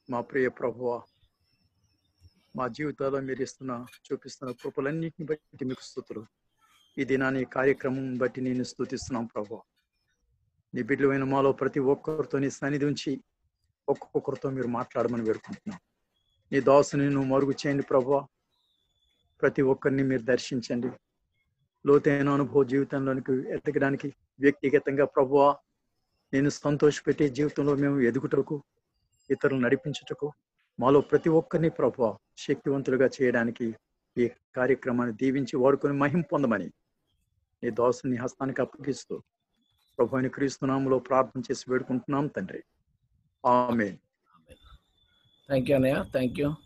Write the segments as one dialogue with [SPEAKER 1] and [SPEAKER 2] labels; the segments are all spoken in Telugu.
[SPEAKER 1] మా ప్రియ ప్రభువ మా జీవితాల్లో మీరు ఇస్తున్న చూపిస్తున్న కృపలన్నింటిని బట్టి మీకు స్థుతులు ఈ దినాన్ని ఈ కార్యక్రమం బట్టి నేను స్థుతిస్తున్నాం ప్రభు నీ బిడ్డలైన మాలో ప్రతి ఒక్కరితో నీ సన్నిధి ఉంచి ఒక్కొక్కరితో మీరు మాట్లాడమని వేడుకుంటున్నాం నీ దాసుని నువ్వు మరుగు చేయండి ప్రభు ప్రతి ఒక్కరిని మీరు దర్శించండి లోతైన అనుభవ జీవితంలోనికి ఎదగడానికి వ్యక్తిగతంగా ప్రభువ నేను సంతోషపెట్టే జీవితంలో మేము ఎదుగుటకు ఇతరులు నడిపించుటకు మాలో ప్రతి ఒక్కరిని ప్రభు శక్తివంతులుగా చేయడానికి ఈ కార్యక్రమాన్ని దీవించి వాడుకొని మహిం పొందమని నీ దోసుని హస్తానికి అప్పగిస్తూ ప్రభుని క్రీస్తునామంలో ప్రార్థన చేసి వేడుకుంటున్నాం తండ్రి ఆమె
[SPEAKER 2] థ్యాంక్ యూ అన్నయ్య థ్యాంక్ యూ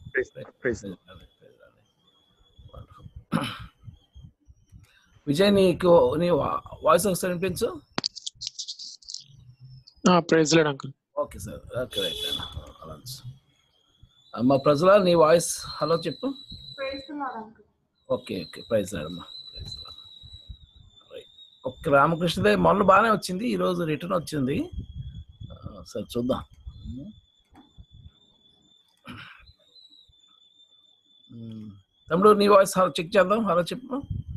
[SPEAKER 2] విజయ్ నీకు నీ వాయిస్ ఒకసారి వినిపించు
[SPEAKER 3] praise Lord uncle
[SPEAKER 2] okay sir okay right అలా అమ్మ ప్రజల నీ వాయిస్ హలో చెప్పు ఓకే ఓకే ప్రైజ్ అమ్మా ప్రైజ్ ఒక్క రామకృష్ణదే మొన్న బాగానే వచ్చింది ఈరోజు రిటర్న్ వచ్చింది ఆ, సరే చూద్దాం మ్మ్. తమ్ముడు నీ వాయిస్ హలో చెక్ చేద్దాం హలో చెప్పు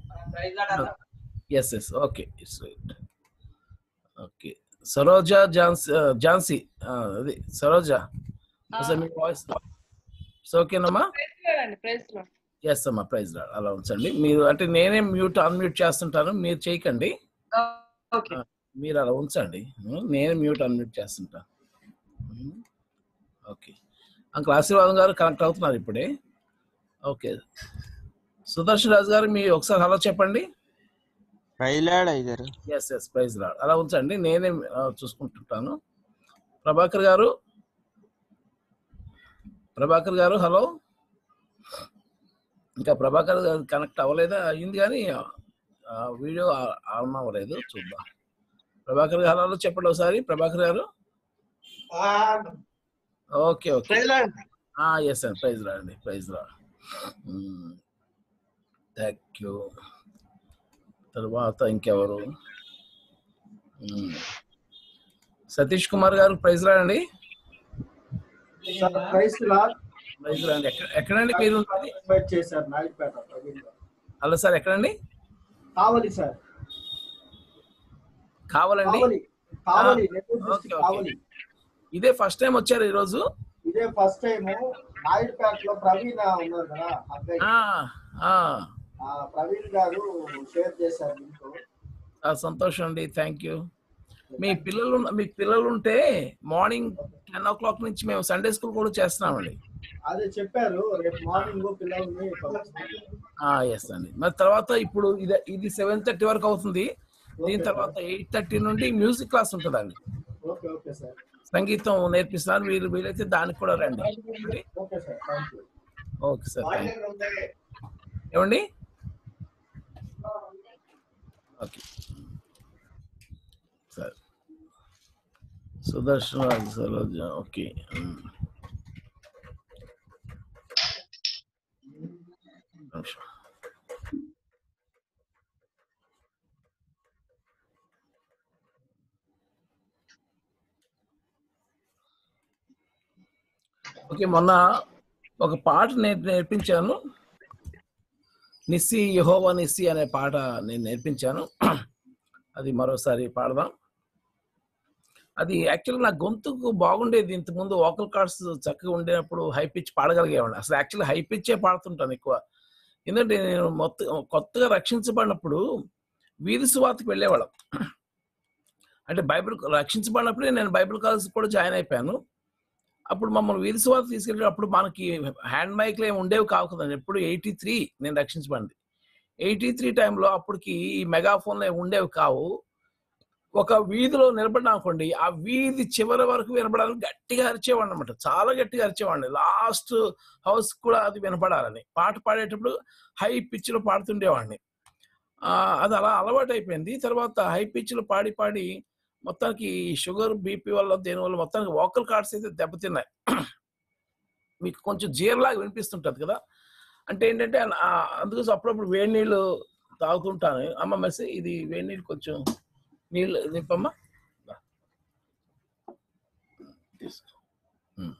[SPEAKER 2] yes yes okay it's right okay Saroja Jhansi Jhansi ఆ, అది సరోజ అసలు మీ వాయిస్ ఓకేనమ్మా ఎస్ అమ్మా ప్రైజ్ అలా ఉంచండి మీరు అంటే నేనే మ్యూట్ అన్మ్యూట్ చేస్తుంటాను మీరు చేయకండి
[SPEAKER 4] ఓకే
[SPEAKER 2] మీరు అలా ఉంచండి ఉమ్, నేనే మ్యూట్ అన్మ్యూట్ చేస్తుంటా ఉమ్, ఓకే అంకుల్ ఆశీర్వాదం గారు కనెక్ట్ అవుతున్నారు ఇప్పుడే ఓకే సుదర్శన్ రాజు గారు మీ ఒకసారి హలో చెప్పండి
[SPEAKER 5] ప్రైలాడ్ అయ్యారు
[SPEAKER 2] ఎస్ ఎస్ ప్రైజ్ రాడ్ అలా ఉంచండి నేనే ఆ, చూసుకుంటుంటాను ప్రభాకర్ గారు ప్రభాకర్ గారు హలో ఇంకా ప్రభాకర్ గారు కనెక్ట్ అవ్వలేదా అయ్యింది కానీ ఆ, వీడియో ఆ- ఆన్ అవ్వలేదు చూద్దాం ప్రభాకర్ గారు హలో చెప్పండి ఒకసారి ప్రభాకర్ గారు ఓకే ఓకే ఎస్ అండి ప్రైజ్ రా అండి ప్రైజ్ రా థ్యాంక్ యూ తర్వాత ఇంకెవరు మ్మ్. సతీష్ కుమార్ గారు ప్రైజ్ రా అండి
[SPEAKER 6] ప్రైస్ లాడ్
[SPEAKER 2] ప్రైజ్ రా అండి ఎక్కడ ఎక్కడండి మీరు ఉండేది?
[SPEAKER 6] ఇన్వైట్ చేశారు నాయుడుపేట ప్రవీణ్ గారు.
[SPEAKER 2] హలో సార్ ఎక్కడండి
[SPEAKER 6] కావలి సార్
[SPEAKER 2] కావాలండి
[SPEAKER 6] కావలి కావలి
[SPEAKER 2] ఆ,
[SPEAKER 6] Nellore
[SPEAKER 2] okay,
[SPEAKER 6] district
[SPEAKER 2] okay.
[SPEAKER 6] Kavali
[SPEAKER 2] ఇదే ఫస్ట్ టైం వచ్చారు ఈరోజు
[SPEAKER 6] ఇదే ఫస్ట్ టైం నాయుడుపేటలో ప్రవీణ్ ఉన్నారు కదా అబ్బాయి
[SPEAKER 2] ఆ, ఆ,
[SPEAKER 6] ఆ, ప్రవీణ్ గారు షేర్ చేశారు మీకు
[SPEAKER 2] ఆ, సంతోషం అండి థ్యాంక్ యూ మీ పిల్లలు ఉన్న- మీ పిల్లలు ఉంటే మార్నింగ్ టెన్ ఓ క్లాక్ నుంచి మేము సండే స్కూల్ కూడా చేస్తున్నామండి
[SPEAKER 6] అదే చెప్పారు రేపు మార్నింగ్ పిల్లల్ని పంపిస్తాను.
[SPEAKER 2] ఎస్ అండి మరి తర్వాత ఇప్పుడు ఇది ఇది సెవెన్ థర్టీ వరకు అవుతుంది దీని తర్వాత ఎయిట్ థర్టీ నుండి మ్యూజిక్ క్లాస్ ఉంటుందండి
[SPEAKER 6] ఓకే ఓకే సార్
[SPEAKER 2] సంగీతం నేర్పిస్తున్నారు మీరు వీలైతే దానికి కూడా రండి
[SPEAKER 6] okay sir thank you
[SPEAKER 2] okay sir thank ఏమండి ఓకే సరే సుదర్శన్ రాజు సరోజ ఓకే ఉమ్. నిమిషం. ఓకే మొన్న ఒక పాట నేను నేర్పించాను నిస్సి యహోవా నిస్సి అనే పాట నేను నేర్పించాను అది మరోసారి పాడదాం అది యాక్చువల్గా నా గొంతుకు బాగుండేది ఇంతకుముందు వోకల్ కార్డ్స్ చక్కగా ఉండేటప్పుడు హై పిచ్ పాడగలిగేవాడిని అసలు యాక్చువల్లీ హై పిచ్చే పాడుతుంటాను ఎక్కువ ఎందుకంటే నేను మొత్తం కొత్తగా రక్షించబడినప్పుడు వీధి సువార్తకు వెళ్ళేవాళ్ళం అంటే బైబిల్ రక్షించబడినప్పుడే నేను బైబిల్ కాలేజ్ కూడా జాయిన్ అయిపోయాను అప్పుడు మమ్మల్ని వీధి సువార్త తీసుకెళ్ళేటప్పుడు మనకి హ్యాండ్ మైక్లు ఏమి ఉండేవి కావు కదండి ఎప్పుడు ఎయిటీ త్రీ నేను రక్షించబడింది ఎయిటీ త్రీ టైంలో అప్పటికి ఈ మెగాఫోన్లు ఏమి ఉండేవి కావు ఒక వీధిలో నిలబడినా అనుకోండి ఆ వీధి చివరి వరకు వినపడాలని గట్టిగా అరిచేవాడిని అనమాట చాలా గట్టిగా అరిచేవాడిని లాస్ట్ హౌస్ కూడా అది వినపడాలని పాట పాడేటప్పుడు హై పిచ్లో పాడుతుండేవాడిని ఆ, అది అలా అలవాటు అయిపోయింది తర్వాత హై పిచ్లో పాడి పాడి మొత్తానికి షుగర్ బీపీ వల్ల దేనివల్ల మొత్తానికి వోకల్ కార్డ్స్ అయితే దెబ్బతిన్నాయి మీకు కొంచెం జీరలాగా వినిపిస్తుంటది కదా అంటే ఏంటంటే ఆ, అందుకోసం అప్పుడప్పుడు వేడి నీళ్ళు తాగుతుంటాను అమ్మ మెస్సి ఇది వేడి నీళ్ళు కొంచెం నీళ్ళు నింపమ్మా దా. తీసుకో ఉమ్,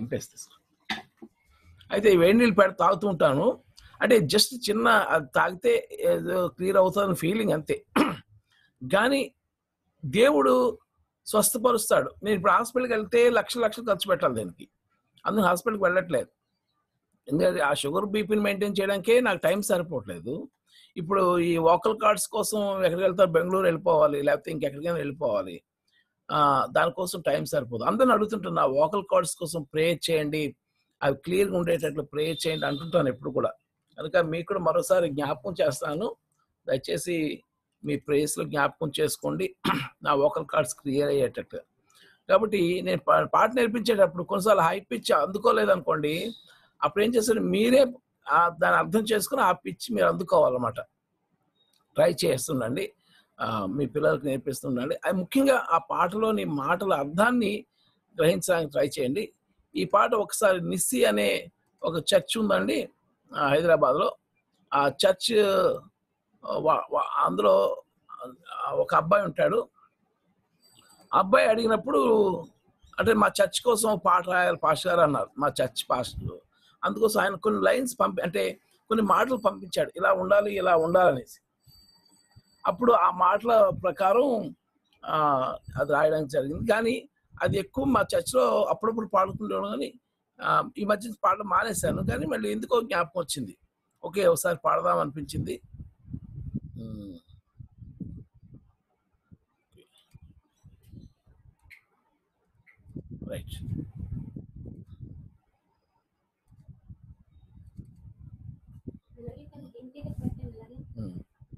[SPEAKER 2] నింపేస్తే సార్ అయితే ఈ వేడి నీళ్ళు పెడ తాగుతూ ఉంటాను అంటే జస్ట్ చిన్న అది తాగితే ఏదో క్లియర్ అవుతుందని ఫీలింగ్ అంతే కానీ దేవుడు స్వస్థపరుస్తాడు నేను ఇప్పుడు హాస్పిటల్కి వెళ్తే లక్ష లక్షలు ఖర్చు పెట్టాలి దానికి అందుకు హాస్పిటల్కి వెళ్ళట్లేదు ఎందుకంటే ఆ షుగర్ బీపీని మెయింటైన్ చేయడానికే నాకు టైం సరిపోవట్లేదు ఇప్పుడు ఈ వోకల్ కార్డ్స్ కోసం ఎక్కడికి వెళ్తారు బెంగళూరు వెళ్ళిపోవాలి లేకపోతే ఇంకెక్కడికైనా వెళ్ళిపోవాలి ఆ, దానికోసం టైం సరిపోదు అందరిని అడుగుతుంటున్నా వోకల్ కార్డ్స్ కోసం ప్రే చేయండి అవి క్లియర్గా ఉండేటట్లు ప్రే చేయండి అంటుంటాను ఎప్పుడు కూడా కనుక మీకు కూడా మరోసారి జ్ఞాపకం చేస్తాను దయచేసి మీ ప్రేయర్స్లో జ్ఞాపకం చేసుకోండి నా వోకల్ కార్డ్స్ క్లియర్ అయ్యేటట్టు కాబట్టి నేను పా- పాట నేర్పించేటప్పుడు కొన్నిసార్లు హై పిచ్ అందుకోలేదు అనుకోండి అప్పుడు ఏం చేస్తారు మీరే ఆ దాన్ని అర్థం చేసుకుని ఆ పిచ్ మీరు అందుకోవాలన్నమాట ట్రై చేస్తుండండి ఆ, మీ పిల్లలకు నేర్పిస్తుండండి అది ముఖ్యంగా ఆ పాటలోని మాటల అర్థాన్ని గ్రహించడానికి ట్రై చేయండి ఈ పాట ఒకసారి నిస్సి అనే ఒక చర్చ్ ఉందండి ఆ, హైదరాబాద్లో ఆ చర్చ్ ఆ, వా- వా- అందులో ఆ, ఒక అబ్బాయి ఉంటాడు ఆ అబ్బాయి అడిగినప్పుడు అంటే మా చర్చ్ కోసం ఒక పాట రాయాలి పాస్టర్ గారు అన్నారు మా చర్చ్ పాస్టర్ అందుకోసం ఆయన కొన్ని లైన్స్ పంపి అంటే కొన్ని మాటలు పంపించాడు ఇలా ఉండాలి ఇలా ఉండాలనేసి అప్పుడు ఆ మాటల ప్రకారం ఆ, అది రాయడానికి జరిగింది కానీ అది ఎక్కువ మా చర్చ్లో అప్పుడప్పుడు పాడుకుంటాను కానీ ఆ, ఈ మధ్య పాడడం మానేశాను కానీ మళ్ళీ ఎందుకో జ్ఞాపకం వచ్చింది ఓకే ఒకసారి పాడదాం అనిపించింది ఉమ్. రైట్ ఉమ్.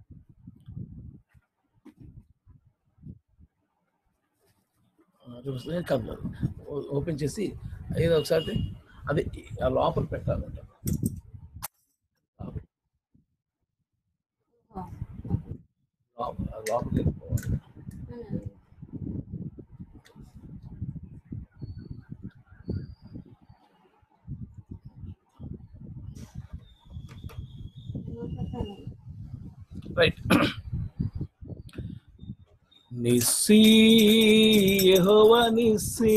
[SPEAKER 2] ఆ, చూస్తే కాదు ఓ- ఓపెన్ చేసి ఏదో ఒకసారి అది ఆ లోపల పెట్టాలంట లోపల ఆ లోపలికి వెళ్ళిపోవాలి రైట్ నిస్సీ యెహోవా నిస్సీ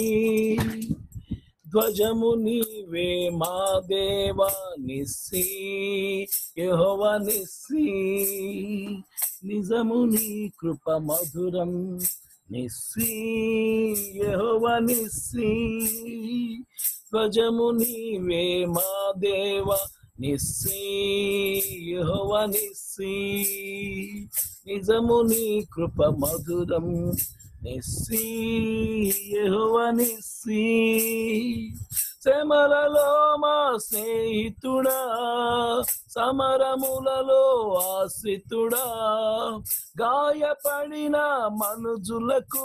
[SPEAKER 2] ధ్వజము నీవే మా దేవా నిస్సీ యెహోవా నిస్సీ నిజము నీ కృప మధురం నిస్సీ యెహోవా నిస్సీ ధ్వజము నీవే మా దేవా నిస్సీ యెహోవా నిస్సీ నిజము నీ కృప మధురం నిస్సీ యెహోవా నిస్సీ శ్రమలలో మా స్నేహితుడా సమరములలో ఆశ్రితుడా గాయపడిన మనుజులకు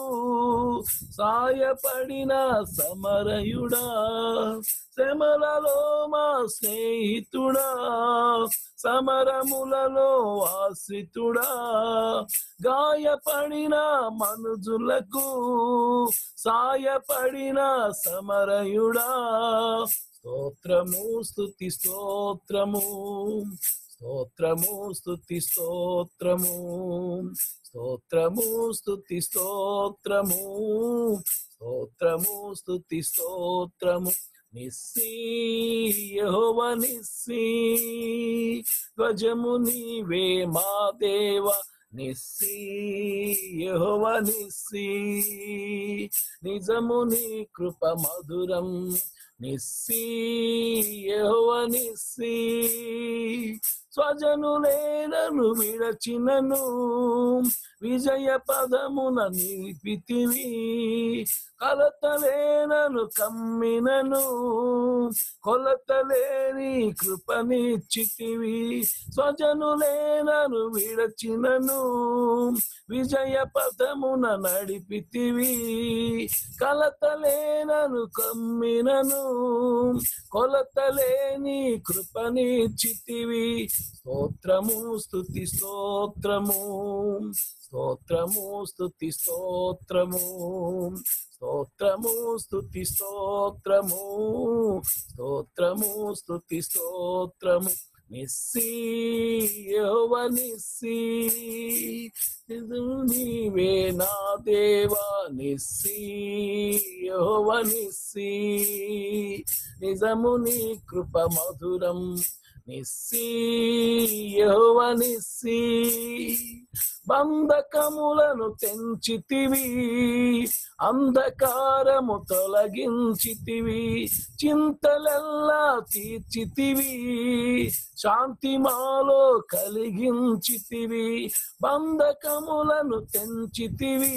[SPEAKER 2] సాయపడిన సమరయుడా శ్రమలలో మా స్నేహితుడా సమరములలో ఆశ్రితుడా గాయపడిన మనుజులకు సాయపడిన సమరయుడా స్తోత్రము స్తుతి స్తోత్రము స్తోత్రము స్తుతి స్తోత్రము స్తోత్రము స్తుతి స్తోత్రము స్తోత్రము స్తుతి స్తోత్రము నిస్సీ యెహోవా నిస్సీ ధ్వజము నీవే మా దేవా నిస్సీ యెహోవా నిస్సీ నిజము నీ కృప మధురం నిస్సీ యెహోవా నిస్సీ స్వజనులే నన్ను విడచినను విజయ పదమున నిలిపితివి కలతలే నన్ను కమ్మినను కొలతలేని కృపనిచ్చితివి స్వజనులే నన్ను విడచినను విజయ పదమున నడిపితివి కలతలే నన్ను కమ్మినను కొలతలేని కృపనిచ్చితివి స్తోత్రము స్తుతి స్తోత్రము స్తోత్రము స్తుతి స్తోత్రము స్తోత్రము స్తుతి స్తోత్రము స్తోత్రము స్తుతి స్తోత్రము నిస్సీ యెహోవా నిస్సీ నీవే నా దేవా నిస్సీ యెహోవా నిస్సీ నిజము నీ కృప మధురం నిస్సీ యెహోవ నిస్సీ బంధకములను తెంచితివి అంధకారము తొలగించితివి చింతలెల్లా తీర్చితివి శాంతి మాలో కలిగించితివి బంధకములను తెంచితివి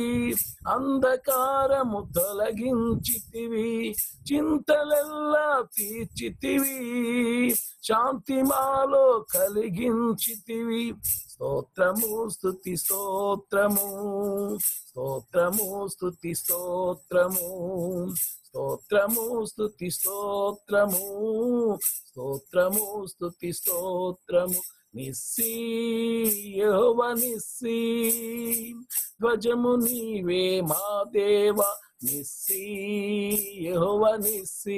[SPEAKER 2] అంధకారము తొలగించితివి చింతలెల్లా తీర్చితివి శాంతి మాలో కలిగించితివి స్తోత్రము స్తుతి స్తోత్రము స్తోత్రము స్తుతి స్తోత్రము స్తోత్రము స్తుతి స్తోత్రము స్తోత్రము స్తుతి స్తోత్రము నిస్సీ యెహోవ నిస్సీ ధ్వజము నీవే మా దేవ నిస్సీ యెహోవ నిస్సీ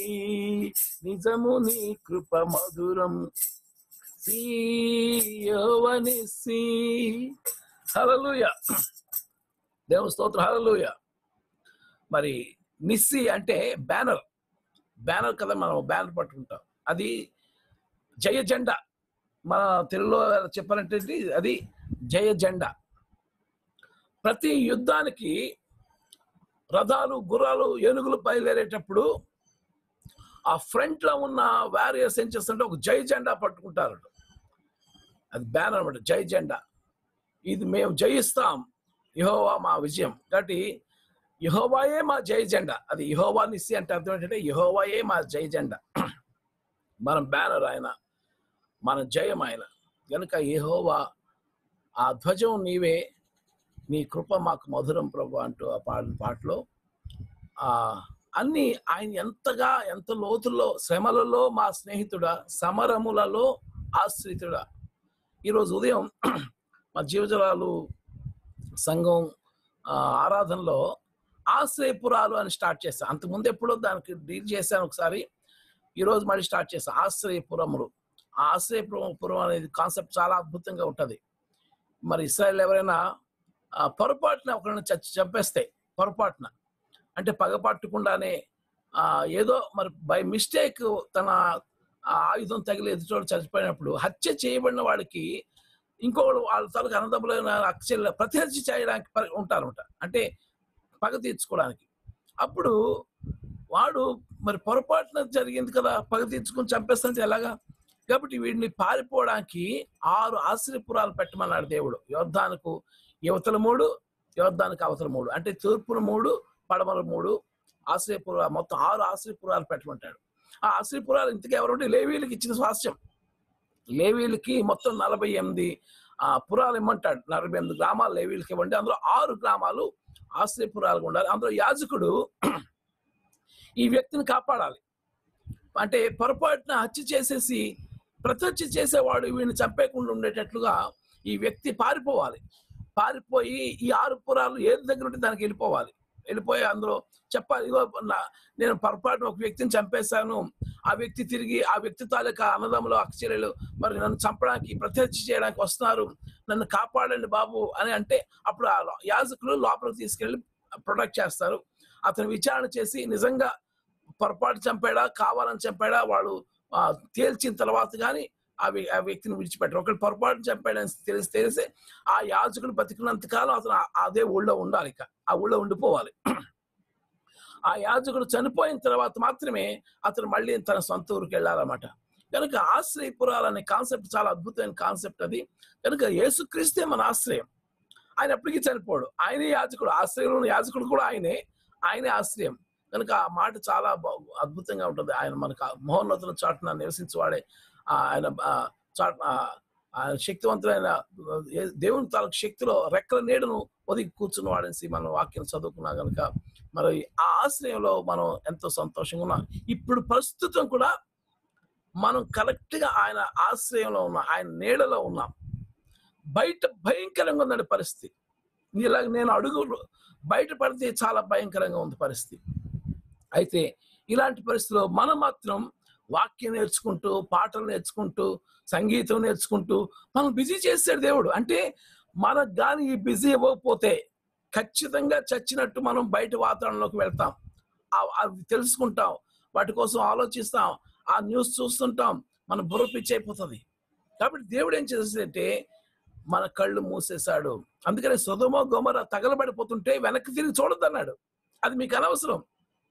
[SPEAKER 2] నిజము నీ కృప మధురం సీ యెహోవ నిస్సీ హల్లెలూయా దేవుని స్తోత్రం హల్లెలూయా మరి నిస్సి అంటే బ్యానర్ బ్యానర్ కదా మనం బ్యానర్ పట్టుకుంటాం అది జయ జెండా మన తెలుగులో చెప్పాలంటే ఇది అది జయ జెండా ప్రతి యుద్ధానికి రథాలు గుర్రాలు ఏనుగులు బయలుదేరేటప్పుడు ఆ ఫ్రంట్ లో ఉన్న వారియర్స్ ఏం చేస్తుంటే ఒక జై జెండా పట్టుకుంటారు అది బ్యానర్ అనమాట జై జెండా ఇది మేము జయిస్తాం యహోవా మా విజయం కాబట్టి యహోవాయే మా జై జెండా అది యహోవా నిస్సి అంటే అర్థం ఏంటంటే యహోవాయే మా జై జెండా మనం బ్యానర్ ఆయన మన జయం ఆయన కనుక యహోవా ఆ ధ్వజం నీవే నీ కృప మాకు మధురం ప్రభు అంటూ ఆ పాడిన పాటలో ఆ అన్ని ఆయన ఎంతగా ఎంత లోతుల్లో శ్రమలలో మా స్నేహితుడా సమరములలో ఆశ్రితుడా ఈరోజు ఉదయం మా జీవజలాలు సంఘం ఆ, ఆరాధనలో ఆశ్రయపురాలు అని స్టార్ట్ చేశాను అంతకుముందు ఎప్పుడో దానికి డీల్ చేశాను ఒకసారి ఈరోజు మళ్ళీ స్టార్ట్ చేశాను ఆశ్రయపురములు ఆ ఆశ్రయపురం పురం అనేది కాన్సెప్ట్ చాలా అద్భుతంగా ఉంటుంది మరి ఇస్రాయల్ ఎవరైనా ఆ, పొరపాటున ఒకరిని చచ్చి చంపేస్తే పొరపాటున అంటే పగపట్టకుండానే ఆ, ఏదో మరి బై మిస్టేక్ తన ఆ ఆయుధం తగిలి ఎదుటోడు చచ్చిపోయినప్పుడు హత్య చేయబడిన వాడికి ఇంకోడు వాళ్ళ తలకు అన్నదమ్ములైన అక్షర ప్రతిహత్య చేయడానికి పరి- ఉంటారన్నమాట అంటే పగ తీర్చుకోవడానికి అప్పుడు వాడు మరి పొరపాటున జరిగింది కదా పగ తీర్చుకుని చంపేస్తుంటే ఎలాగా కాబట్టి వీడిని పారిపోవడానికి ఆరు ఆశ్రయపురాలు పెట్టమన్నాడు దేవుడు యోద్ధానికి యువతల మూడు యోద్ధానికి అవతల మూడు అంటే తూర్పున మూడు పడమల మూడు ఆశ్రయపుర మొత్తం ఆరు ఆశ్రయపురాలు పెట్టమంటాడు ఆ ఆశ్రయపురాలు ఇంతకు ఎవరుంటే లేవీలకి ఇచ్చిన స్వాస్థ్యం లేవీలకి మొత్తం నలభై ఎనిమిది ఆ పురాలు ఇమ్మంటాడు నలభై ఎనిమిది గ్రామాలు లేవీలకి ఇవ్వండి అందులో ఆరు గ్రామాలు ఆశ్రయపురాలుగా ఉండాలి అందులో యాజకుడు ఈ వ్యక్తిని కాపాడాలి అంటే పొరపాటున హత్య చేసేసి ప్రత్యక్ష చేసేవాడు వీడిని చంపేయకుండా ఉండేటట్లుగా ఈ వ్యక్తి పారిపోవాలి పారిపోయి ఈ ఆరు పురాలు ఏది దగ్గర ఉంటే దానికి వెళ్ళిపోవాలి వెళ్ళిపోయి అందులో చెప్పాలి ఇగో నా- నేను పొరపాటున ఒక వ్యక్తిని చంపేశాను ఆ వ్యక్తి తిరిగి ఆ వ్యక్తి తాలూకా అన్నదమ్ములు అక్షరలు మరి నన్ను చంపడానికి ప్రత్యక్ష చేయడానికి వస్తున్నారు నన్ను కాపాడండి బాబు అని అంటే అప్పుడు ఆ యాజకులు లోపలికి తీసుకెళ్లి ప్రొటెక్ట్ చేస్తారు అతను విచారణ చేసి నిజంగా పొరపాటు చంపాడా కావాలని చంపాడా వాడు ఆ, తేల్చిన తర్వాత కానీ ఆ వ్య- ఆ వ్యక్తిని విడిచిపెట్టరు ఒకటి పొరపాటు చంపాడని తెలిసి తెలిసి ఆ యాజకుడు బతికినంత కాలం అతను ఆ- అదే ఊళ్ళో ఉండాలి ఇక ఆ ఊళ్ళో ఉండిపోవాలి ఆ యాజకుడు చనిపోయిన తర్వాత మాత్రమే అతను మళ్ళీ తన సొంత ఊరికి వెళ్ళాలన్నమాట కనుక ఆశ్రయపురాలు అనే కాన్సెప్ట్ చాలా అద్భుతమైన కాన్సెప్ట్ అది కనుక యేసుక్రీస్తే మన ఆశ్రయం ఆయన ఎప్పటికీ చనిపోడు ఆయనే యాజకుడు ఆశ్రయంలో ఉన్న యాజకుడు కూడా ఆయనే ఆయనే ఆశ్రయం కనుక ఆ మాట చాలా బా- అద్భుతంగా ఉంటుంది ఆయన మనకు ఆ మహోన్నతుల చాటున నివసించేవాడే ఆ ఆయన ఆ, చాట్ ఆ, ఆయన శక్తివంతులైన ఏ- దేవుని తాలూకు శక్తిలో రెక్కల నీడను ఒదిగి కూర్చున్న వాడేసి మనం వాక్యం చదువుకున్నా కనుక మరి ఆ ఆశ్రయంలో మనం ఎంతో సంతోషంగా ఉన్నాం ఇప్పుడు ప్రస్తుతం కూడా మనం కరెక్ట్ గా ఆయన ఆశ్రయంలో ఉన్నాం ఆయన నీడలో ఉన్నాం బయట భయంకరంగా ఉందండి పరిస్థితి ఇలాగ నేను అడుగు బయట పడితే చాలా భయంకరంగా ఉంది పరిస్థితి అయితే ఇలాంటి పరిస్థితిలో మనం మాత్రం వాక్యం నేర్చుకుంటూ పాటలు నేర్చుకుంటూ సంగీతం నేర్చుకుంటూ మనం బిజీ చేస్తాడు దేవుడు అంటే మనకు కానీ ఈ బిజీ ఇవ్వకపోతే ఖచ్చితంగా చచ్చినట్టు మనం బయట వాతావరణంలోకి వెళ్తాం ఆ- అవి తెలుసుకుంటాం వాటి కోసం ఆలోచిస్తాం ఆ న్యూస్ చూస్తుంటాం మన బుర్ర పిచ్చి అయిపోతుంది కాబట్టి దేవుడు ఏం చేసేదంటే మన కళ్ళు మూసేశాడు అందుకని సుధమ గొమర తగలబడిపోతుంటే వెనక్కి తిరిగి చూడొద్దన్నాడు అది మీకు అనవసరం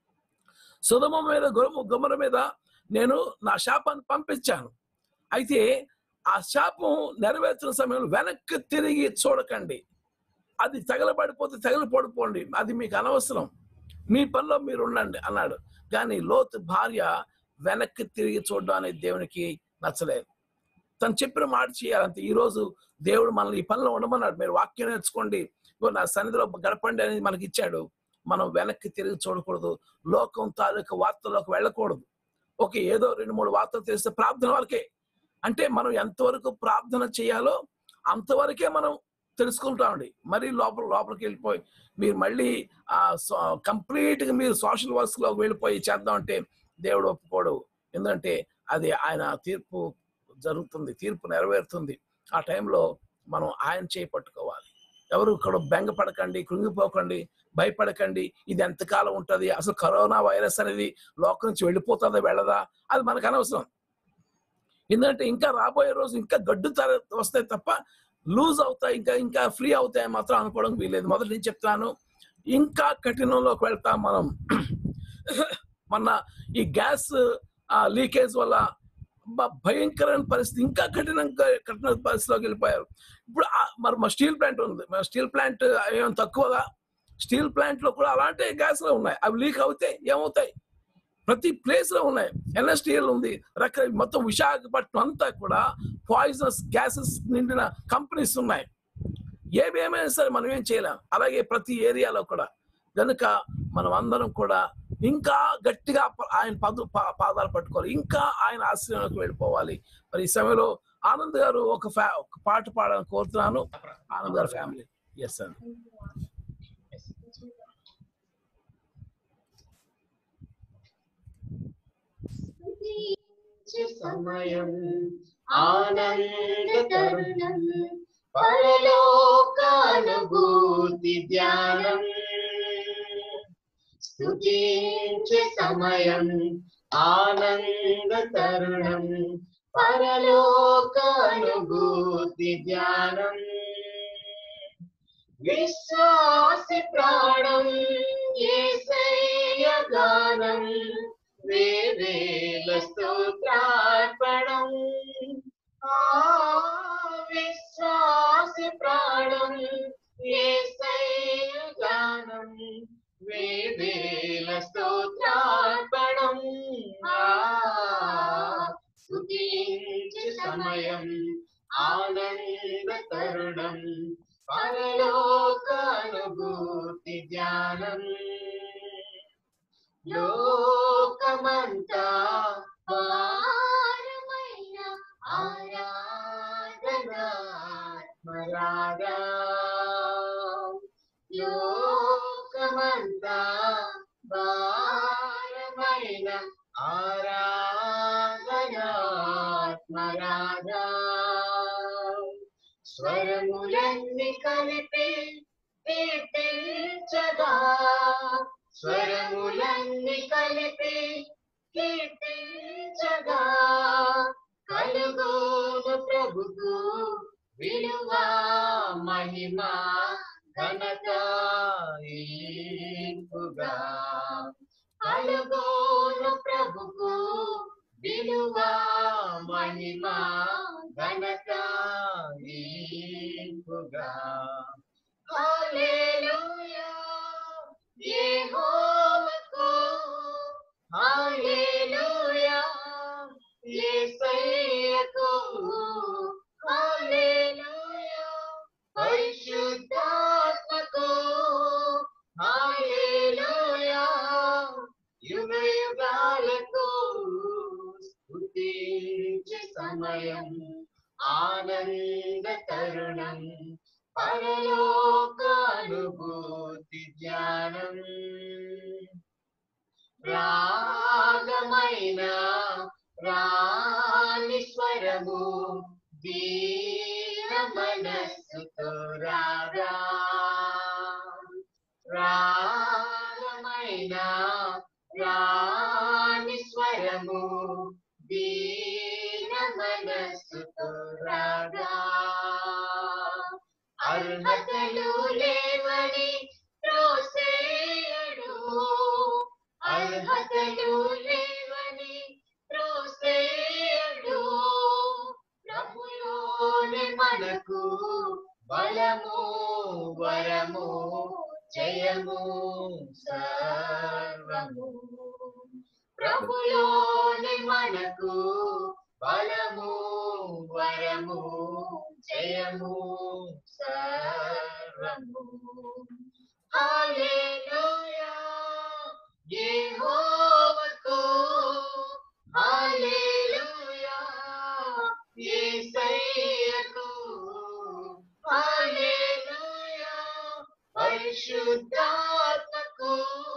[SPEAKER 2] సుధమ మీద గొమ గొమర మీద నేను నా శాపాన్ని పంపించాను అయితే ఆ శాపం నెరవేర్చిన సమయంలో వెనక్కి తిరిగి చూడకండి అది తగలబడిపోతే తగలపడిపోండి అది మీకు అనవసరం మీ పనిలో మీరు ఉండండి అన్నాడు కానీ లోతు భార్య వెనక్కి తిరిగి చూడడం అనేది దేవునికి నచ్చలేదు తను చెప్పిన మాట చేయాలంటే ఈ రోజు దేవుడు మనల్ని ఈ పనిలో ఉండమన్నాడు మీరు వాక్యం నేర్చుకోండి ఇగో నా సన్నిధిలో గడపండి అనేది మనకి ఇచ్చాడు మనం వెనక్కి తిరిగి చూడకూడదు లోకం తాలూకు వార్తల్లోకి వెళ్ళకూడదు ఓకే ఏదో రెండు మూడు వార్తలు తెలిస్తే ప్రార్థన వరకే అంటే మనం ఎంతవరకు ప్రార్థన చేయాలో అంతవరకే మనం తెలుసుకుంటామండి మరి లోపల లోపలికి వెళ్ళిపోయి మీరు మళ్ళీ ఆ కంప్లీట్ గా మీరు సోషల్ వర్క్స్ లోకి వెళ్ళిపోయి చేద్దామంటే దేవుడు ఒప్పుకోడు ఎందుకంటే అది ఆయన తీర్పు జరుగుతుంది తీర్పు నెరవేరుతుంది ఆ టైంలో మనం ఆయన చేయి పట్టుకోవాలి ఎవరు ఇక్కడ బెంగపడకండి కృంగిపోకండి భయపడకండి ఇది ఎంతకాలం ఉంటది అసలు కరోనా వైరస్ అనేది లోకం నుంచి వెళ్ళిపోతుందా వెళ్ళదా అది మనకు అనవసరం ఎందుకంటే ఇంకా రాబోయే రోజు ఇంకా గడ్డు తర వస్తాయి తప్ప లూజ్ అవుతాయి ఇంకా ఇంకా ఫ్రీ అవుతాయి మాత్రం అనుకోవడం వీలేదు మొదటి నుంచి చెప్తాను ఇంకా కఠినంలోకి వెళ్తాం మనం మొన్న ఈ గ్యాస్ లీకేజ్ వల్ల బ- భయంకరమైన పరిస్థితి ఇంకా కఠినంగా కఠిన పరిస్థితిలోకి వెళ్ళిపోయారు ఇప్పుడు ఆ- మరి మా స్టీల్ ప్లాంట్ ఉంది మా స్టీల్ ప్లాంట్ ఏం తక్కువగా స్టీల్ ప్లాంట్ లో కూడా అలాంటి గ్యాస్ లో ఉన్నాయి అవి లీక్ అవుతాయి ఏమవుతాయి ప్రతి ప్లేస్ లో ఉన్నాయి ఎన్ఎస్టీఎల్ ఉంది రకరకాల మొత్తం విశాఖపట్నం అంతా కూడా పాయిజనస్ గ్యాసెస్ నిండిన కంపెనీస్ ఉన్నాయి ఏవి ఏమైనా సరే మనం ఏం చేయలేం అలాగే ప్రతి ఏరియాలో కూడా కనుక మనం అందరం కూడా ఇంకా గట్టిగా ప- ఆయన పదు పా- పాదాలు పట్టుకోవాలి ఇంకా ఆయన ఆశ్రయంలోకి వెళ్ళిపోవాలి మరి ఈ సమయంలో ఆనంద్ గారు ఒక ఫ్యా ఒక పాట పాడాలని కోరుతున్నాను ఆనంద్ గారి ఫ్యామిలీ ఎస్ అండి
[SPEAKER 3] సమయం ఆనంద తరుణం పరలోకానుభూతి ధ్యానం స్తుతించే సమయం ఆనంద తరుణం పరలోకానుభూతి ధ్యానం విశ్వాసి ప్రాణం ఏసయ్య గానం వేవేల స్తోత్రార్పణం ఆ విశ్వాసి ప్రాణం ఏసయ్య గానం వేవేల స్తోత్రార్పణం ఆ స్తుతించు సమయం ఆనంద తరుణం పరలోకానుభూతి ధ్యానం లోకమంతా భారమైన ఆరాధనాత్మరాగా లోకమంతా భారమైన ఆరాధనాత్మరాగా స్వరములన్నీ కలిపి కీర్తించగా స్వరములన్నీ కలిపి కీర్తించగా కలుగును ప్రభుకు విలువ మహిమ ఘనత ఈపుగా కలుగును ప్రభుకు విలువ మహిమ ఘనత ఈపుగా హల్లెలూయా యెహోవాకు హల్లెలూయా యేసయ్యకు హల్లెలూయా పరిశుద్ధాత్మకు హల్లెలూయా యుగ యుగాలకు స్తుతించే సమయం ఆనంద తరుణం పరలోకానుభూతి ధ్యానం రాగమైన రాణి స్వరము వీర మనస్సుతో రాగా రాగమైన రాణి స్వరము దీన మనస్సుతో రాగా అర్హతలు లేవని త్రోసేయడు అర్హతలు లేవని త్రోసేయడు ప్రభులోనే మనకు బలము వరము జయము సర్వము ప్రభులోనే మనకు బలము వరము జయము సర్వము హల్లెలూయా యెహోవాకు హల్లెలూయా యేసయ్యకు హల్లెలూయా పరిశుద్ధాత్మకు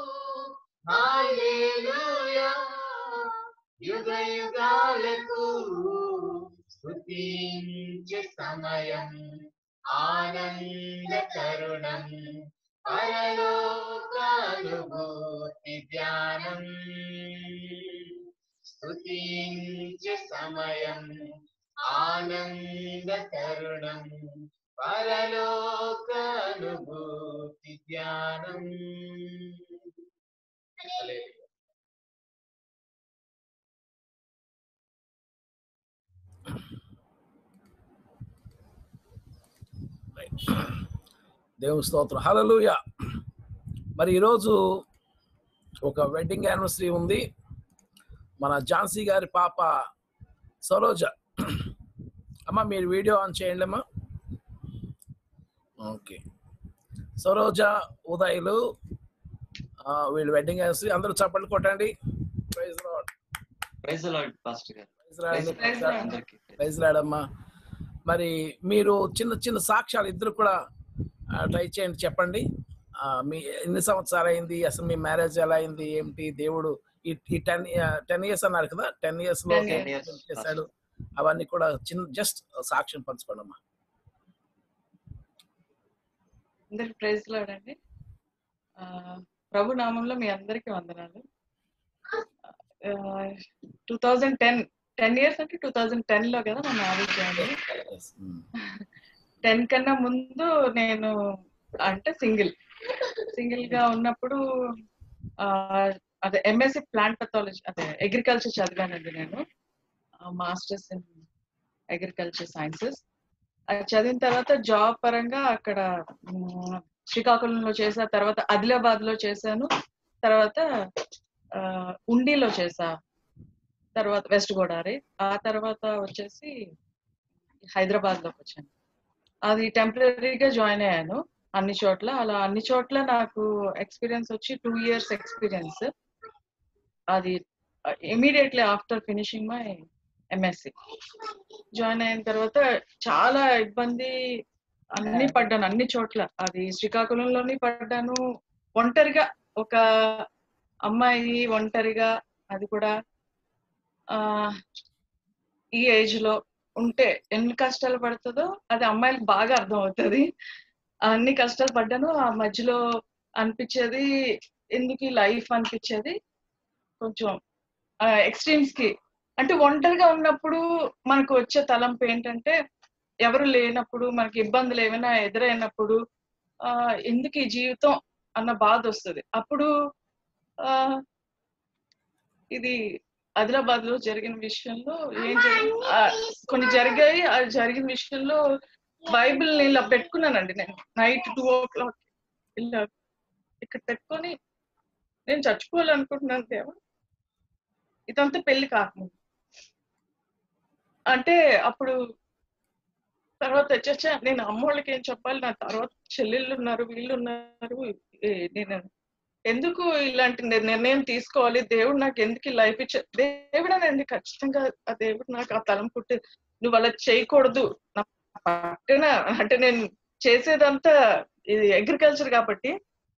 [SPEAKER 3] హల్లెలూయా యుగ యుగాలకు స్తుతించే సమయం ఆనంద తరుణం పరలోకానుభూతి ధ్యానం స్తుతించే సమయం ఆనంద తరుణం పరలోకానుభూతి ధ్యానం హల్లెలూయా.
[SPEAKER 2] దేవుని స్తోత్రం హలలుయ మరి ఈరోజు ఒక వెడ్డింగ్ యానివర్సరీ ఉంది మన ఝాన్సీ గారి పాప సరోజ అమ్మ మీరు వీడియో ఆన్ చేయండి అమ్మా ఓకే సరోజ ఉదయలు ఆ, వీళ్ళు వెడ్డింగ్ యానివర్సరీ అందరూ చప్పట్లు కొట్టండి praise Lord
[SPEAKER 4] praise Lord pastor గారు
[SPEAKER 2] ప్రైజ్ రాయండి
[SPEAKER 4] ప్రైజ్ లార్డ్ అందరికీ
[SPEAKER 2] ప్రైజ్ రాడమ్మా మరి మీరు చిన్న చిన్న సాక్ష్యాలు ఇద్దరు కూడా ట్రై చేయండి చెప్పండి ఆ, మీ ఎన్ని సంవత్సరాలు అయింది అసలు మీ మ్యారేజ్ ఎలా అయింది ఏమిటి దేవుడు ఈ ఈ టెన్ టెన్ ఇయర్స్ అన్నారు కదా టెన్ ఇయర్స్ లో
[SPEAKER 4] 10 years.
[SPEAKER 2] ఏం చేశాడు అవన్నీ కూడా చిన్న జస్ట్ సాక్ష్యం పంచుకోండి అమ్మా
[SPEAKER 7] అందరికి ప్రైజ్ లాడండి ప్రభు నామంలో మీ అందరికి వందనాలు two thousand ten ten years అంటే టూ థౌజండ్ టెన్ లో కదా మా మ్యారేజ్ అయింది
[SPEAKER 2] Yes. Mm.
[SPEAKER 7] టెన్ కన్నా ముందు నేను అంటే సింగిల్ సింగిల్ గా ఉన్నప్పుడు ఆ, అదే ఎంఎస్సి ప్లాంట్ పెథాలజీ అదే అగ్రికల్చర్ చదివానండి నేను మాస్టర్స్ ఇన్ అగ్రికల్చర్ సైన్సెస్ అది చదివిన తర్వాత జాబ్ పరంగా అక్కడ మ్, శ్రీకాకుళంలో చేసా తర్వాత ఆదిలాబాద్ లో చేశాను తర్వాత ఆ, ఉండిలో చేసా తర్వాత వెస్ట్ గోదావరి ఆ తర్వాత వచ్చేసి హైదరాబాద్ లోకి వచ్చాను అది టెంపరీగా జాయిన్ అయ్యాను అన్ని చోట్ల అలా అన్ని చోట్ల నాకు ఎక్స్పీరియన్స్ వచ్చి టూ ఇయర్స్ ఎక్స్పీరియన్స్ అది immediately after finishing my MSc join అయిన తర్వాత చాలా ఇబ్బంది అన్ని పడ్డాను అన్ని చోట్ల అది శ్రీకాకుళంలోని పడ్డాను ఒంటరిగా ఒక అమ్మాయి ఒంటరిగా అది కూడా ఆ ఈ ఏజ్ లో ఉంటే ఎన్ని కష్టాలు పడుతుందో అది అమ్మాయిలకు బాగా అర్థం అవుతుంది అన్ని కష్టాలు పడ్డాను ఆ మధ్యలో అనిపించేది ఎందుకు ఈ లైఫ్ అనిపించేది కొంచెం ఎక్స్ట్రీమ్స్ కి అంటే ఒంటరిగా ఉన్నప్పుడు మనకు వచ్చే తలంపు ఏంటంటే ఎవరు లేనప్పుడు మనకి ఇబ్బందులు ఏమైనా ఎదురైనప్పుడు ఆ ఎందుకు ఈ జీవితం అన్న బాధ వస్తుంది అప్పుడు ఆ ఇది ఆదిలాబాద్ లో జరిగిన విషయంలో ఏం జరిగి ఆ, కొన్ని జరిగాయి ఆ జరిగిన విషయంలో బైబిల్ ఇలా పెట్టుకున్నానండి నేను నైట్ టూ ఓ క్లాక్ ఇలా ఇక్కడ పెట్టుకొని నేను చచ్చిపోవాలనుకుంటున్నాను దేవా ఇదంతా పెళ్లి కాకముందు అంటే అప్పుడు తర్వాత వచ్చేసా నేను అమ్మోళ్ళకి ఏం చెప్పాలి నా తర్వాత చెల్లెళ్ళు ఉన్నారు వీళ్ళు ఉన్నారు ఏ- నేను ఎందుకు ఇలాంటి నిర్- నిర్ణయం తీసుకోవాలి దేవుడు నాకు ఎందుకు ఈ లైఫ్ ఇచ్చా దేవుడనండి ఖచ్చితంగా ఆ దేవుడు నాకు ఆ తలం పుట్టి నువ్వు అలా చేయకూడదు నా పక్కన అంటే నేను చేసేదంతా ఇది అగ్రికల్చర్ కాబట్టి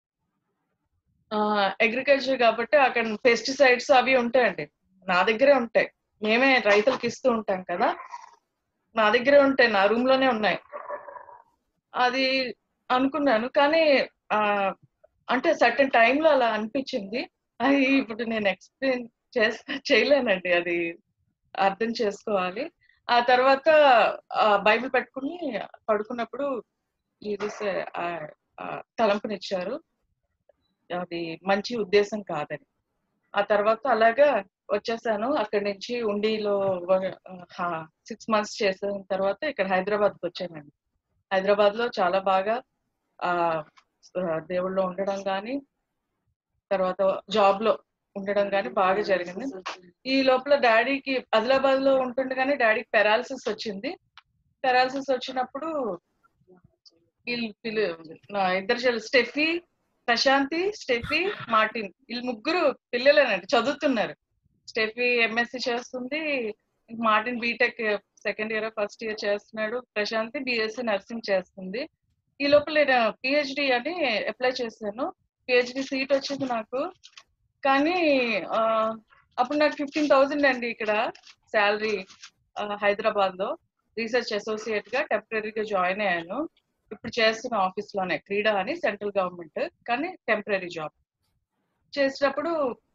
[SPEAKER 7] అగ్రికల్చర్ కాబట్టి అక్కడ పెస్టిసైడ్స్ అవి ఉంటాయండి నా దగ్గరే ఉంటాయి మేమే రైతులకు ఇస్తూ ఉంటాం కదా నా దగ్గరే ఉంటాయి నా రూమ్ లోనే ఉన్నాయి అది అనుకున్నాను కానీ ఆ అంటే సర్టన్ టైంలో అలా అనిపించింది అది ఇప్పుడు నేను ఎక్స్ప్లెయిన్ చేస్ చేయలేనండి అది అర్థం చేసుకోవాలి ఆ తర్వాత ఆ బైబిల్ పెట్టుకుని పడుకున్నప్పుడు ఇది స- ఆ, ఆ, తలంపునిచ్చారు అది మంచి ఉద్దేశం కాదని ఆ తర్వాత అలాగా వచ్చేసాను అక్కడి నుంచి ఉండిలో సిక్స్ మంత్స్ చేసిన తర్వాత ఇక్కడ హైదరాబాద్కి వచ్చానండి హైదరాబాద్ లో చాలా బాగా ఆ ఆ, దేవుళ్ళో ఉండడం కానీ తర్వాత జాబ్ లో ఉండడం కానీ బాగా జరిగింది ఈ లోపల డాడీకి ఆదిలాబాద్ లో ఉంటుండగానే డాడీకి పెరాలసిస్ వచ్చింది పెరాలసిస్ వచ్చినప్పుడు వీళ్ళు వీళ్ళు నా ఇద్దరు చెల్లెలు స్టెఫీ ప్రశాంతి స్టెఫీ మార్టిన్ వీళ్ళు ముగ్గురు పిల్లలేనండి చదువుతున్నారు స్టెఫీ ఎంఎస్సి చేస్తుంది Martin BTech second year first year చేస్తున్నాడు ప్రశాంతి బిఎస్సి నర్సింగ్ చేస్తుంది ఈ లోపల నేను పిహెచ్డి అని అప్లై చేశాను పిహెచ్డి సీట్ వచ్చింది నాకు కానీ ఆ, అప్పుడు నాకు ఫిఫ్టీన్ థౌసండ్ అండి ఇక్కడ శాలరీ హైదరాబాద్ లో రీసెర్చ్ అసోసియేట్ గా టెంపరీగా జాయిన్ అయ్యాను ఇప్పుడు చేస్తున్న ఆఫీస్ లోనే క్రీడా అని సెంట్రల్ గవర్నమెంట్ కానీ టెంపరీ జాబ్ చేసినప్పుడు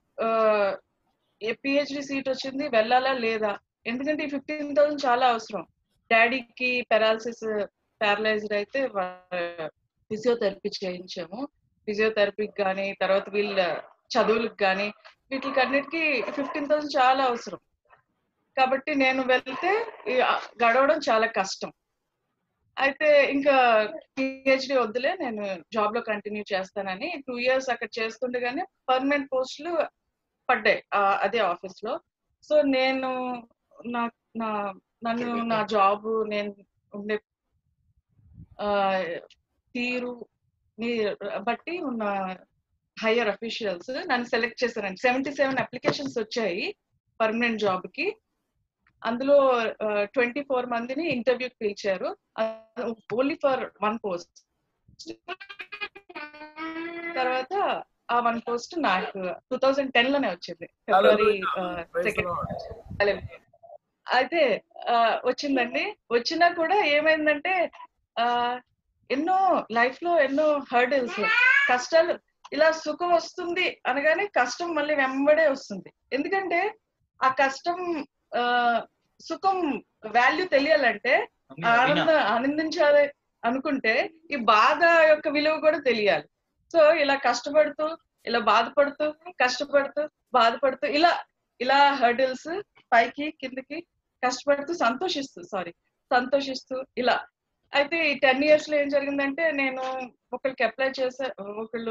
[SPEAKER 7] పిహెచ్డి సీట్ వచ్చింది వెళ్ళాలా లేదా ఎందుకంటే ఈ ఫిఫ్టీన్ థౌసండ్ చాలా అవసరం డాడీకి పెరాలసిస్ ప్యారలైజ్డ్ అయితే ఫిజియోథెరపీ చేయించాము ఫిజియోథెరపీకి కానీ తర్వాత వీళ్ళ చదువులకు కానీ వీటికి అన్నిటికీ ఫిఫ్టీన్ థౌసండ్ చాలా అవసరం కాబట్టి నేను వెళ్తే ఈ ఆ- గడవడం చాలా కష్టం అయితే ఇంకా పిహెచ్డి వద్దులే నేను జాబ్ లో కంటిన్యూ చేస్తానని టూ ఇయర్స్ అక్కడ చేస్తుండగానే పర్మనెంట్ పోస్టులు పడ్డాయి ఆ, అదే ఆఫీస్ లో సో నేను నా నా నన్ను నా జాబ్ నేను ఉండే ఆ, తీరు ని బట్టి ఉన్న హయ్యర్ అఫీషియల్స్ నన్ను సెలెక్ట్ చేశారండి సెవెంటీ సెవెన్ అప్లికేషన్స్ వచ్చాయి పర్మనెంట్ జాబ్ కి అందులో ట్వంటీ ఫోర్ మందిని ఇంటర్వ్యూకి పిలిచారు ఓన్లీ ఫర్ వన్ పోస్ట్ తర్వాత ఆ వన్ పోస్ట్ నాకు టూ థౌజండ్ టెన్ లోనే వచ్చింది ఫిబ్రవరి సెకండ్ అయితే ఆ, వచ్చిందండి వచ్చినా కూడా ఏమైందంటే ఆ, ఎన్నో లైఫ్ లో ఎన్నో హర్డిల్స్ కష్టాలు ఇలా సుఖం వస్తుంది అనగానే కష్టం మళ్ళీ వెంబడే వస్తుంది ఎందుకంటే ఆ కష్టం ఆ సుఖం వాల్యూ తెలియాలంటే ఆనంద ఆనందించాలి అనుకుంటే ఈ బాధ యొక్క విలువ కూడా తెలియాలి సో ఇలా కష్టపడుతూ ఇలా బాధపడుతూ కష్టపడుతూ బాధపడుతూ ఇలా ఇలా హర్డిల్స్ పైకి కిందకి కష్టపడుతూ సంతోషిస్తూ సారీ సంతోషిస్తూ ఇలా అయితే ఈ టెన్ ఇయర్స్ లో ఏం జరిగిందంటే నేను ఒకరికి అప్లై చేసే ఒకళ్ళు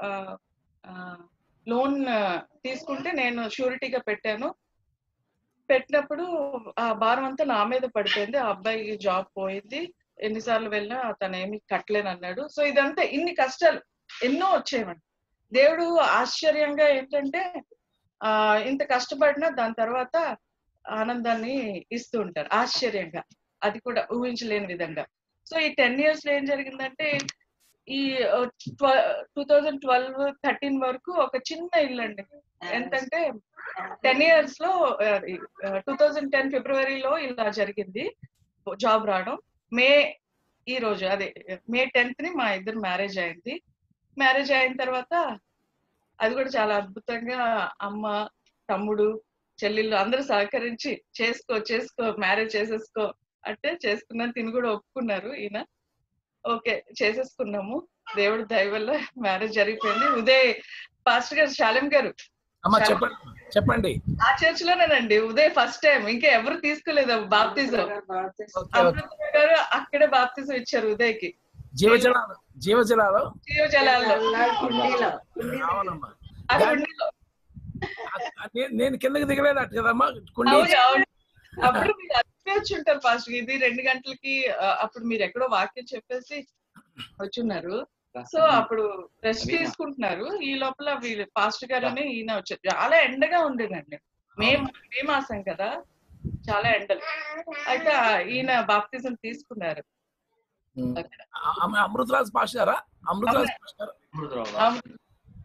[SPEAKER 7] లోన్ తీసుకుంటే నేను షూరిటీగా పెట్టాను పెట్టినప్పుడు ఆ భారం అంతా నా మీద పడిపోయింది ఆ అబ్బాయి జాబ్ పోయింది ఎన్నిసార్లు వెళ్ళినా తను ఏమి కట్టలేను అన్నాడు సో ఇదంతా ఇన్ని కష్టాలు ఎన్నో వచ్చేవండి దేవుడు ఆశ్చర్యంగా ఏంటంటే ఆ ఇంత కష్టపడినా దాని తర్వాత ఆనందాన్ని ఇస్తూ ఉంటారు ఆశ్చర్యంగా అది కూడా ఊహించలేని విధంగా సో ఈ టెన్ ఇయర్స్ లో ఏం జరిగిందంటే ఈ టూ థౌజండ్ ట్వెల్వ్ థర్టీన్ వరకు ఒక చిన్న ఇల్లు అండి ఎంతంటే టెన్ ఇయర్స్ లో టూ థౌజండ్ టెన్ ఫిబ్రవరిలో ఇలా జరిగింది జాబ్ రావడం మే ఈ రోజు అదే మే టెన్త్ ని మా ఇద్దరు మ్యారేజ్ అయింది మ్యారేజ్ అయిన తర్వాత అది కూడా చాలా అద్భుతంగా అమ్మ తమ్ముడు చెల్లెళ్ళు అందరూ సహకరించి చేసుకో చేసుకో మ్యారేజ్ చేసేసుకో అంటే చేసుకున్నాను తిని కూడా ఒప్పుకున్నారు ఈయన ఓకే చేసేసుకున్నాము దేవుడి దయ వల్ల మ్యారేజ్ జరిగిపోయింది ఉదయ్ పాస్టర్ గారు శాలెం గారు
[SPEAKER 2] అమ్మా చెప్పండి చెప్పండి
[SPEAKER 7] ఆ చర్చ్ లోనేనండి ఉదయ్ ఫస్ట్ టైం ఇంకా ఎవరు తీసుకోలేదు బాప్తిజం
[SPEAKER 2] ఓకే, ఓకే.
[SPEAKER 7] అమృత గారు అక్కడే బాప్తిజం ఇచ్చారు ఉదయ్ కి
[SPEAKER 2] జీవజలాలు జీవజలాలు
[SPEAKER 7] జీవజలాల్లో
[SPEAKER 2] అవునమ్మా
[SPEAKER 7] ఆ కుండీలో
[SPEAKER 2] ఆ- నే- నేను కిందకి దిగలేదు అటు కదమ్మా కుండి
[SPEAKER 7] అవును అవును అప్పుడు మీరు అదే వచ్చి ఉంటారు పాస్టర్ ఇది రెండు గంటలకి ఆ, అప్పుడు మీరు ఎక్కడో వాక్యం చెప్పేసి వచ్చున్నారు సో అప్పుడు రెస్ట్ తీసుకుంటున్నారు ఈ లోపల వీళ్ళు పాస్టర్ గారని ఈయన వచ్చారు చాలా ఎండగా ఉండేదండి మే మే మాసం కదా చాలా ఎండలు అయితే ఆ ఈయన బాప్తిజం తీసుకున్నారు
[SPEAKER 2] ఉమ్. ఆ- అమ్మ- అమృతరాజ్ పాషారా అమృతరాజ్ పాషారా
[SPEAKER 7] అవును.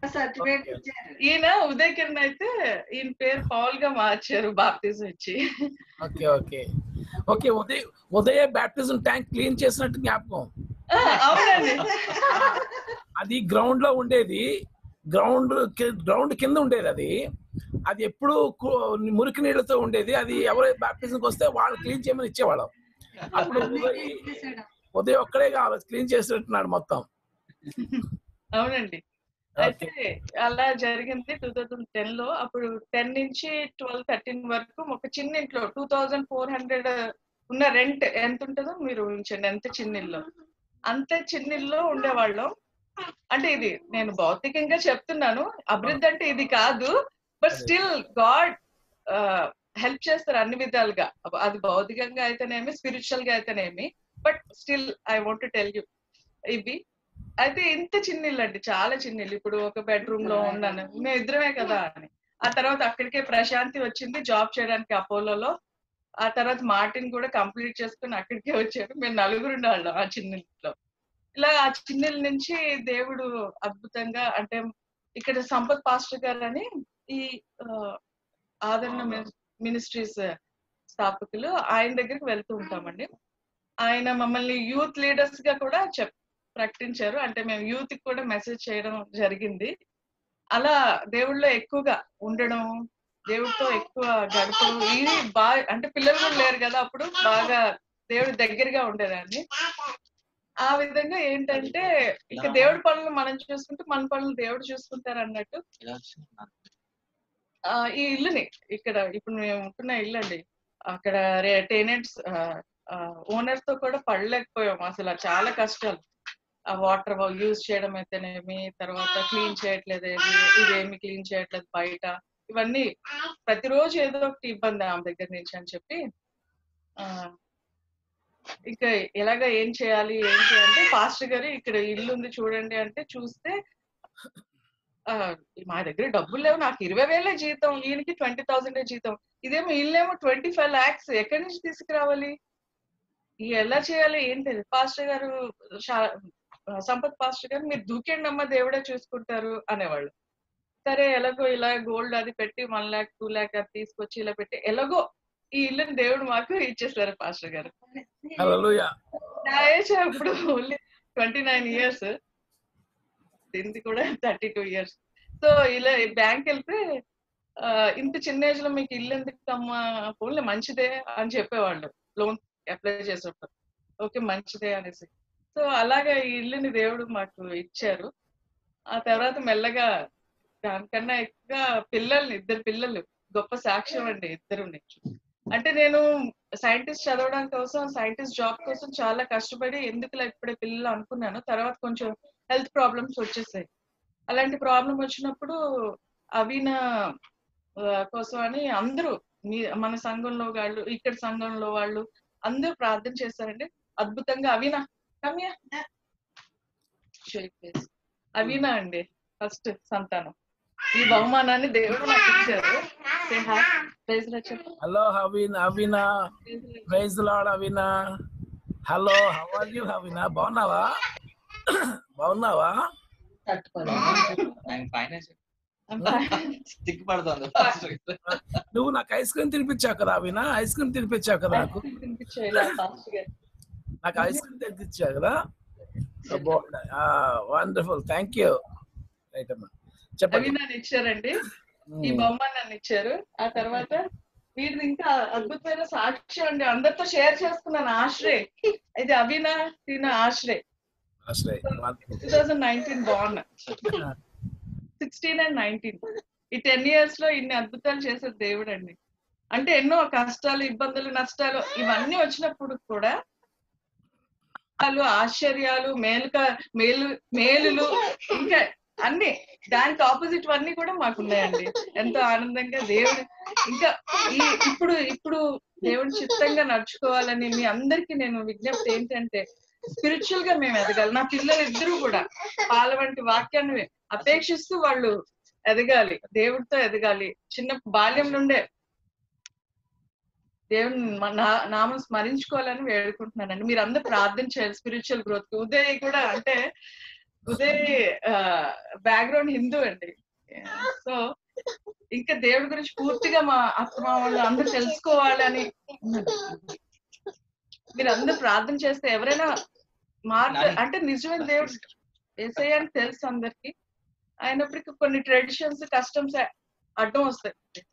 [SPEAKER 7] ఈయన ఉదయ్ కిరణ్ అయితే ఈయన పేరు పౌల్ గా మార్చారు బాప్తిజం ఇచ్చి
[SPEAKER 2] okay okay okay Uday Udaya baptism tank clean చేసినట్టు జ్ఞాపకం
[SPEAKER 7] ఆ, అవునండి
[SPEAKER 2] అది గ్రౌండ్ లో ఉండేది గ్రౌండ్ గ్రౌండ్ కింద ఉండేది అది అది ఎప్పుడు కు- మురికి నీళ్ళతో ఉండేది అది ఎవరు బ్యాప్టిజంకి వస్తే వాళ్ళు క్లీన్ చేయమని ఇచ్చేవాళ్ళం అప్పుడు ఉదయ్ ఉదయం ఒక్కడే కావాలి క్లీన్ చేసినట్టున్నాడు మొత్తం
[SPEAKER 7] అవునండి అయితే అలా జరిగింది టూ థౌజండ్ టెన్ లో అప్పుడు టెన్ నుంచి ట్వెల్వ్ థర్టీన్ వరకు ఒక చిన్న ఇంట్లో టూ థౌజండ్ ఫోర్ హండ్రెడ్ ఉన్న రెంట్ ఎంత ఉంటుందో మీరు ఊహించండి ఎంత చిన్న ఇల్లు అంత చిన్న ఇల్లు ఉండేవాళ్ళం అంటే ఇది నేను భౌతికంగా చెప్తున్నాను అభివృద్ధి అంటే ఇది కాదు బట్ స్టిల్ గాడ్ హెల్ప్ చేస్తారు అన్ని విధాలుగా అబ- అది భౌతికంగా అయితేనేమి స్పిరిచువల్ గా అయితేనేమి but still I want to tell you ఇవి అయితే ఇంత చిన్న ఇల్లు అండి చాలా చిన్న ఇల్లు ఇప్పుడు ఒక బెడ్రూమ్ లో ఉన్నాను మేము ఇద్దరమే కదా అని ఆ తర్వాత అక్కడికే ప్రశాంతి వచ్చింది జాబ్ చేయడానికి అపోలోలో ఆ తర్వాత మార్టిన్ కూడా కంప్లీట్ చేసుకుని అక్కడికే వచ్చారు మేము నలుగురు ఉండేవాళ్ళం ఆ చిన్న ఇంట్లో ఇలా ఆ చిన్న ఇల్లు నుంచి దేవుడు అద్భుతంగా అంటే ఇక్కడ సంపత్ పాస్టర్ గారు అని ఈ ఆ, ఆదరణ మినిస్ట్రీస్ స్థాపకులు ఆయన దగ్గరికి వెళ్తూ ఉంటామండి ఆయన మమ్మల్ని యూత్ లీడర్స్ గా కూడా చెప్ ప్రకటించారు అంటే మేము యూత్ కి కూడా మెసేజ్ చేయడం జరిగింది అలా దేవుళ్ళో ఎక్కువగా ఉండడం దేవుడితో ఎక్కువ గడపడం ఇది బాగా అంటే పిల్లలు కూడా లేరు కదా అప్పుడు బాగా దేవుడి దగ్గరగా ఉండేదాన్ని ఆ విధంగా ఏంటంటే ఇక దేవుడి పనులు మనం చూసుకుంటే మన పనులు దేవుడు చూసుకుంటారు అన్నట్టు
[SPEAKER 4] ఇలా వచ్చింది నాకు.
[SPEAKER 7] ఆ, ఈ ఇల్లుని ఇక్కడ ఇప్పుడు మేము ఉంటున్న ఇల్లు అండి అక్కడ టెనెంట్స్ ఓనర్ తో కూడా పడలేకపోయాం అసలు చాలా కష్టాలు ఆ వాటర్ యూజ్ చేయడం అయితేనేమి తర్వాత క్లీన్ చేయట్లేదు ఇది ఇదేమి క్లీన్ చేయట్లేదు బయట ఇవన్నీ ప్రతిరోజు ఏదో ఒకటి ఇబ్బంది ఆమె దగ్గర నుంచి అని చెప్పి ఆ ఇంకా ఎలాగ ఏం చేయాలి ఏం చేయాలంటే పాస్టర్ గారు ఇక్కడ ఇల్లు ఉంది చూడండి అంటే చూస్తే ఆ, మా దగ్గర డబ్బులు లేవు నాకు ఇరవై వేలే జీతం ఈయనకి ట్వంటీ థౌసండ్ జీతం ఇదేమో ఇల్లేమో ట్వంటీ ఫైవ్ లాక్స్ ఎక్కడి నుంచి తీసుకురావాలి ఇవి ఎలా చేయాలి ఏంటి పాస్టర్ గారు శా- సంపత్ పాస్టర్ గారు మీరు దూకేండి అమ్మ దేవుడే చూసుకుంటారు అనేవాళ్ళు సరే ఎలాగో ఇలా గోల్డ్ అది పెట్టి వన్ ల్యాక్ టూ ల్యాక్ అది తీసుకొచ్చి ఇలా పెట్టి ఎలాగో ఈ ఇల్లుని దేవుడు మాకు ఇచ్చేసారు పాస్టర్ గారు
[SPEAKER 2] హల్లెలూయా
[SPEAKER 7] నా ఏజ్ ఇప్పుడు ఓన్లీ ట్వంటీ నైన్ ఇయర్స్ దీనికి కూడా థర్టీ టూ ఇయర్స్ సో ఇలా బ్యాంక్ వెళ్తే ఆ, ఇంత చిన్న ఏజ్ లో మీకు ఇల్లు ఎందుకు అమ్మా ఫోన్లే మంచిదే అని చెప్పేవాళ్ళు లోన్ అప్లై చేసేటప్పుడు ఓకే మంచిదే అనేసి సో అలాగా ఈ ఇల్లుని దేవుడు మాకు ఇచ్చారు ఆ తర్వాత మెల్లగా దానికన్నా ఎక్కువ పిల్లల్ని ఇద్దరు పిల్లలు గొప్ప సాక్ష్యం అండి ఇద్దరుని అంటే నేను సైంటిస్ట్ చదవడం కోసం సైంటిస్ట్ జాబ్ కోసం చాలా కష్టపడి ఎందుకులా ఇప్పుడే పిల్లలు అనుకున్నాను తర్వాత కొంచెం హెల్త్ ప్రాబ్లమ్స్ వచ్చేసాయి అలాంటి ప్రాబ్లం వచ్చినప్పుడు అవిన ఆ, కోసం అని అందరూ మీ మన సంఘంలో వాళ్ళు ఇక్కడ సంఘంలో వాళ్ళు అందరూ ప్రార్థన చేశారండి అద్భుతంగా అవినా కమ్యా అవినా అండి ఫస్ట్ సంతానం ఈ బహుమానాన్ని దేవుడు నాకు ఇచ్చారు Say hi. Praise the Lord చెప్పు.
[SPEAKER 2] Hello Haveen Haveena
[SPEAKER 7] Praise the Lord.
[SPEAKER 2] Praise Lord Haveena hello how are you Haveena బాగున్నావా బాగున్నావా
[SPEAKER 4] ఆయన పైన
[SPEAKER 7] I'm fine.
[SPEAKER 4] సిగ్గుపడుతుంది పాస్టర్ గారు.
[SPEAKER 2] నువ్వు నాకు ఐస్ క్రీమ్ తినిపించావు కదా హవీనా ఐస్ క్రీమ్ తినిపించావు కదా నాకు
[SPEAKER 7] తినిపించాయి ఇలా fast గా.
[SPEAKER 2] నాకు ఐస్ క్రీమ్ తినిపించావు కదా వండర్ఫుల్ థ్యాంక్ యూ రైట్ అమ్మా
[SPEAKER 7] అవి
[SPEAKER 2] చెప్పండి
[SPEAKER 7] నన్ను ఇచ్చారండి ఈ బొమ్మని ఇచ్చారు ఆ తర్వాత వీడిది ఇంకా అద్భుతమైన సాక్ష్యం అండి అందరితో షేర్ చేసుకున్నాను ఆశ్రయ్ ఇది అవినా తిన ఆశ్రయ్ టూ థౌజండ్ నైన్టీన్ బాగున్నా సిక్స్టీన్ అండ్ నైన్టీన్ ఈ టెన్ ఇయర్స్ లో ఇన్ని అద్భుతాలు చేసే దేవుడు అండి అంటే ఎన్నో కష్టాలు ఇబ్బందులు నష్టాలు ఇవన్నీ వచ్చినప్పుడు కూడా వాళ్ళు ఆశ్చర్యాలు మేలుక మేలు మేలులు ఇంకా అన్ని దానికి ఆపోజిట్ అన్ని కూడా మాకు ఉన్నాయండి ఎంతో ఆనందంగా దేవుడు ఇంకా ఈ ఇప్పుడు ఇప్పుడు దేవుడి చిత్తంగా నడుచుకోవాలని మీ అందరికి నేను విజ్ఞప్తి ఏంటంటే స్పిరిచువల్ గా మేము ఎదగాలి నా పిల్లలు ఇద్దరు కూడా పాల వంటి వాక్యాన్ని అపేక్షిస్తూ వాళ్ళు ఎదగాలి దేవుడితో ఎదగాలి చిన్న బాల్యం నుండే దేవుని మ- నా- నామం స్మరించుకోవాలని వేడుకుంటున్నానండి మీరు అందరూ ప్రార్థన చేయాలి స్పిరిచువల్ గ్రోత్ ఉదయ్ కూడా అంటే ఉదయ్ బ్యాక్గ్రౌండ్ హిందూ అండి సో ఇంకా దేవుడి గురించి పూర్తిగా మా అత్త వాళ్ళు అందరూ తెలుసుకోవాలని మీరు అందరూ ప్రార్థన చేస్తే ఎవరైనా మారుతారు అంటే నిజమైన దేవుడు ఏసయ్య అని తెలుసు అందరికి అయినప్పటికీ కొన్ని ట్రెడిషన్స్ కస్టమ్స్ అడ్డం వస్తాయి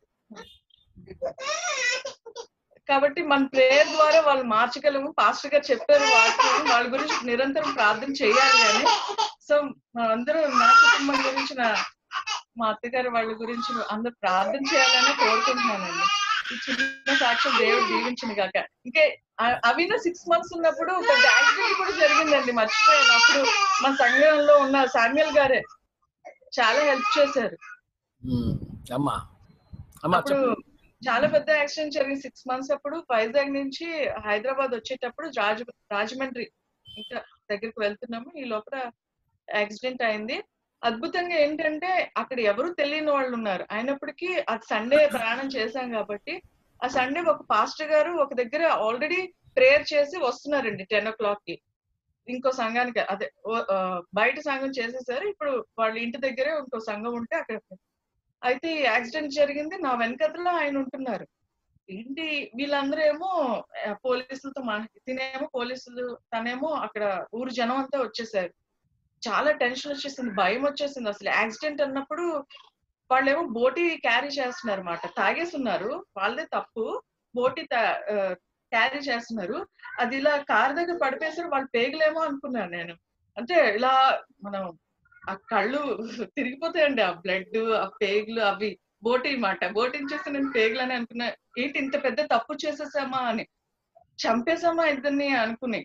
[SPEAKER 7] కాబట్టి మన ప్రేయర్ ద్వారా వాళ్ళు మార్చగలము పాస్టర్ గారు చెప్పారు వాక్యం వాళ్ళ గురించి నిరంతరం ప్రార్థన చేయాలి అని సో మనందరూ నా కుటుంబం గురించి నా మా అత్తగారు వాళ్ళ గురించి అందరూ ప్రార్థన చేయాలని కోరుకుంటున్నానండి ఈ చిన్న సాక్ష్యం దేవుడు దీవించిన గాక ఇంకే అ- అవిన సిక్స్ మంత్స్ ఉన్నప్పుడు ఒక యాక్సిడెంట్ కూడా జరిగిందండి మర్చిపోయాను అప్పుడు మా సంఘంలో ఉన్న సామ్యుల్ గారే చాలా హెల్ప్ చేశారు
[SPEAKER 2] ఉమ్, అమ్మా అమ్మా
[SPEAKER 7] అప్పుడు
[SPEAKER 2] చెప్పు
[SPEAKER 7] చాలా పెద్ద యాక్సిడెంట్ జరిగింది సిక్స్ మంత్స్ అప్పుడు వైజాగ్ నుంచి హైదరాబాద్ వచ్చేటప్పుడు రాజ రాజమండ్రి ఇంకా దగ్గరికి వెళ్తున్నాము ఈ లోపల యాక్సిడెంట్ అయింది అద్భుతంగా ఏంటంటే అక్కడ ఎవరు తెలియని వాళ్ళు ఉన్నారు అయినప్పటికీ అది సండే ప్రయాణం చేశాం కాబట్టి ఆ సండే ఒక పాస్టర్ గారు ఒక దగ్గర ఆల్రెడీ ప్రేయర్ చేసి వస్తున్నారండి టెన్ ఓ క్లాక్ కి ఇంకో సంఘానికి అదే ఓ- ఆ, బయట సంఘం చేసేసారు ఇప్పుడు వాళ్ళ ఇంటి దగ్గరే ఇంకో సంఘం ఉంటే అక్కడ అయితే ఈ యాక్సిడెంట్ జరిగింది నా వెనకతలో ఆయన ఉంటున్నారు ఏంటి వీళ్ళందరూ ఏమో ఆ, పోలీసులతో మా తినేమో పోలీసులు తనేమో అక్కడ ఊరు జనం అంతా వచ్చేసారు చాలా టెన్షన్ వచ్చేసింది భయం వచ్చేసింది అసలు యాక్సిడెంట్ అన్నప్పుడు వాళ్ళేమో బోటి క్యారీ చేస్తున్నారు అనమాట తాగేస్తున్నారు వాళ్ళదే తప్పు బోటి క్యారీ చేస్తున్నారు అది ఇలా కార్ దగ్గర పడిపోయేసరి వాళ్ళు పేగలేమో అనుకున్నాను నేను అంటే ఇలా మనం ఆ కళ్ళు తిరిగిపోతాయండి ఆ బ్లడ్ ఆ పేగులు అవి బోటి మాట బోటిని చూస్తే నేను పేగులని అనుకున్నా ఏంటి ఇంత పెద్ద తప్పు చేసేసామా అని చంపేసామా ఇద్దరిని అనుకుని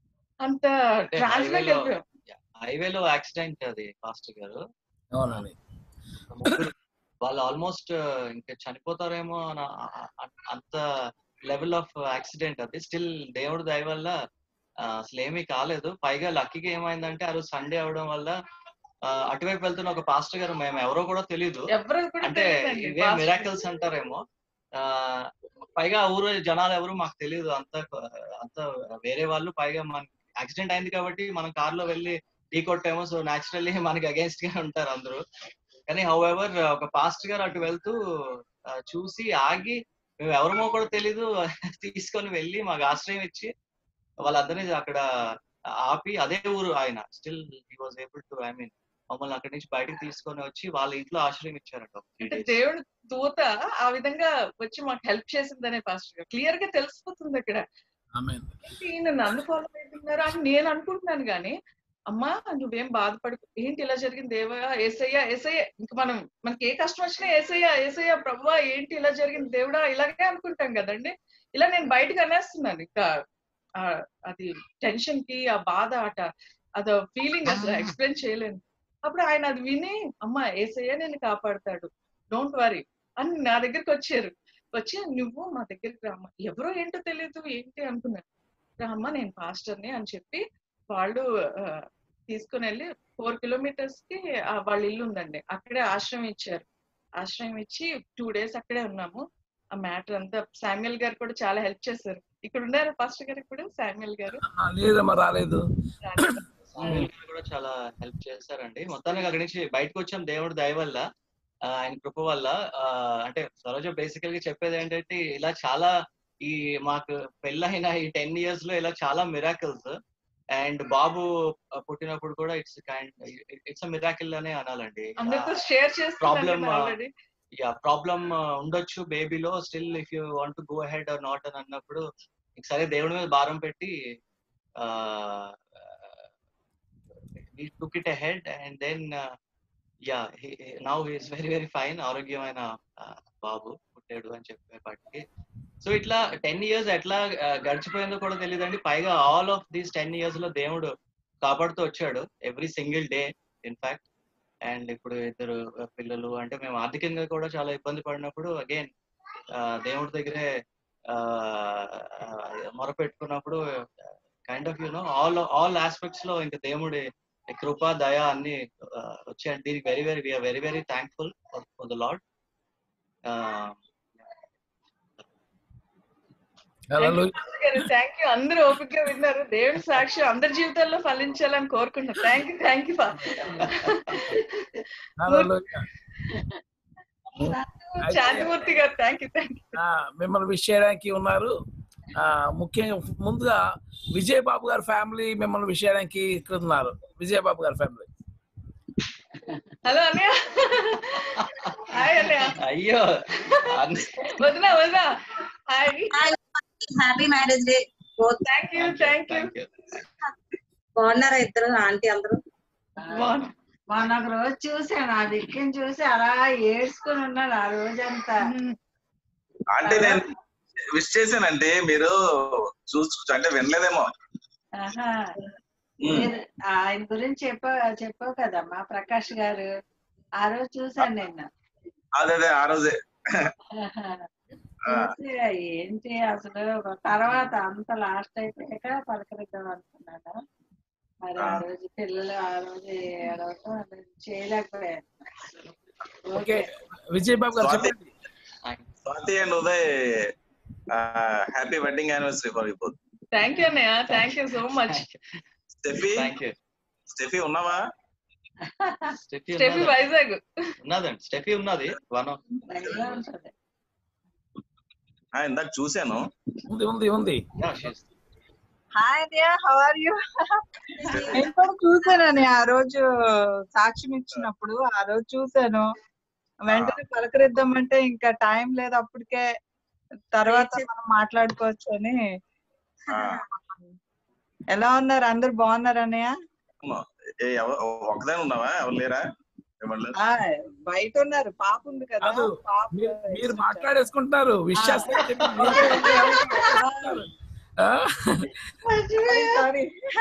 [SPEAKER 7] అంత
[SPEAKER 4] అంటే
[SPEAKER 7] ట్రాన్స్లేట్
[SPEAKER 4] highway లో-
[SPEAKER 7] అయిపోయాం
[SPEAKER 4] హైవేలో యాక్సిడెంట్ అది పాస్టర్ గారు
[SPEAKER 2] అవునండి
[SPEAKER 4] ముగ్గురు వాళ్ళు ఆల్మోస్ట్ ఇంకా చనిపోతారేమో అన్న అ- అ- అంత లెవెల్ ఆఫ్ యాక్సిడెంట్ అది స్టిల్ దేవుడి దయ వల్ల ఆ, అసలు ఏమీ కాలేదు పైగా లక్కీగా ఏమైందంటే ఆ రోజు సండే అవడం వల్ల ఆ, అటువైపు వెళ్తున్న ఒక పాస్టర్ గారు మేము ఎవరో కూడా తెలియదు
[SPEAKER 7] ఎవరు కూడా
[SPEAKER 4] అంటే
[SPEAKER 7] తెలియదండి
[SPEAKER 4] ఇవే
[SPEAKER 7] Pastor.
[SPEAKER 4] మిరాకిల్స్ అంటారేమో ఆ పైగా ఆ ఊరు జనాలు ఎవరు మాకు తెలియదు అంత అంత వేరే వాళ్ళు పైగా మన యాక్సిడెంట్ అయింది కాబట్టి మనం కార్ లో వెళ్ళి టీ కొట్టాము సో న్యాచురల్లీ మనకి అగేన్స్ట్ గా ఉంటారు అందరూ కానీ హౌ ఎవర్ ఒక పాస్ట్ గారు అటు వెళ్తూ ఆ, చూసి ఆగి మేము ఎవరమో కూడా తెలీదు తీసుకొని వెళ్ళి మాకు ఆశ్రయం ఇచ్చి వాళ్ళందరినీ అక్కడ ఆపి అదే ఊరు ఆయన still he was able to I mean మమ్మల్ని అక్కడి నుంచి బయటకు తీసుకొని వచ్చి వాళ్ళ ఇంట్లో ఆశ్రయం ఇచ్చారట ఒక three
[SPEAKER 7] అంటే
[SPEAKER 4] days.
[SPEAKER 7] దేవుడు దూత ఆ విధంగా వచ్చి మాకు హెల్ప్ చేసిందనే పాస్టర్ గారు క్లియర్ గా తెలిసిపోతుంది అక్కడ
[SPEAKER 2] ఆమె
[SPEAKER 7] ఏంటి ఈయన నన్ను ఫాలో అవుతున్నారు అని నేను అనుకుంటున్నాను కానీ అమ్మా నువ్వేం బాధపడు ఏంటి ఇలా జరిగింది దేవా ఏసయ్యా ఏసయ్య ఇంక మనం మనకి ఏ కష్టం వచ్చినా ఏసయ్యా ఏసయ్యా ప్రభా ఏంటి ఇలా జరిగింది దేవుడా ఇలాగే అనుకుంటాం కదండి ఇలా నేను బయటకు అనేస్తున్నాను ఇంకా ఆ, అది టెన్షన్ కి ఆ బాధ అట అదో ఫీలింగ్ అసలు ఎక్స్ప్లెయిన్ చేయలేను అప్పుడు ఆయన అది విని అమ్మా ఏసయ్య నేను కాపాడతాడు డోంట్ వరీ అని నా దగ్గరికి వచ్చారు వచ్చి నువ్వు మా దగ్గరికి రామ్మా ఎవరో ఏంటో తెలియదు ఏంటి అనుకున్నాను రామ్మా నేను పాస్టర్ని అని చెప్పి వాళ్ళు ఆ, తీసుకుని వెళ్ళి ఫోర్ కిలోమీటర్స్ కి ఆ, వాళ్ళ ఇల్లు ఉందండి అక్కడే ఆశ్రయం ఇచ్చారు ఆశ్రయం ఇచ్చి టూ డేస్ అక్కడే ఉన్నాము ఆ మ్యాటర్ అంతా శామ్యుల్ గారు కూడా చాలా హెల్ప్ చేశారు ఇక్కడ ఉన్నారు పాస్టర్ గారు ఇప్పుడు శామ్యుల్ గారు
[SPEAKER 2] ఆ, లేదమ్మా రాలేదు
[SPEAKER 4] స్వామివారు గారు కూడా చాలా హెల్ప్ చేశారండి మొత్తానికి అక్కడి నుంచి బయటకు వచ్చాం దేవుడి దయ వల్ల ఆ, ఆయన కృప వల్ల ఆ, అంటే సరోజ బేసికల్ గా చెప్పేది ఏంటంటే ఇలా చాలా ఈ మాకు పెళ్ళైన ఈ టెన్ ఇయర్స్ లో ఇలా చాలా మిరాకిల్స్ అండ్ బాబు పుట్టినప్పుడు కూడా ఇట్స్ కైండ్ ఇట్స్ మిరాకిల్ అనే అనాలండి
[SPEAKER 7] అందరితో షేర్
[SPEAKER 4] Problem,
[SPEAKER 7] చేస్తున్నాను
[SPEAKER 4] uh,
[SPEAKER 7] ఆల్రెడీ
[SPEAKER 4] యా ప్రాబ్లం ఉండొచ్చు బేబీలో still if you want go ahead or not అని అన్నప్పుడు ఇంక సరే దేవుడి మీద భారం పెట్టి took it ahead and then yeah now is very very fine ఆరోగ్యమైన uh, బాబు పుట్టాడు అని చెప్పేపాటికి సో ఇట్లా టెన్ ఇయర్స్ ఎట్లా uh, గడిచిపోయిందో కూడా తెలియదండి పైగా all of these ten years లో దేవుడు కాపాడుతూ వచ్చాడు every single day in fact and ఇప్పుడు ఇద్దరు పిల్లలు అంటే మేము ఆర్థికంగా కూడా చాలా ఇబ్బంది పడినప్పుడు అగైన్ దేవుడి దగ్గరే మొరపెట్టుకున్నప్పుడు kind of you know all all aspects లో ఇంకా దేవుడి కృప దయ అన్ని uh, వచ్చాయండి దీనికి very very we are very very thankful for the Lord
[SPEAKER 7] thank you అందరూ ఓపిక గా విన్నారు దేవుడి సాక్షి అందరి జీవితాల్లో ఫలించాలని కోరుకుంటున్నాను thank you thank you Shanthimurthy గారు థ్యాంక్ యూ థ్యాంక్ యూ
[SPEAKER 2] మిమ్మల్ని విష్ చేయడానికి ఉన్నారు ఆ, ముఖ్యంగా ముందుగా విజయబాబు గారి ఫ్యామిలీ మిమ్మల్ని విష్ చేయడానికి ఇక్కడ ఉన్నారు విజయబాబు గారి ఫ్యామిలీ
[SPEAKER 7] హలో అన్నయ్య హాయ్ అన్నయ్య
[SPEAKER 4] అయ్యో అన్ని-
[SPEAKER 7] వదినా వదినా hi
[SPEAKER 8] happy marriage day both
[SPEAKER 7] thank you thank you
[SPEAKER 4] Thank you.
[SPEAKER 8] బాగున్నారా ఇద్దరు ఆంటీ అందరూ
[SPEAKER 7] బాగున్నా
[SPEAKER 9] మొన్న ఒక రోజు చూసాను ఆ దిక్కుని చూసి అలా ఏడ్చుకుని ఉన్నాను ఆ రోజంతా
[SPEAKER 10] అంటే నేను విష్ చేశానంటే మీరు చూసు అంటే వినలేదేమో
[SPEAKER 9] ఆహా.
[SPEAKER 10] ఉమ్.
[SPEAKER 9] మీరు ఆయన గురించి చెప్పావు చెప్పావు కదమ్మా ప్రకాష్ గారు ఆ రోజు చూసాను నేను
[SPEAKER 10] అదే అదే ఆ రోజే
[SPEAKER 9] ఆహా.
[SPEAKER 10] ఆ.
[SPEAKER 9] చూసి ఏంటి అసలు తర్వాత అంత లాస్ట్ అయిపోయాక పలకరిద్దాం అనుకున్నాను మరి ఆ
[SPEAKER 10] ఆ.
[SPEAKER 9] రోజు పిల్లలు ఆ రోజు ఏడవటం అది చేయలేకపోయాను
[SPEAKER 2] ఓకే విజయ్ బాబు గారు
[SPEAKER 10] స్వాతి
[SPEAKER 2] చెప్పండి
[SPEAKER 10] Swathi and Uday happy wedding anniversary for you both
[SPEAKER 7] thank you అన్నయ్య thank you so much
[SPEAKER 10] Steffi
[SPEAKER 4] thank you
[SPEAKER 10] Steffi ఉన్నావా
[SPEAKER 4] స్టెఫీ
[SPEAKER 7] స్టెఫీ
[SPEAKER 4] ఉన్నదా?
[SPEAKER 7] వైజాగ్
[SPEAKER 4] ఉన్నదండి స్టెఫీ ఉన్నది వన్
[SPEAKER 9] భయంగా ఉంటది
[SPEAKER 10] ఆ, ఇందాక చూశాను
[SPEAKER 2] ఉంది ఉంది ఉంది
[SPEAKER 11] హాయ్ అన్నయ్య హౌ ఆర్ యూ నేను కూడా చూసానని ఆ రోజు సాక్ష్యం ఇచ్చినప్పుడు ఆ రోజు చూసాను వెంటనే పలకరిద్దామంటే ఇంకా టైం లేదు అప్పటికే తర్వాత మనం మాట్లాడుకోవచ్చు అని
[SPEAKER 10] ఆ,
[SPEAKER 11] ఎలా ఉన్నారు అందరు బాగున్నారు అన్నయ్య
[SPEAKER 10] అవును. ఏ, ఎవ- ఒకదాని ఉన్నావా ఎవరు లేరా ఏమన్నా
[SPEAKER 11] ఆ, బయట ఉన్నారు పాప ఉంది కదా
[SPEAKER 2] కాదు,
[SPEAKER 11] పాప
[SPEAKER 2] మీరు మీరు మాట్లాడేసుకుంటారు విషయాలు
[SPEAKER 11] సారీ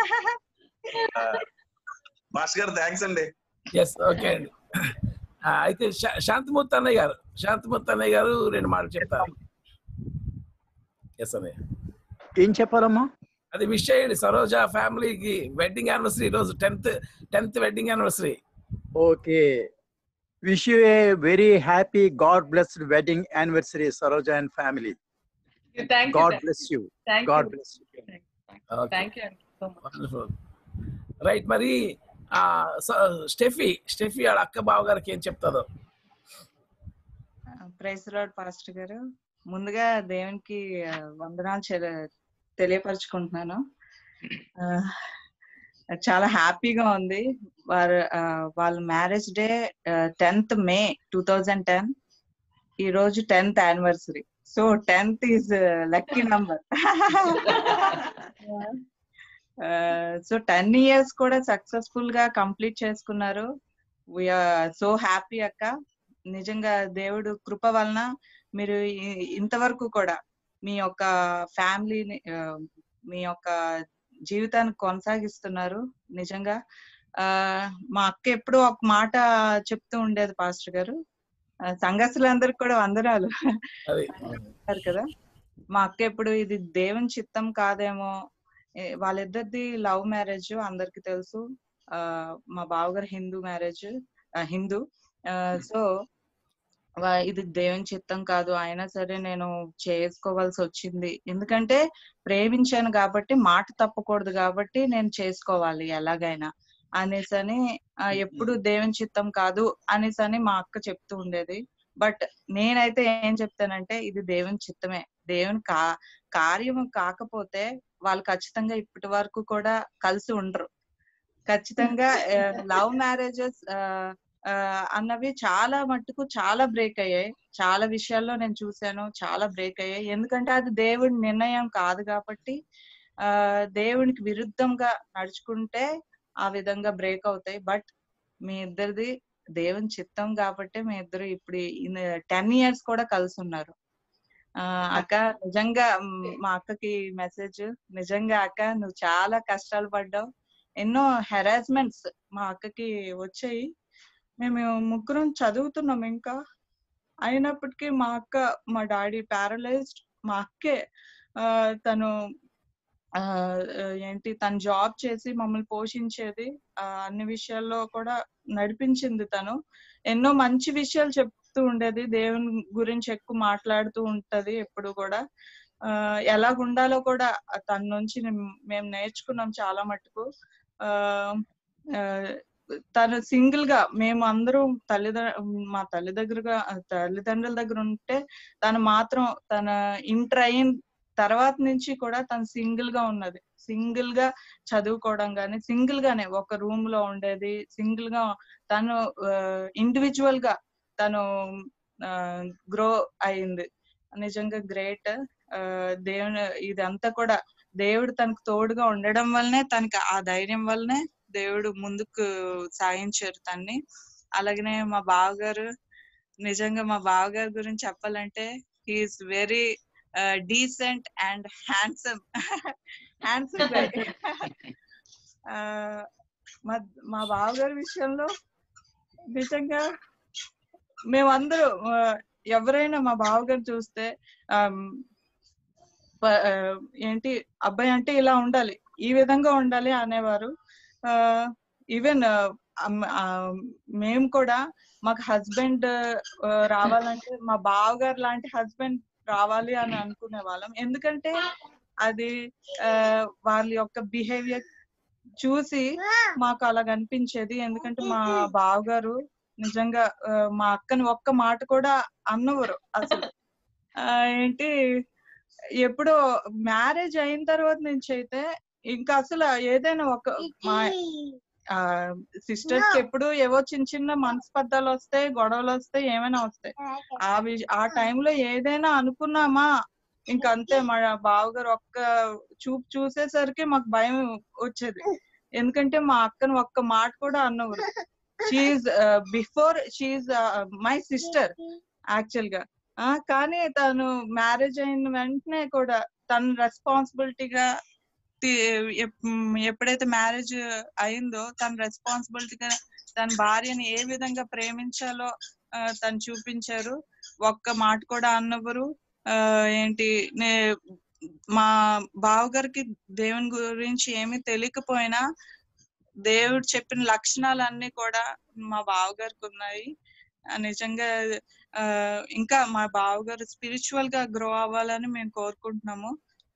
[SPEAKER 10] మాస్టర్ గారు థ్యాంక్స్ అండి
[SPEAKER 2] ఎస్ ఓకే అండి ఆ, అయితే శా- శాంతిమూర్తి అన్నయ్య గారు శాంతిమూర్తి అన్నయ్య గారు రెండు మాటలు చెప్తారు ఎస్ అన్నయ్య
[SPEAKER 1] ఏం చెప్పాలమ్మా
[SPEAKER 2] అది విష్ చేయండి సరోజ ఫ్యామిలీకి వెడ్డింగ్ యానివర్సరీ రోజు tenth tenth wedding anniversary
[SPEAKER 1] okay wish you a very happy God blessed wedding anniversary Saroja and family
[SPEAKER 7] thank you
[SPEAKER 1] God bless you
[SPEAKER 7] thank
[SPEAKER 1] God
[SPEAKER 7] you
[SPEAKER 1] bless you
[SPEAKER 7] thank you so much
[SPEAKER 2] wonderful right మరి ఆ, స- స్టెఫీ స్టెఫీ వాళ్ళ అక్క బావ గారికి ఏం చెప్తాదో
[SPEAKER 11] ప్రైజ్ లార్డ్ పాస్టర్ గారు ముందుగా దేవునికి ఆ, వందనాలు చెల- తెలియపరచుకుంటున్నాను ఆ, చాలా హ్యాపీగా ఉంది వారు ఆ, వాళ్ళ marriage day tenth May two thousand ten ఈ రోజు tenth anniversary so tenth is lucky number so ten years కూడా సక్సెస్ఫుల్ గా కంప్లీట్ చేసుకున్నారు వీఆర్ సో హ్యాపీ అక్క నిజంగా దేవుడు కృప వలన మీరు ఇ- ఇంతవరకు కూడా మీ యొక్క ఫ్యామిలీని ఆ, మీ యొక్క జీవితాన్ని కొనసాగిస్తున్నారు నిజంగా ఆ మా అక్క ఎప్పుడూ ఒక మాట చెప్తూ ఉండేది పాస్టర్ గారు ఆ, సంఘస్థులందరికీ కూడా వందనాలు
[SPEAKER 2] అది
[SPEAKER 11] అంటారు కదా మా అక్క ఎప్పుడు ఇది దేవుని చిత్తం కాదేమో ఏ, వాళ్ళిద్దరిది లవ్ మ్యారేజ్ అందరికి తెలుసు ఆ మా బావగారు హిందూ మ్యారేజ్ హిందూ సో ఇది దేవుని చిత్తం కాదు అయినా సరే నేను చేసుకోవాల్సి వచ్చింది ఎందుకంటే ప్రేమించాను కాబట్టి మాట తప్పకూడదు కాబట్టి నేను చేసుకోవాలి ఎలాగైనా అనేసని ఆ, ఎప్పుడు దేవుని చిత్తం కాదు అనేసని మా అక్క చెప్తూ ఉండేది బట్ నేనైతే ఏం చెప్తానంటే ఇది దేవుని చిత్తమే దేవుని కా కార్యం కాకపోతే వాళ్ళు ఖచ్చితంగా ఇప్పటి వరకు కూడా కలిసి ఉండరు ఖచ్చితంగా లవ్ మ్యారేజెస్ అన్నవి చాలా మట్టుకు చాలా బ్రేక్ అయ్యాయి చాలా విషయాల్లో నేను చూశాను చాలా బ్రేక్ అయ్యాయి ఎందుకంటే అది దేవుడి నిర్ణయం కాదు కాబట్టి ఆ దేవునికి విరుద్ధంగా నడుచుకుంటే ఆ విధంగా బ్రేక్ అవుతాయి బట్ మీ ఇద్దరిది దేవుని చిత్తం కాబట్టి మీ ఇద్దరు ఇప్పుడు టెన్ ఇయర్స్ కూడా కలిసి ఉన్నారు ఆ అక్క నిజంగా మ్, మా అక్కకి మెసేజ్ నిజంగా అక్క నువ్వు చాలా కష్టాలు పడ్డావు ఎన్నో హెరాస్మెంట్స్ మా అక్కకి వచ్చాయి మేము ముగ్గురం చదువుతున్నాం ఇంకా అయినప్పటికీ మా అక్క మా డాడీ ప్యారలైజ్డ్ మా అక్కే ఆ, తను ఆ ఏంటి తను జాబ్ చేసి మమ్మల్ని పోషించేది ఆ, అన్ని విషయాల్లో కూడా నడిపించింది తను ఎన్నో మంచి విషయాలు చెప్తూ ఉండేది దేవుని గురించి ఎక్కువ మాట్లాడుతూ ఉంటది ఎప్పుడు కూడా ఆ ఎలా ఉండాలో కూడా తన నుంచి నేం- మేము నేర్చుకున్నాం చాలా మటుకు ఆ ఆ, తను సింగిల్ గా మేము అందరూ తల్లిదండ్రు మా తల్లి దగ్గరగా తల్లిదండ్రుల దగ్గర ఉంటే తను మాత్రం తన ఇంటర్ అయిన తర్వాత నుంచి కూడా తను సింగిల్ గా ఉన్నది సింగిల్ గా చదువుకోవడం గానీ సింగిల్ గానే ఒక రూమ్ లో ఉండేది సింగిల్ గా తను ఇండివిజువల్ గా తను గ్రో అయింది నిజంగా గ్రేట్ దేవుని ఇదంతా కూడా దేవుడు తనకు తోడుగా ఉండడం వల్లనే తనకి ఆ ధైర్యం వల్లనే దేవుడు ముందుకు సాగించారు తన్ని అలాగనే మా బావగారు నిజంగా మా బావగారి గురించి చెప్పాలంటే he's very decent and handsome handsome మా మా బావగారి విషయంలో నిజంగా మేమందరూ ఆ, ఎవరైనా మా బావగారు చూస్తే ఆమ్, ప- ఆ, ఏంటి అబ్బాయి అంటే ఇలా ఉండాలి ఈ విధంగా ఉండాలి అనేవారు ఈవెన్ మేము కూడా మాకు హస్బెండ్ రావాలంటే మా బావగారు లాంటి హస్బెండ్ రావాలి అని అనుకునే వాళ్ళం ఎందుకంటే అది ఆ, వాళ్ళ యొక్క బిహేవియర్ చూసి మాకు అలాగ అనిపించేది ఎందుకంటే మా బావగారు నిజంగా ఆ, మా అక్కని ఒక్క మాట కూడా అన్నవరు అసలు ఆ, ఏంటి ఎప్పుడో మ్యారేజ్ అయిన తర్వాత నుంచి అయితే ఇంకా అసలు ఏదైనా ఒక మా సిస్టర్స్ కి ఎప్పుడు ఏవో చిన్న చిన్న మనస్పర్ధాలు వస్తాయి గొడవలు వస్తాయి ఏమైనా వస్తాయి ఆ విష- ఆ టైంలో ఏదైనా అనుకున్నామా ఇంకా అంతే మా బావగారు ఒక్క చూపు చూసేసరికి మాకు భయం వచ్చేది ఎందుకంటే మా అక్కను ఒక్క మాట కూడా అన్నవారు she's before she's my sister actual గా ఆ కానీ తను మ్యారేజ్ అయిన వెంటనే కూడా తన రెస్పాన్సిబిలిటీగా ఎప్పుడైతే మ్యారేజ్ అయిందో తన రెస్పాన్సిబిలిటీగా తన భార్యని ఏ విధంగా ప్రేమించాలో ఆ, తను చూపించారు ఒక్క మాట కూడా అన్నవరు ఆ, ఏంటి నే మా బావగారికి దేవుని గురించి ఏమీ తెలియకపోయినా దేవుడు చెప్పిన లక్షణాలన్నీ కూడా మా బావగారికి ఉన్నాయి ఆ, నిజంగా ఆ, ఇంకా మా బావగారు స్పిరిచువల్ గా గ్రో అవ్వాలని మేము కోరుకుంటున్నాము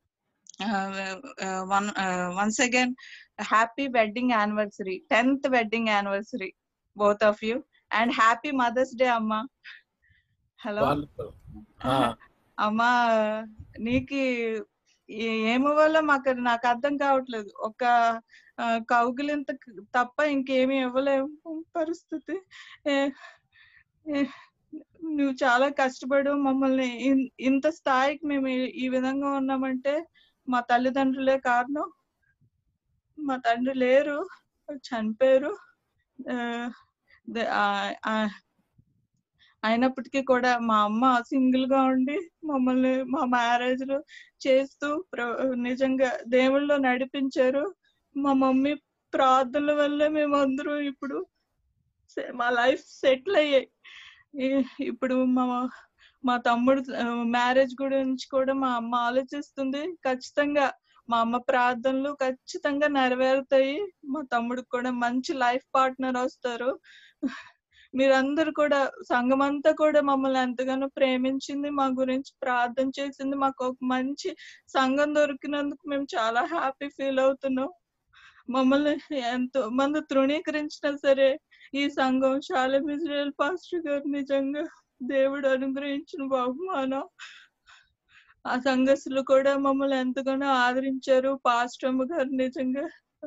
[SPEAKER 11] one once again happy wedding anniversary tenth wedding anniversary both of you and happy mother's day అమ్మా హలో
[SPEAKER 2] Wonderful. ఆ,
[SPEAKER 11] అమ్మా నీకు ఏ- ఏమివ్వాలో మాకు నాకు అర్థం కావట్లేదు ఒక ఆ, కౌగిలింత తప్ప ఇంకేమీ ఇవ్వలేము పరిస్థితి ఏ- ఏ- నువ్వు చాలా కష్టపడు మమ్మల్ని ఇన్- ఇంత స్థాయికి మేము ఈ- ఈ విధంగా ఉన్నామంటే మా తల్లిదండ్రులే కారణం మా తండ్రి లేరు చనిపోయారు ఆ, ద- ఆ- ఆ- అయినప్పటికీ కూడా మా అమ్మ సింగిల్ గా ఉండి మమ్మల్ని మా మ్యారేజ్ లో చేస్తూ ప్ర- నిజంగా దేవుళ్ళో నడిపించారు మా మమ్మీ ప్రార్థనల వల్లే మేము అందరూ ఇప్పుడు సె- మా లైఫ్ సెటిల్ అయ్యాయి ఈ- ఇప్పుడు మా మా తమ్ముడు మ్యారేజ్ గురించి కూడా మా అమ్మ ఆలోచిస్తుంది ఖచ్చితంగా మా అమ్మ ప్రార్థనలు ఖచ్చితంగా నెరవేరుతాయి మా తమ్ముడికి కూడా మంచి లైఫ్ పార్ట్నర్ వస్తారు మీరందరూ కూడా సంఘం అంతా కూడా మమ్మల్ని ఎంతగానో ప్రేమించింది మా గురించి ప్రార్థన చేసింది మాకు ఒక మంచి సంఘం దొరికినందుకు మేము చాలా హ్యాపీ ఫీల్ అవుతున్నాం మమ్మల్ని ఎంతో మంది తృణీకరించినా సరే ఈ సంఘం శాలెం ఇజ్రాయల్ పాస్టర్ గారు నిజంగా దేవుడు అనుగ్రహించిన బహుమానం ఆ సంఘస్థులు కూడా మమ్మల్ని ఎంతగానో ఆదరించారు పాస్టమ్ గారు నిజంగా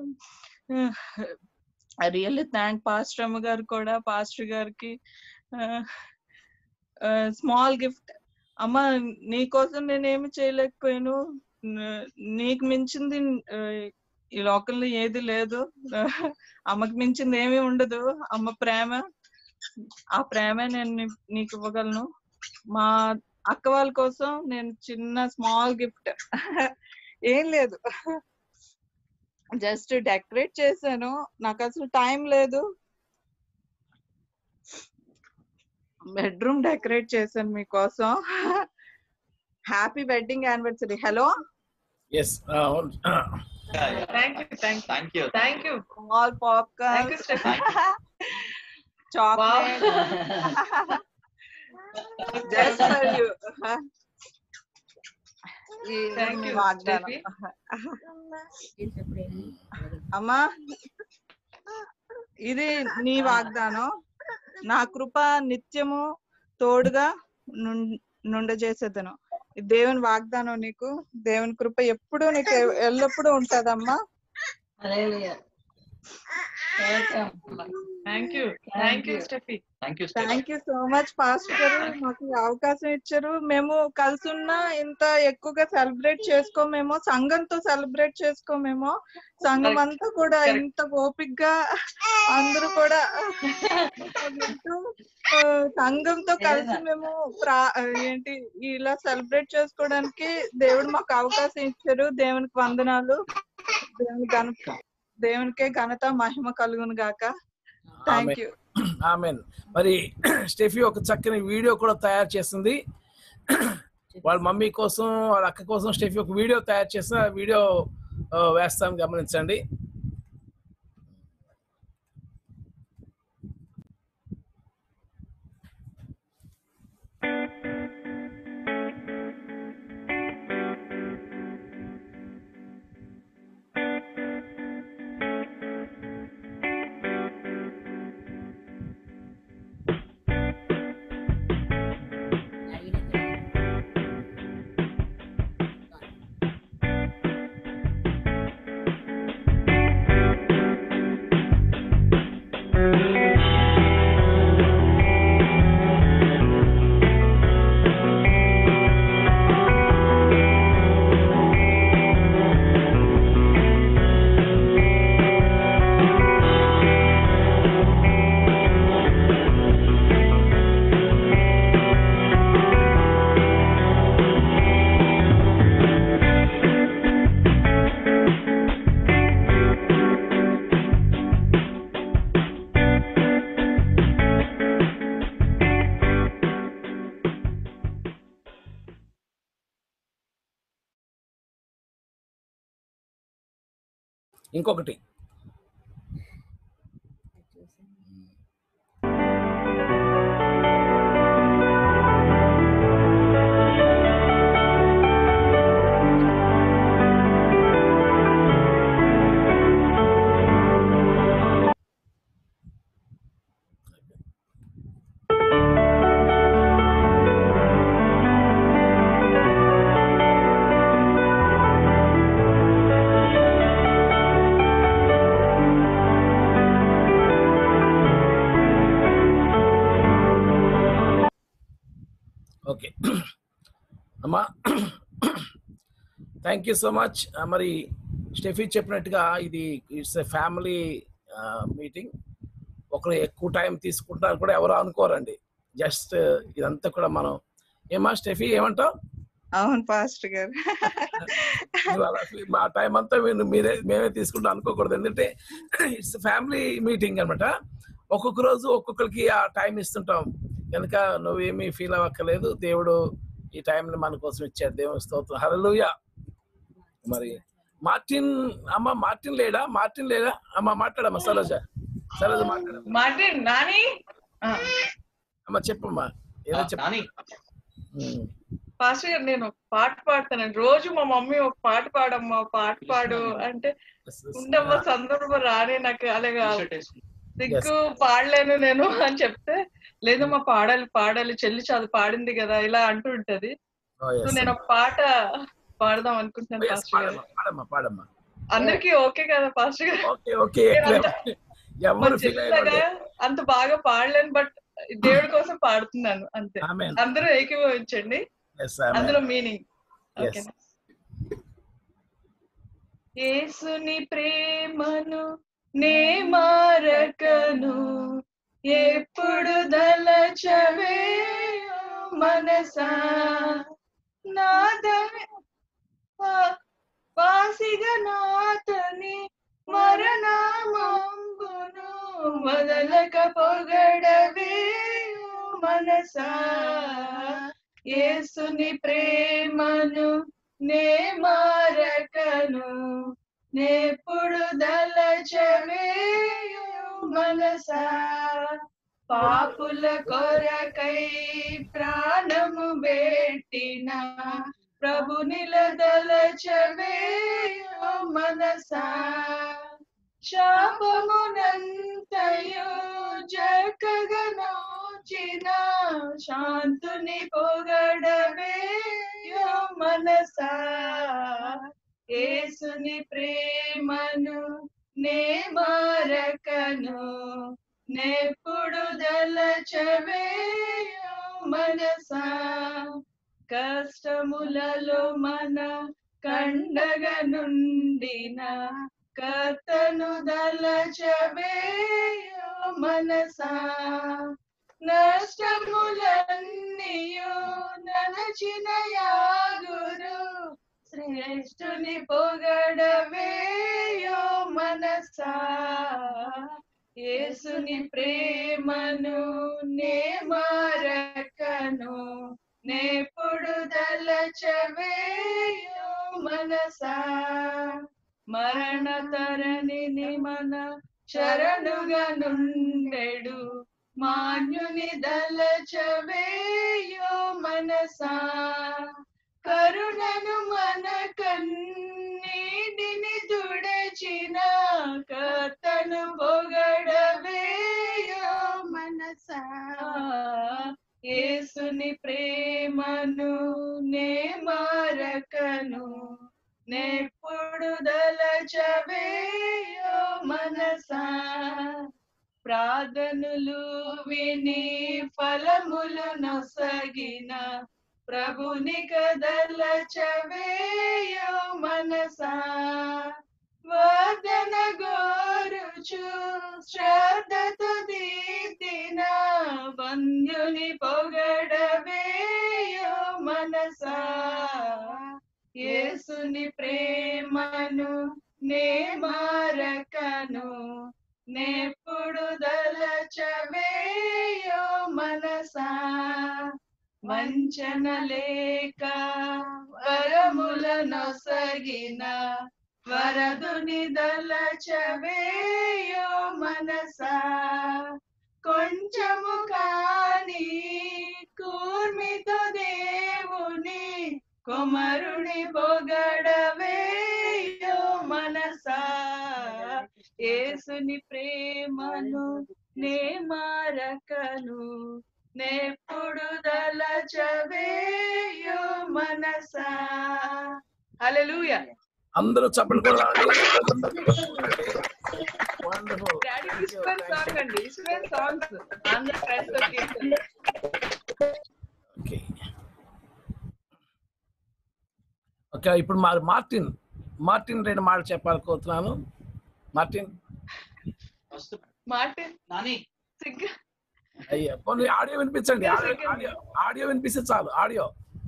[SPEAKER 11] రియల్లీ థ్యాంక్ పాస్టమ్ గారు కూడా పాస్టర్ గారికి స్మాల్ గిఫ్ట్ అమ్మ నీకోసం నేనేమి చేయలేకపోయాను న- నీకు మించింది ఆ, ఈ లోకంలో ఏది లేదు అమ్మకి మించింది ఏమీ ఉండదు అమ్మ ప్రేమ ఆ ప్రేమే నేను నీ- నీకు ఇవ్వగలను మా అక్క వాళ్ళ కోసం నేను చిన్న స్మాల్ గిఫ్ట్ ఏం లేదు జస్ట్ డెకరేట్ చేశాను నాకు అసలు టైం లేదు బెడ్రూమ్ డెకరేట్ చేశాను మీకోసం happy wedding anniversary hello
[SPEAKER 2] yes, ఆ, అవును.
[SPEAKER 7] Thank you thank
[SPEAKER 4] thank you
[SPEAKER 7] thank you
[SPEAKER 11] small
[SPEAKER 7] thank you
[SPEAKER 11] popcorn
[SPEAKER 7] Steffi
[SPEAKER 11] chocolate just for you
[SPEAKER 7] thank you
[SPEAKER 11] వాగ్దానం
[SPEAKER 7] స్టెఫీ
[SPEAKER 11] అమ్మా ఇది నీ వాగ్దానం నా కృప నిత్యము తోడుగా నుం- నుండజేసేదను ఈ దేవుని వాగ్దానం నీకు దేవుని కృప ఎప్పుడు నీకు ఎ- ఎల్లప్పుడూ ఉంటదమ్మా
[SPEAKER 9] hallelujah
[SPEAKER 7] thank you thank you Steffi
[SPEAKER 4] thank you
[SPEAKER 11] thank you so much pastor garu మాకు ఈ అవకాశం ఇచ్చారు మేము కలిసి ఉన్నా ఇంత ఎక్కువగా సెలబ్రేట్ చేసుకోమేమో సంఘంతో సెలబ్రేట్ చేసుకోమేమో సంఘం అంతా కూడా ఇంత ఓపిక్ గా అందరూ కూడా వింటూ, ఆ, సంఘంతో కలిసి మేము ప్రా ఏంటి ఇలా సెలబ్రేట్ చేసుకోవడానికి దేవుడు మాకు అవకాశం ఇచ్చారు దేవునికి వందనాలు దేవుని ఘన దేవునికే ఘనత మహిమ కలుగును గాక థ్యాంక్ యూ
[SPEAKER 2] ఆమెన్ మరి స్టెఫీ ఒక చక్కని వీడియో కూడా తయారు చేసింది వాళ్ళ మమ్మీ కోసం వాళ్ళ అక్క కోసం స్టెఫీ ఒక వీడియో తయారు చేసిన ఆ వీడియో ఆ, వేస్తాం గమనించండి ఇంకొకటి ఓకే అమ్మా థ్యాంక్ యూ సో మచ్ మరి స్టెఫీ చెప్పినట్టుగా ఇది ఇట్స్ ఎ ఫ్యామిలీ మీటింగ్ ఒకరు ఎక్కువ టైం తీసుకుంటున్నారు కూడా ఎవరు అనుకోరండి జస్ట్ ఇదంతా కూడా మనం ఏమా స్టెఫీ ఏమంటావు
[SPEAKER 11] అవును పాస్టర్ గారు
[SPEAKER 2] ఇవాళ మా టైం అంతా మీరు మీరే మేమే తీసుకుంటాం అనుకోకూడదు ఎందుకంటే ఇట్స్ ఫ్యామిలీ మీటింగ్ అన్నమాట ఒక్కొక్క రోజు ఒక్కొక్కరికి ఆ టైం ఇస్తుంటాం కనుక నువ్వేమీ ఫీల్ అవ్వక్కర్లేదు దేవుడు ఈ టైంని మన కోసం ఇచ్చాడు దేవుని స్తోత్రం హల్లెలూయా మరి మార్టిన్ అమ్మ మార్టిన్ లేడా మార్టిన్ లేడా అమ్మ మాట్లాడమ్మా సరోజ సరోజ మాట్లాడ
[SPEAKER 7] మార్టిన్ నాని ఆ,
[SPEAKER 2] అమ్మ చెప్పమ్మా ఏదో చెప్ప
[SPEAKER 4] నాని
[SPEAKER 7] పాస్టర్ గారు నేను ఒక పాట పాడతాను రోజు మా మమ్మీ ఒక పాట పాడమ్మా ఒక పాట పాడు అంటే ఉండమ్మా సందర్భం రాని నాకు అలాగా దిక్కు పాడలేను నేను అని చెప్తే లేదమ్మా పాడాలి పాడాలి చెల్లి చదువు పాడింది కదా ఇలా అంటూ ఉంటది
[SPEAKER 2] Oh, yes.
[SPEAKER 7] సో నేను ఒక పాట పాడదాం అనుకుంటున్నాను
[SPEAKER 2] Yes,
[SPEAKER 7] పాస్టర్ గారు
[SPEAKER 2] పాడమ్మా పాడమ్మా పాడమ్మా
[SPEAKER 7] అందరికి ఓకే కదా పాస్టర్ గారు
[SPEAKER 2] ఓకే ఓకే
[SPEAKER 7] నేను అంత-
[SPEAKER 2] ఎవరు
[SPEAKER 7] మరి
[SPEAKER 2] ఫీల్
[SPEAKER 7] చెల్లిలాగా అంత బాగా పాడలేను బట్ దేవుడి కోసం పాడుతున్నాను అంతే
[SPEAKER 2] Amen.
[SPEAKER 7] అందరూ ఏకీభవించండి
[SPEAKER 2] Yes, amen.
[SPEAKER 7] అందులో మీనింగ్
[SPEAKER 2] Yes.
[SPEAKER 7] యేసుని ప్రేమను నే మారకను ఎప్పుడు దలచవే మనసా నాదమే వాసిగా నాతని మరణమంబును మొదలక పొగడవే మనసా యేసుని ప్రేమను నే మారకను నేప్పుడు దలచవే మనసా పాపుల కొరకై ప్రాణము పెట్టిన ప్రభు నిలదలచవే మనసా శాపమునంతయు జగగనోచిన శాంతుని పొగడవే యో
[SPEAKER 9] మనసా యేసుని ప్రేమను నే మారకను నెప్పుడు దలచవేయో మనసా కష్టములలో మన కండగా నుండిన కర్తను దలచవేయో మనసా నష్టములన్నీయు నలచిన యాగురు శ్రేష్ఠుని పొగడవేయో మనసా యేసుని ప్రేమను నే మారకను నేపుడు దలచవేయో మనసా మరణ తరణిని మన శరణుగా నుండెడు మాన్యుని దలచవేయో మనసా కరుణను మన కన్నీటిని తుడచిన కతను పొగడవేయో మనసా యేసుని ప్రేమను నే మారకను నెప్పుడు దలచవేయో మనసా ప్రార్థనలు విని ఫలములు నొసగిన ప్రభుని కదలచవేయో మనసా వాదన గోరుచు శ్రద్ధతో దీదిన బంధుని పొగడవేయో మనసా యేసుని ప్రేమను నే మారకను నెప్పుడు దలచవేయో మనసా వంచన లేక వరముల నొసగిన వరదుని దలచవేయో మనసా కొంచెము కాని కూర్మితో దేవుని కుమరుని పొగడవేయో మనసా యేసుని ప్రేమను నే మారకను నెప్పుడు దలచవేయో మనసా హల్లెలూయా
[SPEAKER 2] అందరూ చప్పలు కూడా వండర్ఫుల్
[SPEAKER 7] డాడీ ఇష్టమైన సాంగ్ అండి ఇష్టమైన సాంగ్స్ అందరు ఫ్రెండ్స్
[SPEAKER 2] ఓకే ఓకే ఇప్పుడు మా మార్టిన్ మార్టిన్ రెండు మాటలు చెప్పాలనుకుంటున్నాను మార్టిన్
[SPEAKER 7] మాట
[SPEAKER 4] నాని
[SPEAKER 7] సిగ్గు
[SPEAKER 2] అయ్యా పోనీ ఆడియో వినిపించండి ఆడియో ఆడియో ఆడియో వినిపిస్తే చాలు ఆడియో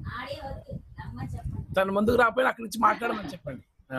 [SPEAKER 2] తను ముందుకు రాకపోయినా అక్కడి నుంచి మాట్లాడమని చెప్పండి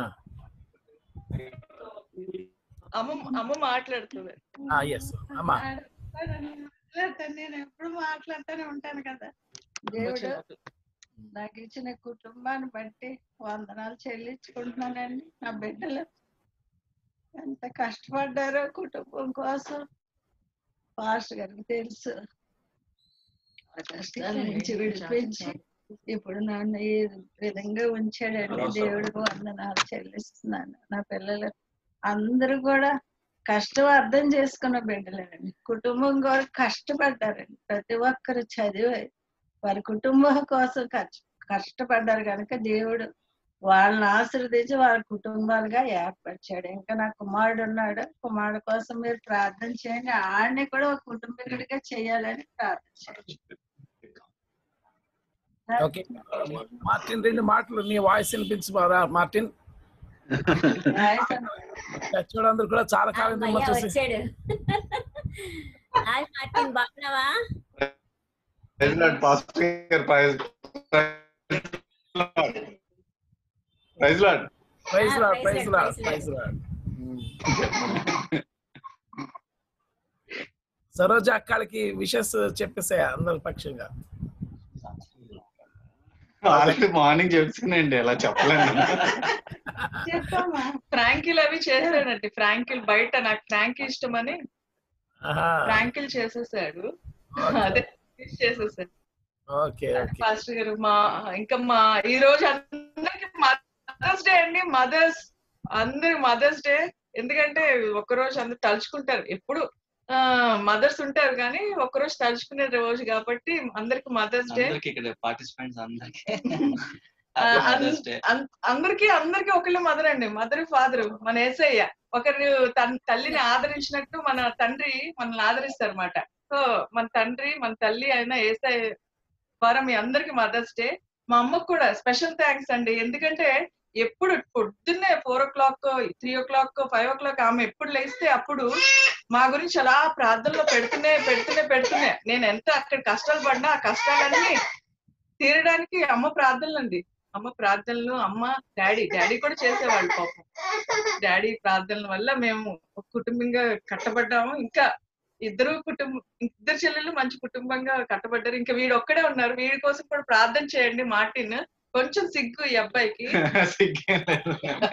[SPEAKER 7] అమ్మ అమ్మ మాట్లాడుతుంది
[SPEAKER 2] ఎస్ అమ్మా
[SPEAKER 9] మాట్లాడతాను నేను ఎప్పుడు మాట్లాడుతూనే ఉంటాను కదా దేవుడు నాకు ఇచ్చిన కుటుంబాన్ని బట్టి వందనాలు చెల్లించుకుంటున్నానండి నా బిడ్డలు ఎంత కష్టపడ్డారో కుటుంబం కోసం పాస్టర్ గారికి తెలుసు ఆ కష్టాల నుంచి విడిపించి ఇప్పుడు నన్ను ఈ విధంగా ఉంచాడండి దేవుడికి వందనాలు చెల్లిస్తున్నాను నా పిల్లలు అందరూ కూడా కష్టం అర్థం చేసుకున్న బిడ్డలేనండి కుటుంబం కూడా కష్టపడ్డారండి ప్రతి ఒక్కరు చదివి వారి కుటుంబం కోసం కష్ట కష్టపడ్డారు కనుక దేవుడు వాళ్ళని ఆశీర్వదించి వాళ్ళ కుటుంబాలుగా ఏర్పరిచాడు ఇంకా నా కుమారుడు ఉన్నాడు కుమారుడు కోసం మీరు ప్రార్థన చేయండి ఆడిని కూడా ఒక కుటుంబీకుడిగా చేయాలని ప్రార్థించండి
[SPEAKER 2] ఓకే మార్టిన్ రెండు మాటలు నీ వాయిస్ వినిపించబారా మార్టిన్ చచ్చోడందరూ కూడా చాలా కాలం
[SPEAKER 12] అమ్మయ్య
[SPEAKER 2] మిమ్మల్ని చూసి
[SPEAKER 12] వచ్చాడు హాయ్ మార్టిన్ బాగున్నావా
[SPEAKER 13] Praise Lord, Pastor. Praise, praise Lord.
[SPEAKER 2] Praise
[SPEAKER 12] Ah,
[SPEAKER 2] lord
[SPEAKER 12] praise
[SPEAKER 2] praise
[SPEAKER 12] Lord,
[SPEAKER 2] lord
[SPEAKER 12] praise
[SPEAKER 2] praise lord Saroja అక్కడికి విషెస్ చెప్పేసే అందరి పక్షంగా
[SPEAKER 13] ఆల్రెడీ మార్నింగ్ చెప్తానండి అలా చెప్పలేను
[SPEAKER 9] చెప్పమ్మా
[SPEAKER 7] ఫ్రాంకిల్ అవి చేశాడండి ఫ్రాంకిల్ బయట నాకు ఫ్రాంక్ ఇష్టమని
[SPEAKER 2] ఆహా.
[SPEAKER 7] ఫ్రాంకిల్ చేసేసాడు అదే fish చేసేసాడు
[SPEAKER 2] ఓకే ఓకే
[SPEAKER 7] పాస్టర్ గారు మా ఇంకా మా ఈ రోజు అందరికి మదర్స్ డే అండి మదర్స్ అందరికి మదర్స్ డే ఎందుకంటే ఒక రోజు అందరు తలుచుకుంటారు ఎప్పుడు మదర్స్ ఉంటారు కానీ ఒక రోజు తలుచుకునే రోజు కాబట్టి అందరికి మదర్స్ డే
[SPEAKER 4] అందరికి ఇక్కడ పార్టిసిపెంట్స్ అందరికి
[SPEAKER 7] ఆ,
[SPEAKER 4] హ్యాపీ
[SPEAKER 7] అన్-
[SPEAKER 4] మదర్స్ డే
[SPEAKER 7] అన్- అందరికీ అందరికీ ఒకళ్ళు మదర్ అండి మదర్ ఫాదర్ మన ఏసయ్య ఒకరు తన తల్లిని ఆదరించినట్టు మన తండ్రి మనల్ని ఆదరిస్తారు అనమాట సో మన తండ్రి మన తల్లి అయిన ఏసఐ ద్వారా మీ అందరికి మదర్స్ డే మా అమ్మకు కూడా స్పెషల్ థ్యాంక్స్ అండి ఎందుకంటే ఎప్పుడు పొద్దున్నే four o'clock three o'clock five o'clock ఆమె ఎప్పుడు లేస్తే అప్పుడు మా గురించి అలా ప్రార్థనలో పెడుతూనే పెడుతూనే పెడుతూనే నేను ఎంత అక్కడ కష్టాలు పడినా ఆ కష్టాలన్నీ తీరడానికి అమ్మ ప్రార్థనలు అండి అమ్మ ప్రార్థనలు అమ్మ డాడీ డాడీ కూడా చేసేవాళ్ళు పాపం డాడీ ప్రార్థనల వల్ల మేము ఒక కుటుంబంగా కట్టబడ్డాము ఇంకా ఇద్దరు కుటుంబం ఇద్దరు చెల్లెలు మంచి కుటుంబంగా కట్టబడ్డారు ఇంకా వీడు ఒక్కడే ఉన్నారు వీడి కోసం కూడా ప్రార్థన చేయండి మార్టిన్ కొంచెం సిగ్గు ఈ అబ్బాయికి
[SPEAKER 13] సిగ్గేం లేదు.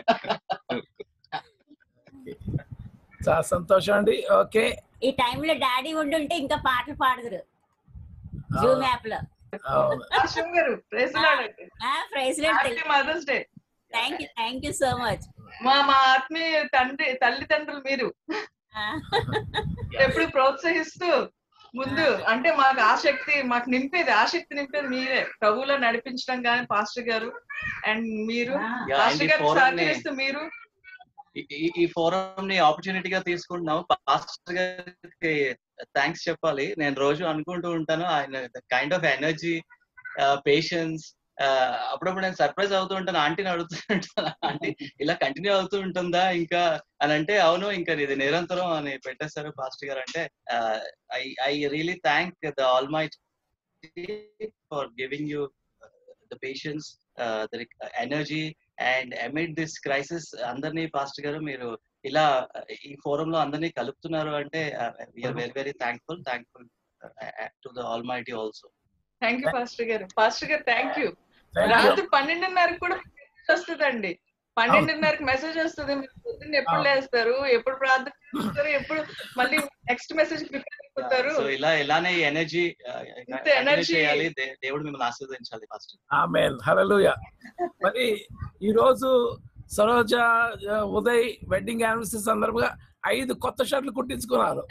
[SPEAKER 2] చాలా సంతోషం అండి ఓకే
[SPEAKER 12] ఈ టైంలో డాడీ ఉండుంటే ఇంకా పాటలు పాడదురు జూమ్ యాప్ లో
[SPEAKER 2] అవును
[SPEAKER 7] శివ గారు ప్రైజ్ లాడండి
[SPEAKER 12] praise
[SPEAKER 7] happy mother's day
[SPEAKER 12] thank you thank you so much
[SPEAKER 7] మా మా ఆత్మీయ తండ్రి తల్లిదండ్రులు మీరు ఎప్పుడు ప్రోత్సహిస్తూ ముందు అంటే మాకు ఆసక్తి మాకు నింపేది ఆసక్తి నింపేది మీరే ప్రభువులో నడిపించడం కానీ పాస్టర్ గారు అండ్ మీరు
[SPEAKER 4] Yeah,
[SPEAKER 7] పాస్టర్
[SPEAKER 4] and ఈ
[SPEAKER 7] గారు
[SPEAKER 4] forum ని-
[SPEAKER 7] సహకరిస్తూ మీరు
[SPEAKER 4] ఈ- ఈ- ఈ ఫోరం ని ఆపర్చునిటీగా తీసుకుంటున్నాం పాస్టర్ గారికి థ్యాంక్స్ చెప్పాలి నేను రోజు అనుకుంటూ ఉంటాను ఆయన కైండ్ ఆఫ్ ఎనర్జీ పేషెన్స్ అప్పుడప్పుడు నేను సర్ప్రైజ్ అవుతూ ఉంటాను ఆంటీని అడుగుతూ ఉంటాను ఆంటీ ఇలా కంటిన్యూ అవుతూ ఉంటుందా ఇంకా అని అంటే అవును ఇంకా ఇది నిరంతరం అని పెట్టేశారు పాస్టర్ గారు అంటే I I really thank the almighty for giving you the patience the energy and amid this crisis అందరినీ పాస్టర్ గారు మీరు ఇలా ఈ ఫోరం లో అందరినీ కలుపుతున్నారు అంటే we are very very thankful thankful to the almighty also
[SPEAKER 7] thank you pastor garu pastor garu thank you
[SPEAKER 2] Thank you.
[SPEAKER 7] రాత్రి పన్నెండున్నరకు కూడా message వస్తుందండి పన్నెండున్నరకు మెసేజ్ వస్తుంది మీరు పొద్దున్న ఎప్పుడు
[SPEAKER 2] అవును.
[SPEAKER 7] లేస్తారు ఎప్పుడు ప్రార్థన చేస్తారు ఎప్పుడు మళ్ళీ నెక్స్ట్ మెసేజ్ ప్రిపేర్ అయిపోతారు
[SPEAKER 4] సో ఇలా ఇలానే ఎనర్జీ
[SPEAKER 7] ఇంత energy-
[SPEAKER 4] చేయాలి దే- దేవుడు మిమ్మల్ని ఆశీర్వదించాలి ఫస్ట్
[SPEAKER 2] ఆమెన్ హల్లెలూయా మరి ఈ రోజు సరోజ ఆ, ఉదయ్ వెడ్డింగ్ యానివర్సరీ సందర్భంగా ఐదు కొత్త షర్ట్లు కుట్టించుకున్నారు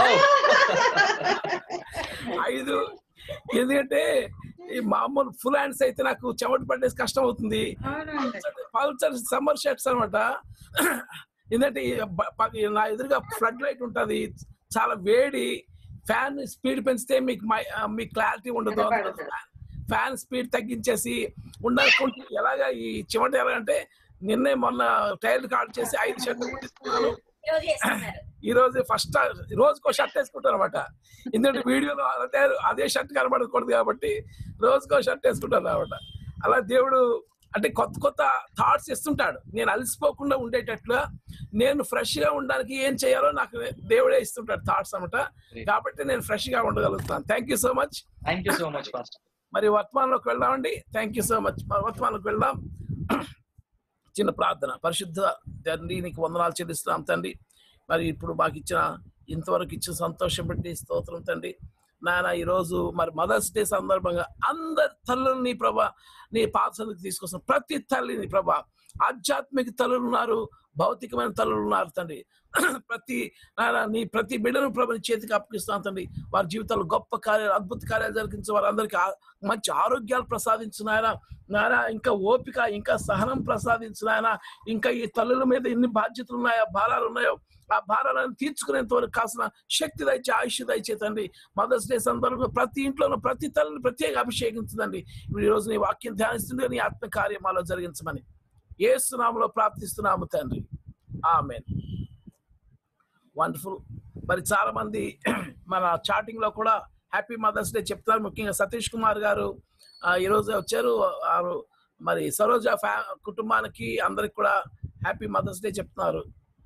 [SPEAKER 2] ఐదు ఎందుకంటే ఈ మామూలు ఫుల్ హ్యాండ్స్ అయితే నాకు చెమట పడేసి కష్టం అవుతుంది పల్చర్ సమ్మర్ షర్ట్స్ అనమాట ఎందుకంటే ఈ బ- ప- నా ఎదురుగా ఫ్లడ్ లైట్ ఉంటది చాలా వేడి ఫ్యాన్ స్పీడ్ పెంచితే మీకు మై- ఆ, మీకు క్లారిటీ ఉండదు ఫ్యాన్ స్పీడ్ తగ్గించేసి ఉండాలనుకుంటే ఎలాగా ఈ చివట ఎలాగంటే నిన్నే మొన్న టైర్ కార్డ్ చేసి ఐదు షర్ట్లు కుట్టించుకున్నాను
[SPEAKER 12] ఈరోజు వేసుకున్నారు
[SPEAKER 2] ఈ రోజు ఫస్ట్ రోజుకో షర్ట్ వేసుకుంటారు అనమాట ఎందుకంటే వీడియోలో అదే అదే షర్ట్ కనబడకూడదు కాబట్టి రోజుకో షర్ట్ వేసుకుంటారు అనమాట అలా దేవుడు అంటే కొత్త కొత్త థాట్స్ ఇస్తుంటాడు నేను అలసిపోకుండా ఉండేటట్లుగా నేను ఫ్రెష్ గా ఉండడానికి ఏం చేయాలో నాకు దేవుడే ఇస్తుంటాడు థాట్స్ అనమాట కాబట్టి నేను ఫ్రెష్ గా ఉండగలుగుతాను thank you so much
[SPEAKER 4] thank you so much first
[SPEAKER 2] మరి వర్తమానంలోకి వెళ్దామండి థ్యాంక్ యూ సో మచ్ మరి వర్తమానంలోకి వెళ్దాం చిన్న ప్రార్థన పరిశుద్ధ తండ్రి నీకు వందనాలు చెల్లిస్తున్నాం తండ్రి మరి ఇప్పుడు మాకు ఇచ్చిన ఇంతవరకు ఇచ్చిన సంతోషం బట్టి స్తోత్రం తండ్రి నాయన ఈరోజు మరి మదర్స్ డే సందర్భంగా అందరి తల్లులు నీ ప్రభా నీ పాత్రలకు తీసుకొస్తాం ప్రతి తల్లిని ప్రభా ఆధ్యాత్మిక తల్లులు ఉన్నారు భౌతికమైన తల్లులు ఉన్నారు తండ్రి ప్రతి నాయన నీ ప్రతి బిడ్డను ప్రభు నీ చేతికి అప్పగిస్తాం తండ్రి వారి జీవితాల్లో గొప్ప కార్యాలు అద్భుత కార్యాలు జరిగించే వారందరికీ ఆ- మంచి ఆరోగ్యాలు ప్రసాదించిన ఆయన నాయన ఇంకా ఓపిక ఇంకా సహనం ప్రసాదించిన ఆయన ఇంకా ఈ తల్లుల మీద ఎన్ని బాధ్యతలు ఉన్నాయో భారాలు ఉన్నాయో ఆ భారాలను తీర్చుకునేంత వరకు కాసిన శక్తి దయచే ఆయుష్ దయచే తండ్రి మదర్స్ డే సందర్భంగా ప్రతి ఇంట్లోనూ ప్రతి తల్లిని ప్రత్యేక అభిషేకించదండి ఇప్పుడు ఈ రోజు నీ వాక్యం ధ్యానిస్తుండే నీ ఆత్మ కార్యమాలో జరిగించమని ఏసునామలో ప్రార్థిస్తున్నాము తండ్రి ఆమెన్ వండర్ఫుల్ మరి చాలా మంది మన చాటింగ్ లో కూడా హ్యాపీ మదర్స్ డే చెప్తారు ముఖ్యంగా సతీష్ కుమార్ గారు ఆ, ఈ రోజు వచ్చారు వారు మరి సరోజ ఫ్యా కుటుంబానికి అందరికి కూడా హ్యాపీ మదర్స్ డే చెప్తున్నారు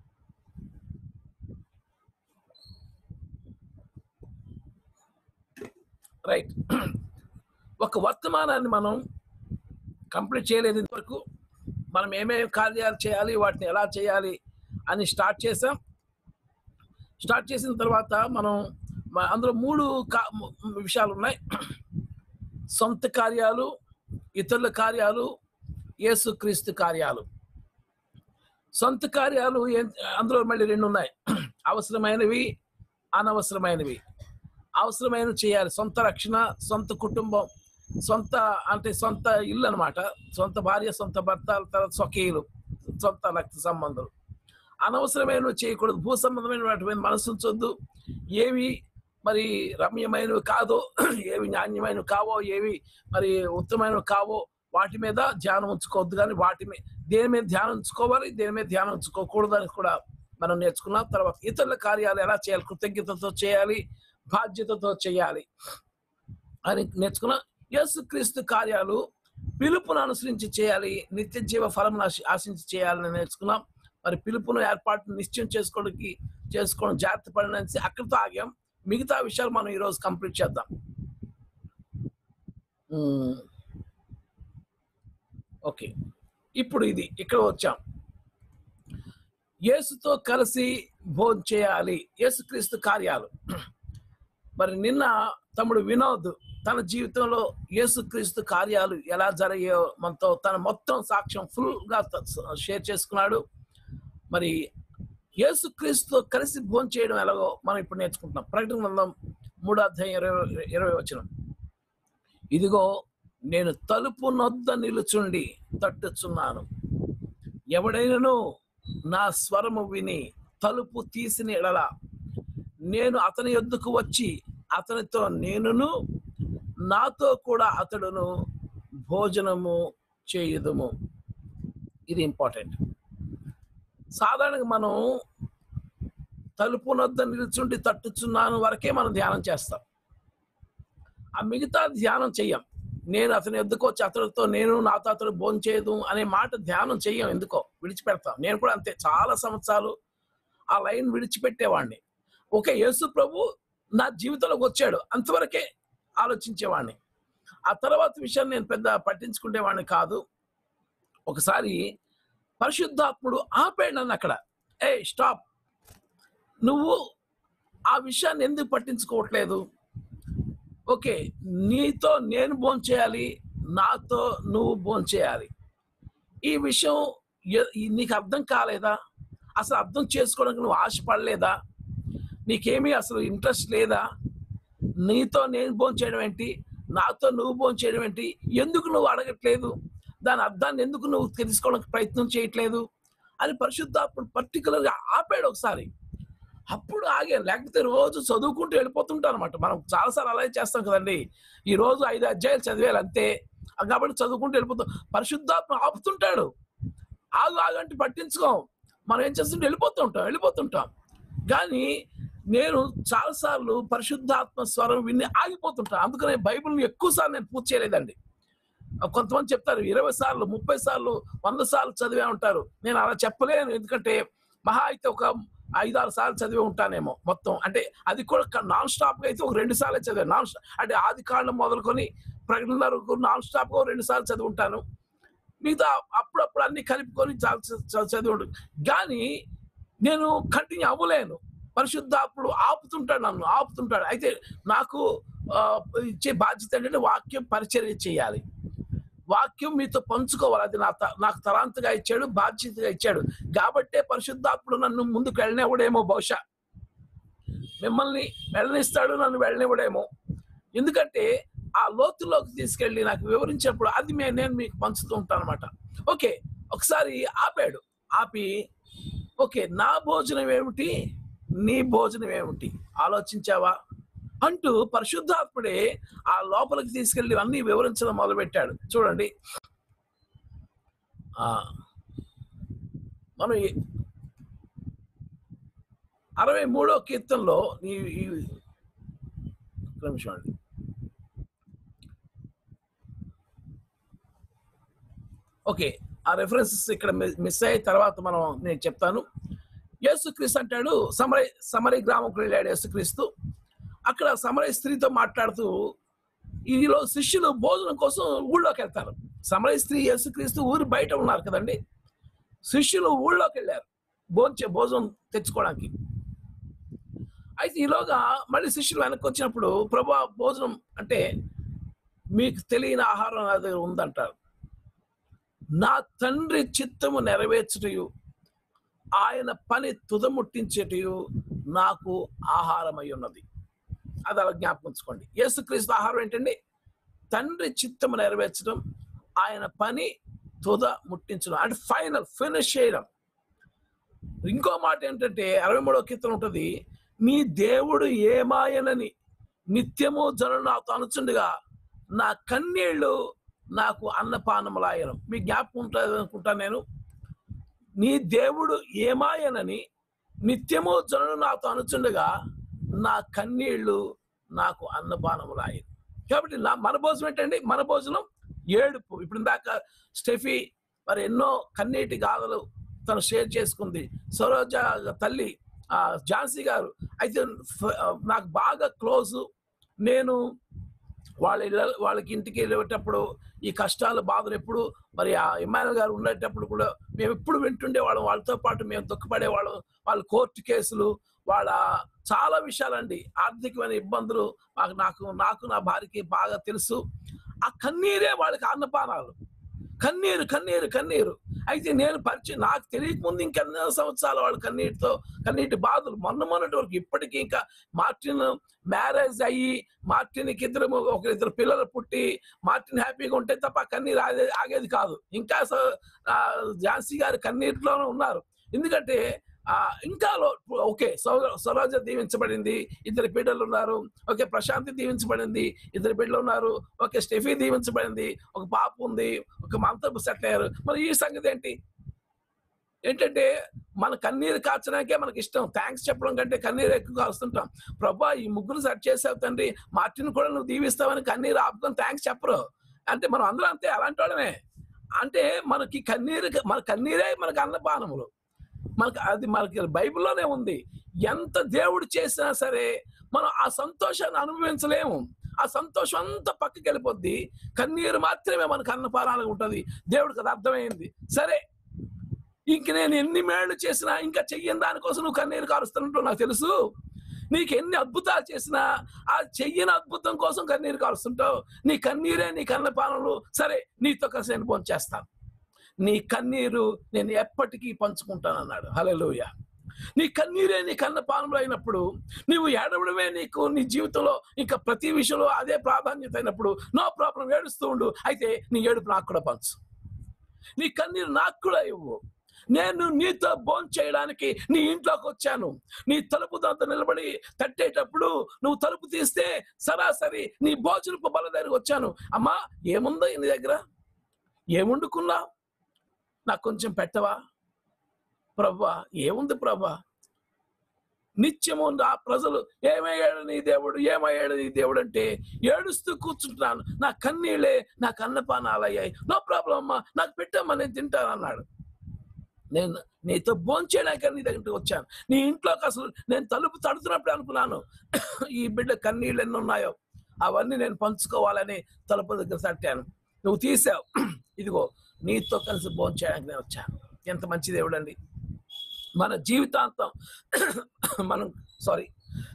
[SPEAKER 2] రైట్ ఒక వర్తమానాన్ని మనం కంప్లీట్ చేయలేదు ఇంతవరకు మనం ఏమేమి కార్యాలు చేయాలి వాటిని ఎలా చేయాలి అని స్టార్ట్ చేసాం స్టార్ట్ చేసిన తర్వాత మనం మ- అందులో మూడు కా- ము- విషయాలు ఉన్నాయి సొంత కార్యాలు ఇతరుల కార్యాలు యేసుక్రీస్తు కార్యాలు సొంత కార్యాలు ఏం- అందులో మళ్ళీ రెండు ఉన్నాయి అవసరమైనవి అనవసరమైనవి అవసరమైనవి చేయాలి సొంత రక్షణ సొంత కుటుంబం సొంత అంటే సొంత ఇల్లు అనమాట సొంత భార్య సొంత భర్త తర్వాత స్వకీయులు సొంత రక్త సంబంధాలు అనవసరమైనవి చేయకూడదు భూ సంబంధమైన వాటి మీద మనసు ఉంచొద్దు ఏవి మరి రమ్యమైనవి కాదో ఏవి నాణ్యమైనవి కావో ఏవి మరి ఉత్తమమైనవి కావో వాటి మీద ధ్యానం ఉంచుకోవద్దు కానీ వాటి మీద దేని మీద ధ్యానం ఉంచుకోవాలి దేని మీద ధ్యానం ఉంచుకోకూడదు అని కూడా మనం నేర్చుకున్నాం తర్వాత ఇతరుల కార్యాలు ఎలా చేయాలి కృతజ్ఞతతో చేయాలి బాధ్యతతో చేయాలి అని నేర్చుకున్నాం యేసుక్రీస్తు కార్యాలు పిలుపును అనుసరించి చేయాలి నిత్య జీవ ఫలం ఆశించి చేయాలని నేర్చుకున్నాం మరి పిలుపును ఏర్పాటు నిశ్చయం చేసుకోవడానికి చేసుకోవడం జాగ్రత్త పడినసి అక్కడితో ఆగాం మిగతా విషయాలు మనం ఈరోజు కంప్లీట్ చేద్దాం ఉమ్. ఓకే ఇప్పుడు ఇది ఇక్కడ వచ్చాం యేసుతో కలిసి భోజనం చేయాలి యేసుక్రీస్తు కార్యాలు మరి నిన్న తమ్ముడు వినోద్ తన జీవితంలో యేసుక్రీస్తు కార్యాలు ఎలా జరిగాయో మనతో తన మొత్తం సాక్ష్యం ఫుల్ గా త- షేర్ చేసుకున్నాడు మరి యేసుక్రీస్తుతో కలిసి భోజనం చేయడం ఎలాగో మనం ఇప్పుడు నేర్చుకుంటున్నాం ప్రకటన గ్రంథం మూడో అధ్యాయం ఇరవై ఇరవై వచ్చిన ఇదిగో నేను తలుపు నొద్ద నిలుచుండి తట్టుచున్నాను ఎవడైనను నా స్వరము విని తలుపు తీసిన ఎడల నేను అతని యొద్దకు వచ్చి అతనితో నేనును నాతో కూడా అతడును భోజనము చేయుదుము ఇది ఇంపార్టెంట్ సాధారణంగా మనం తలుపు నొద్ద నిలుచుండి తట్టుచున్నాను వరకే మనం ధ్యానం చేస్తాం ఆ మిగతా ధ్యానం చెయ్యం నేను అతని ఎద్దుకు వచ్చి అతడితో నేను నాతో అతడు భోజనం చేయదు అనే మాట ధ్యానం చెయ్యం ఎందుకో విడిచిపెడతాం నేను కూడా అంతే చాలా సంవత్సరాలు ఆ లైన్ విడిచిపెట్టేవాడిని ఓకే యేసు ప్రభు నా జీవితంలోకి వచ్చాడు అంతవరకే ఆలోచించేవాడిని ఆ తర్వాత విషయం నేను పెద్ద పట్టించుకునేవాడిని కాదు ఒకసారి పరిశుద్ధాత్ముడు ఆపాడు నన్ను అక్కడ ఏ స్టాప్ నువ్వు ఆ విషయాన్ని ఎందుకు పట్టించుకోవట్లేదు ఓకే నీతో నేను భోజనం చేయాలి నాతో నువ్వు భోజనం చేయాలి ఈ విషయం ఎ- ఈ- నీకు అర్థం కాలేదా అసలు అర్థం చేసుకోవడానికి నువ్వు ఆశపడలేదా నీకేమీ అసలు ఇంట్రెస్ట్ లేదా నీతో నేను భోజనం చేయడం ఏంటి నాతో నువ్వు భోజనం చేయడం ఏంటి ఎందుకు నువ్వు అడగట్లేదు దాని అర్థాన్ని ఎందుకు నువ్వు తెలుసుకోవడానికి ప్రయత్నం చేయట్లేదు అని పరిశుద్ధాత్ముడు పర్టికులర్గా ఆపాడు ఒకసారి అప్పుడు ఆగాను లేకపోతే రోజు చదువుకుంటూ వెళ్ళిపోతుంటాను అనమాట మనం చాలాసార్లు అలాగే చేస్తాం కదండి ఈ రోజు ఐదు అధ్యాయులు చదివేయాలి అంతే కాబట్టి చదువుకుంటూ వెళ్ళిపోతాం పరిశుద్ధాత్మ ఆపుతుంటాడు ఆగు ఆగంటే పట్టించుకోం మనం ఏం చేస్తుంటే వెళ్ళిపోతూ ఉంటాం వెళ్ళిపోతుంటాం కానీ నేను చాలాసార్లు పరిశుద్ధాత్మ స్వరం విని ఆగిపోతుంటాను అందుకనే బైబిల్ని ఎక్కువ సార్లు నేను పూర్తి చేయలేదండి కొంతమంది చెప్తారు ఇరవై సార్లు ముప్పై సార్లు వంద సార్లు చదివే ఉంటారు నేను అలా చెప్పలేను ఎందుకంటే మహా అయితే ఒక ఐదారు సార్లు చదివి ఉంటానేమో మొత్తం అంటే అది కూడా నాన్ స్టాప్ గా అయితే ఒక రెండు సార్లు చదివాను నాన్ స్టాప్ అంటే ఆది కాండం మొదలుకొని ప్రకటన వరకు నాన్ స్టాప్ గా రెండు సార్లు చదివి ఉంటాను మిగతా అప్పుడప్పుడు అన్ని కలుపుకొని చాలా చ- చ- చదివి ఉంటాను కానీ నేను కంటిన్యూ అవ్వలేను పరిశుద్ధాత్ముడు ఆపుతుంటాడు నన్ను ఆపుతుంటాడు అయితే నాకు ఆ, ఇచ్చే బాధ్యత ఏంటంటే వాక్యం పరిచర్య చేయాలి వాక్యం మీతో పంచుకోవాలి అది నా త- నాకు తలాంతగా ఇచ్చాడు బాధ్యతగా ఇచ్చాడు కాబట్టే పరిశుద్ధాత్ముడు నన్ను ముందుకు వెళ్ళనివ్వడేమో బహుశా మిమ్మల్ని వెళ్ళనిస్తాడు నన్ను వెళ్ళనివ్వడేమో ఎందుకంటే ఆ లోతులోకి తీసుకెళ్ళి నాకు వివరించినప్పుడు అది మే నేను మీకు పంచుతూ ఉంటాను అనమాట ఓకే ఒకసారి ఆపాడు ఆపి ఓకే నా భోజనం ఏమిటి నీ భోజనం ఏమిటి ఆలోచించావా అంటూ పరిశుద్ధాత్ముడే ఆ లోపలికి తీసుకెళ్లి అన్ని వివరించడం మొదలుపెట్టాడు చూడండి ఆ మనం ఈ- అరవై మూడో కీర్తనలో ఈ ఈ- ఒక్క నిమిషం అండి ఓకే ఆ రెఫరెన్సెస్ ఇక్కడ మి- మిస్ అయ్యే తర్వాత మనం నేను చెప్తాను యేసుక్రీస్తు అంటాడు సమరై సమరై గ్రామంకు వెళ్ళాడు యేసుక్రీస్తు అక్కడ సమరయ స్త్రీతో మాట్లాడుతూ ఈలో శిష్యులు భోజనం కోసం ఊళ్ళోకి వెళ్తారు సమరయ స్త్రీ యేసుక్రీస్తు ఊరి బయట ఉన్నారు కదండి శిష్యులు ఊళ్ళోకి వెళ్ళారు భోంచే భోజనం తెచ్చుకోవడానికి అయితే ఈలోగా మళ్ళీ శిష్యులు వెనక్కి వచ్చినప్పుడు ప్రభా భోజనం అంటే మీకు తెలియని ఆహారం నా దగ్గర ఉందంటారు నా తండ్రి చిత్తము నెరవేర్చుటయు ఆయన పని తుదముట్టించేటయు నాకు ఆహారమై ఉన్నది అది అలా జ్ఞాపకం ఉంచుకోండి యేసుక్రీస్తు ఆహారం ఏంటండి తండ్రి చిత్తము నెరవేర్చడం ఆయన పని తుద ముట్టించడం అంటే ఫైనల్ ఫినిష్ చేయడం ఇంకో మాట ఏంటంటే అరవై మూడో కీర్తన ఉంటుంది నీ దేవుడు ఏమాయనని నిత్యము జనులు నాతో అనుచుండగా నా కన్నీళ్లు నాకు అన్నపానములాయనం మీ జ్ఞాపకం ఉంటుంది అనుకుంటా నేను నీ దేవుడు ఏమాయనని నిత్యము జనులు నాతో అనుచుండగా నా కన్నీళ్లు నాకు అన్నపానములాయను కాబట్టి నా మన భోజనం ఏంటండి మన భోజనం ఏడుపు ఇప్పుడు ఇందాక స్టెఫీ మరి ఎన్నో కన్నీటి గాథలు తను షేర్ చేసుకుంది సరోజ తల్లి ఆ, ఝాన్సీ గారు అయితే ఫ- నాకు బాగా క్లోజ్ నేను వాళ్ళ ఇళ్ళ వాళ్ళకి ఇంటికి వెళ్ళేటప్పుడు ఈ కష్టాలు బాధలు ఎప్పుడు మరి ఆ ఇమానుల్ గారు ఉండేటప్పుడు కూడా మేము ఎప్పుడు వింటుండేవాళ్ళం వాళ్ళతో పాటు మేము దుఃఖపడేవాళ్ళం వాళ్ళ కోర్టు కేసులు వాళ్ళ చాలా విషయాలండి ఆర్థికమైన ఇబ్బందులు మాకు నాకు నాకు నా భార్యకి బాగా తెలుసు ఆ కన్నీరే వాళ్ళకి అన్నపానాలు కన్నీరు కన్నీరు కన్నీరు అయితే నేను పరిచయం నాకు తెలియక ముందు ఇంకెన్నో సంవత్సరాలు వాళ్ళు కన్నీటితో కన్నీటి బాధలు మొన్న మొన్నటి వరకు ఇప్పటికీ ఇంకా మార్టిన్ మ్యారేజ్ అయ్యి మార్టిన్కి ఇద్దరు ఒక ఇద్దరు పిల్లలు పుట్టి మార్టిన్ హ్యాపీగా ఉంటే తప్ప ఆ కన్నీరు ఆగే ఆగేది కాదు ఇంకా స- ఆ, ఝాన్సీ గారు కన్నీటిలోనే ఉన్నారు ఎందుకంటే ఆ ఇంకా లో- ఓకే సౌ- సరోజ దీవించబడింది ఇద్దరు బిడ్డలు ఉన్నారు ఓకే ప్రశాంతి దీవించబడింది ఇద్దరు బిడ్డలు ఉన్నారు ఓకే స్టెఫీ దీవించబడింది ఒక పాప ఉంది ఒక మంతపు సెట్ అయ్యారు మరి ఈ సంగతి ఏంటి ఏంటంటే మన కన్నీరు కార్చడానికే మనకి ఇష్టం థ్యాంక్స్ చెప్పడం కంటే కన్నీరు ఎక్కువ కాస్తుంటాం ప్రభా ఈ ముగ్గురు సెట్ చేసావు తండ్రి మార్టిన్ కూడా నువ్వు దీవిస్తావని కన్నీరు ఆపుకొని థ్యాంక్స్ చెప్పరు అంటే మనం అందరం అంతే అలాంటి వాళ్ళమే అంటే మనకి కన్నీరు మన కన్నీరే మనకి అన్నపానములు మనకి అది మనకి బైబిల్లోనే ఉంది ఎంత దేవుడు చేసినా సరే మనం ఆ సంతోషాన్ని అనుభవించలేము ఆ సంతోషం అంతా పక్కకి వెళ్ళిపోద్ది కన్నీరు మాత్రమే మనకు అన్నపానాలుగా ఉంటుంది దేవుడికి అది అర్థమైంది సరే ఇంక నేను ఎన్ని మేళ్లు చేసినా ఇంకా చెయ్యని దానికోసం నువ్వు కన్నీరు కారుస్తున్నట్టు నాకు తెలుసు నీకు ఎన్ని అద్భుతాలు చేసినా ఆ చెయ్యని అద్భుతం కోసం కన్నీరు కారుస్తుంటావు నీ కన్నీరే నీ కన్నపానలు సరే నీతో కలిసి నేను పంచేస్తాను నీ కన్నీరు నేను ఎప్పటికీ పంచుకుంటానన్నాడు హల్లెలూయా నీ కన్నీరే నీ కన్నపానములు అయినప్పుడు నీవు ఏడవడమే నీకు నీ జీవితంలో ఇంకా ప్రతి విషయంలో అదే ప్రాధాన్యత అయినప్పుడు నో ప్రాబ్లం ఏడుస్తూ ఉండు అయితే నీ ఏడుపు నాకు కూడా పంచు నీ కన్నీరు నాకు కూడా ఇవ్వు నేను నీతో భోజనం చేయడానికి నీ ఇంట్లోకి వచ్చాను నీ తలుపు దాంతో నిలబడి తట్టేటప్పుడు నువ్వు తలుపు తీస్తే సరాసరి నీ భోజనపు బల దగ్గరికి వచ్చాను అమ్మా ఏముందో నీ దగ్గర ఏముండుకున్నా నాకు కొంచెం పెట్టవా ప్రభా ఏముంది ప్రభా నిత్యము నా ప్రజలు ఏమయ్యాడు నీ దేవుడు ఏమయ్యాడు నీ దేవుడు అంటే ఏడుస్తూ కూర్చుంటున్నాను నా కన్నీళ్ళే నా కన్నపానాలు అయ్యాయి నో ప్రాబ్లం అమ్మా నాకు పెట్టమ్మా నేను తింటాను అన్నాడు నేను నీతో భోంచేయడానికి నీ దగ్గరికి వచ్చాను నీ ఇంట్లోకి అసలు నేను తలుపు తడుతున్నప్పుడు అనుకున్నాను ఈ బిడ్డ కన్నీళ్ళు ఎన్ని ఉన్నాయో అవన్నీ నేను పంచుకోవాలని తలుపు దగ్గర తట్టాను నువ్వు తీసావు ఇదిగో నీతో కలిసి భోంచేయడానికి నేను వచ్చాను ఎంత మంచి దేవుడు అండి మన జీవితాంతం మనం సారీ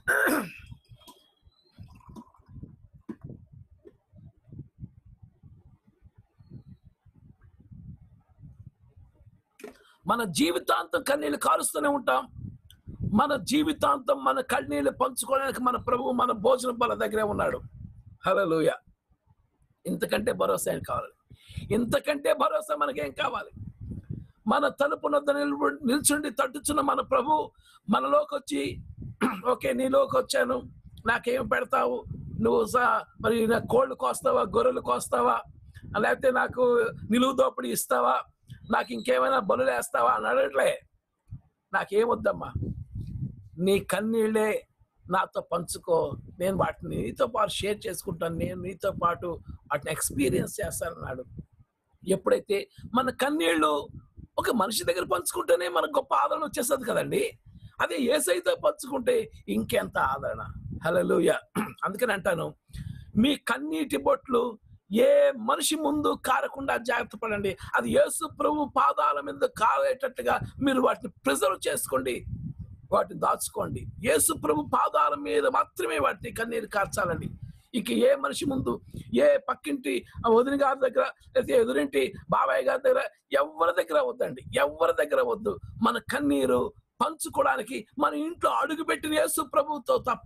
[SPEAKER 2] మన జీవితాంతం కన్నీళ్ళు కారుస్తూనే ఉంటాం మన జీవితాంతం మన కన్నీళ్ళు పంచుకోవడానికి మన ప్రభు మన భోజనం బల దగ్గరే ఉన్నాడు హలోయ ఇంతకంటే భరోసా ఏం కావాలి ఇంతకంటే భరోసా మనకేం కావాలి మన తలుపు నొద్ద నిలబ నిల్చుండి తట్టుచున్న మన ప్రభు మనలోకి వచ్చి ఓకే నీలోకి వచ్చాను నాకేం పెడతావు నువ్వు సా- మరి నా కోళ్ళు కోస్తావా గొర్రెలు కోస్తావా లేకపోతే నాకు నిలువు దోపిడి ఇస్తావా నాకు ఇంకేమైనా బలులు వేస్తావా అని అడగట్లే నాకేమొద్దమ్మా నీ కన్నీళ్ళే నాతో పంచుకో నేను వాటిని నీతో పాటు షేర్ చేసుకుంటాను నేను నీతో పాటు వాటిని ఎక్స్పీరియన్స్ చేస్తానన్నాడు ఎప్పుడైతే మన కన్నీళ్ళు ఒక మనిషి దగ్గర పంచుకుంటేనే మనకు గొప్ప ఆదరణ వచ్చేస్తుంది కదండి అదే ఏసైతో పంచుకుంటే ఇంకెంత ఆదరణ హలోయ అందుకని అంటాను మీ కన్నీటి బొట్లు ఏ మనిషి ముందు కారకుండా జాగ్రత్త పడండి అది యేసు ప్రభు పాదాల మీద కారేటట్టుగా మీరు వాటిని ప్రిజర్వ్ చేసుకోండి వాటిని దాచుకోండి యేసు ప్రభు పాదాల మీద మాత్రమే వాటిని కన్నీరు కార్చాలండి ఇంక ఏ మనిషి ముందు ఏ పక్కింటి ఆ వదిన గారి దగ్గర లేకపోతే ఎదురింటి బాబాయ్ గారి దగ్గర ఎవరి దగ్గర వద్దండి ఎవరి దగ్గర వద్దు మన కన్నీరు పంచుకోవడానికి మన ఇంట్లో అడుగుపెట్టిన యేసు ప్రభుతో తప్ప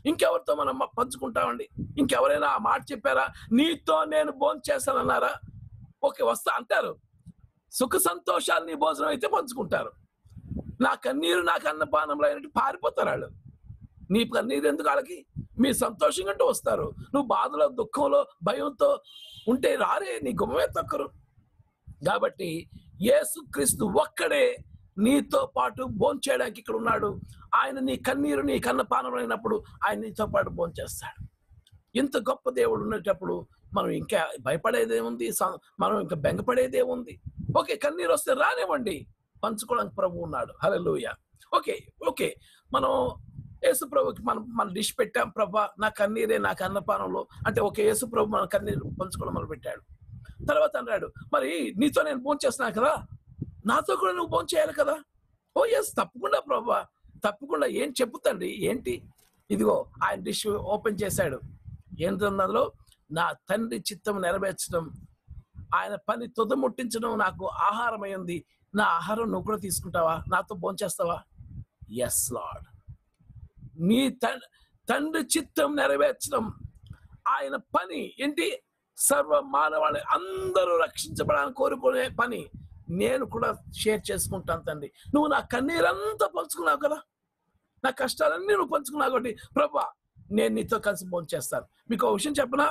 [SPEAKER 2] ఇంకెవరితో మనం మ- పంచుకుంటామండి ఇంకెవరైనా ఆ మాట చెప్పారా నీతో నేను భోజనం చేస్తానన్నారా ఓకే వస్తా అంటారు సుఖ సంతోషాలు నీ భోజనం అయితే పంచుకుంటారు నా కన్నీరు నాకు అన్నపానంలో అయినట్టు పారిపోతారు వాళ్ళు నీ కన్నీరు ఎందుకు వాళ్ళకి మీ సంతోషం కంటూ వస్తారు నువ్వు బాధలో దుఃఖంలో భయంతో ఉంటే రారే నీ గుమ్మమే తక్కరు కాబట్టి యేసుక్రీస్తు ఒక్కడే నీతో పాటు భోంచేయడానికి ఇక్కడ ఉన్నాడు ఆయన నీ కన్నీరు నీ కన్నపానం అయినప్పుడు ఆయన నీతో పాటు భోంచేస్తాడు ఇంత గొప్ప దేవుడు ఉండేటప్పుడు మనం ఇంకా భయపడేదేముంది స- మనం ఇంకా బెంగపడేదేముంది ఓకే కన్నీరు వస్తే రానివ్వండి పంచుకోవడానికి ప్రభు ఉన్నాడు హల్లెలూయా ఓకే ఓకే మనం యేసు ప్రభుకి మనం మన డిష్ పెట్టాం ప్రభా నా కన్నీరే నా కన్నపానంలో అంటే ఓకే యేసు ప్రభు మన కన్నీరు పంచుకోవడం మొదలు పెట్టాడు తర్వాత అన్నాడు మరి నీతో నేను ఫోన్ చేస్తున్నాను కదా నాతో కూడా నువ్వు ఫోన్ చేయాలి కదా ఓ ఎస్ తప్పకుండా ప్రభా తప్పకుండా ఏం చెప్పుతండి ఏంటి ఇదిగో ఆయన డిష్ ఓపెన్ చేశాడు ఏంటంది అందులో నా తండ్రి చిత్తం నెరవేర్చడం ఆయన పని తుదముట్టించడం నాకు ఆహారమైంది నా ఆహారం నువ్వు కూడా తీసుకుంటావా నాతో భోంచేస్తావా ఎస్ లార్డ్ నీ తండ్రి తండ్రి చిత్తం నెరవేర్చడం ఆయన పని ఏంటి సర్వ మానవాళి అందరూ రక్షించబడాలని కోరుకునే పని నేను కూడా షేర్ చేసుకుంటాను తండ్రి నువ్వు నా కన్నీరంతా పంచుకున్నావు కదా నా కష్టాలన్నీ నువ్వు పంచుకున్నావు కాబట్టి ప్రభా నేను నీతో కలిసి భోజనం చేస్తాను మీకు ఒక విషయం చెప్పనా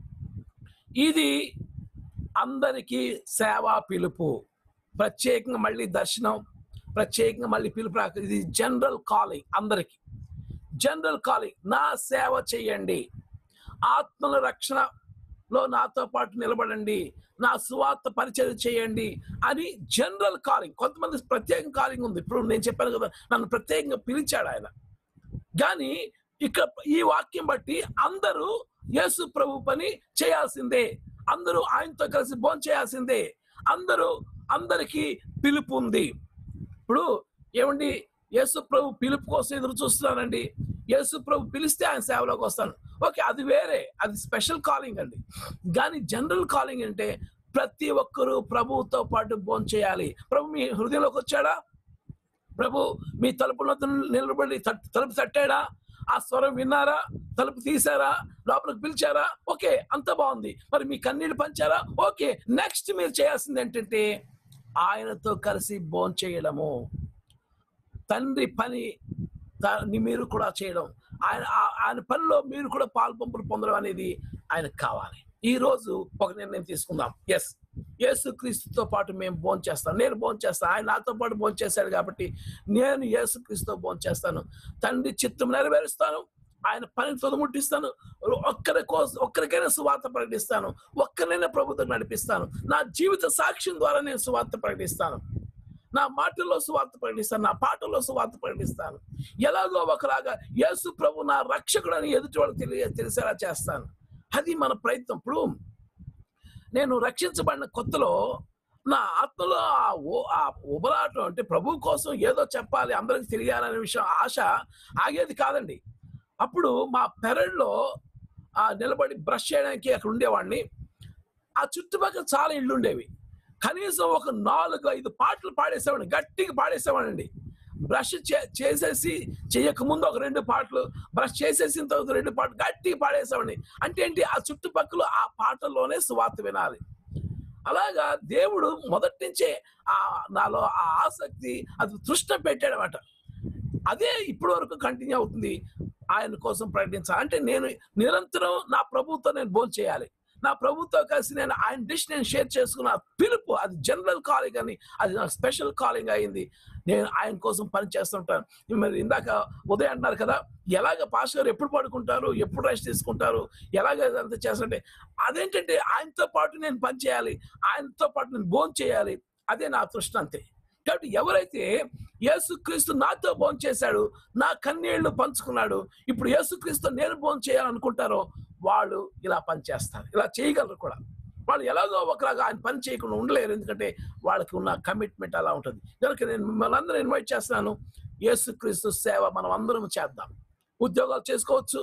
[SPEAKER 2] ఇది అందరికీ సేవా పిలుపు ప్రత్యేకంగా మళ్ళీ దర్శనం ప్రత్యేకంగా మళ్ళీ పిలుపు రాక ఇది జనరల్ కాలింగ్ అందరికీ జనరల్ కాలింగ్ నా సేవ చేయండి ఆత్మల రక్షణలో నాతో పాటు నిలబడండి నా సువార్త పరిచయం చేయండి అని జనరల్ కాలింగ్ కొంతమంది ప్రత్యేక కాలింగ్ ఉంది ఇప్పుడు నేను చెప్పాను కదా నన్ను ప్రత్యేకంగా పిలిచాడు ఆయన కానీ ఇక్కడ ఈ వాక్యం బట్టి అందరూ యేసు ప్రభు పని చేయాల్సిందే అందరూ ఆయనతో కలిసి భోజనం చేయాల్సిందే అందరూ అందరికీ పిలుపు ఉంది ఇప్పుడు ఏమండి యేసు ప్రభు పిలుపు కోసం ఎదురు చూస్తున్నానండి యేసు ప్రభు పిలిస్తే ఆయన సేవలోకి వస్తాను ఓకే అది వేరే అది స్పెషల్ కాలింగ్ అండి కానీ జనరల్ కాలింగ్ అంటే ప్రతి ఒక్కరూ ప్రభువుతో పాటు భోజనం చేయాలి ప్రభు మీ హృదయంలోకి వచ్చాడా ప్రభు మీ తలుపులో నిలబడి తట్- తలుపు తట్టాడా ఆ స్వరం విన్నారా తలుపు తీసారా లోపలికి పిలిచారా ఓకే అంత బాగుంది మరి మీ కన్నీళ్ళు పంచారా ఓకే నెక్స్ట్ మీరు చేయాల్సింది ఏంటంటే ఆయనతో కలిసి భోజనం చేయడము తండ్రి పని త- ని మీరు కూడా చేయడం ఆయన ఆ- ఆయన పనిలో మీరు కూడా పాల్పంపులు పొందడం అనేది ఆయనకు కావాలి ఈ రోజు ఒక నిర్ణయం తీసుకుందాం ఎస్ యేసు క్రీస్తుతో పాటు మేము భోజనం చేస్తాం నేను భోజనం చేస్తాను ఆయన నాతో పాటు భోజనం చేశాడు కాబట్టి నేను యేసు క్రీస్తుతో భోజనం చేస్తాను తండ్రి చిత్తం నెరవేరుస్తాను ఆయన పని తొదముట్టిస్తాను ఒక్కరి కోసం ఒక్కరికైనా సువార్త ప్రకటిస్తాను ఒక్కరినైనా ప్రభుత్వం నడిపిస్తాను నా జీవిత సాక్ష్యం ద్వారా నేను సువార్త ప్రకటిస్తాను నా మాటల్లో సువార్త ప్రకటిస్తాను నా పాటల్లో సువార్త ప్రకటిస్తాను ఎలాగో ఒకలాగా యేసు ప్రభు నా రక్షకుడు అని ఎదుటి వాళ్ళకి తెలియ తెలిసేలా చేస్తాను అది మన ప్రయత్నం ఇప్పుడు నేను రక్షించబడిన కొత్తలో నా ఆత్మలో ఆ ఓ- ఆ ఉబలాటం అంటే ప్రభు కోసం ఏదో చెప్పాలి అందరికి తెలియాలనే విషయం ఆశ ఆగేది కాదండి అప్పుడు మా పెరడ్లో ఆ నిలబడి బ్రష్ చేయడానికి అక్కడ ఉండేవాడిని ఆ చుట్టుపక్కల చాలా ఇళ్ళు ఉండేవి కనీసం ఒక నాలుగు ఐదు పాటలు పాడేసేవాడిని గట్టిగా పాడేసేవాడండి బ్రష్ చే- చేసేసి చేయక ముందు ఒక రెండు పాటలు బ్రష్ చేసేసిన తర్వాత రెండు పాటలు గట్టిగా పాడేసేవాడిని అంటే ఏంటి ఆ చుట్టుపక్కల ఆ పాటల్లోనే సువార్త వినాలి అలాగా దేవుడు మొదటి నుంచే ఆ నాలో ఆ ఆసక్తి అది తృష్ణ పెట్టాడనమాట అదే ఇప్పటి వరకు కంటిన్యూ అవుతుంది ఆయన కోసం ప్రకటించాలి అంటే నేను నిరంతరం నా ప్రభుత్వం నేను భోజనం చేయాలి నా ప్రభుత్వం కలిసి నేను ఆయన డిష్ నేను షేర్ చేసుకున్న ఆ పిలుపు అది జనరల్ కాలింగ్ అని అది నాకు స్పెషల్ కాలింగ్ అయింది నేను ఆయన కోసం పని చేస్తుంటాను మరి ఇందాక ఉదయం అంటున్నారు కదా ఎలాగ పాస్ గారు ఎప్పుడు పడుకుంటారు ఎప్పుడు రెస్ట్ తీసుకుంటారు ఎలాగ అంత చేస్తుంటే అదేంటంటే ఆయనతో పాటు నేను పని చేయాలి ఆయనతో పాటు నేను భోజనం చేయాలి అదే నా తృష్ణ అంతే కాబట్టి ఎవరైతే యేసుక్రీస్తు నాతో భోజనం చేశాడు నా కన్నీళ్లు పంచుకున్నాడు ఇప్పుడు యేసుక్రీస్తు నేను భోజనం చేయాలనుకుంటారో వాళ్ళు ఇలా పని చేస్తారు ఇలా చేయగలరు కూడా వాళ్ళు ఎలాగో ఒకలాగా ఆయన పని చేయకుండా ఉండలేరు ఎందుకంటే వాళ్ళకి ఉన్న కమిట్మెంట్ అలా ఉంటుంది కనుక నేను మిమ్మల్ని అందరూ ఇన్వైట్ చేస్తున్నాను యేసుక్రీస్తు సేవ మనం అందరం చేద్దాం ఉద్యోగాలు చేసుకోవచ్చు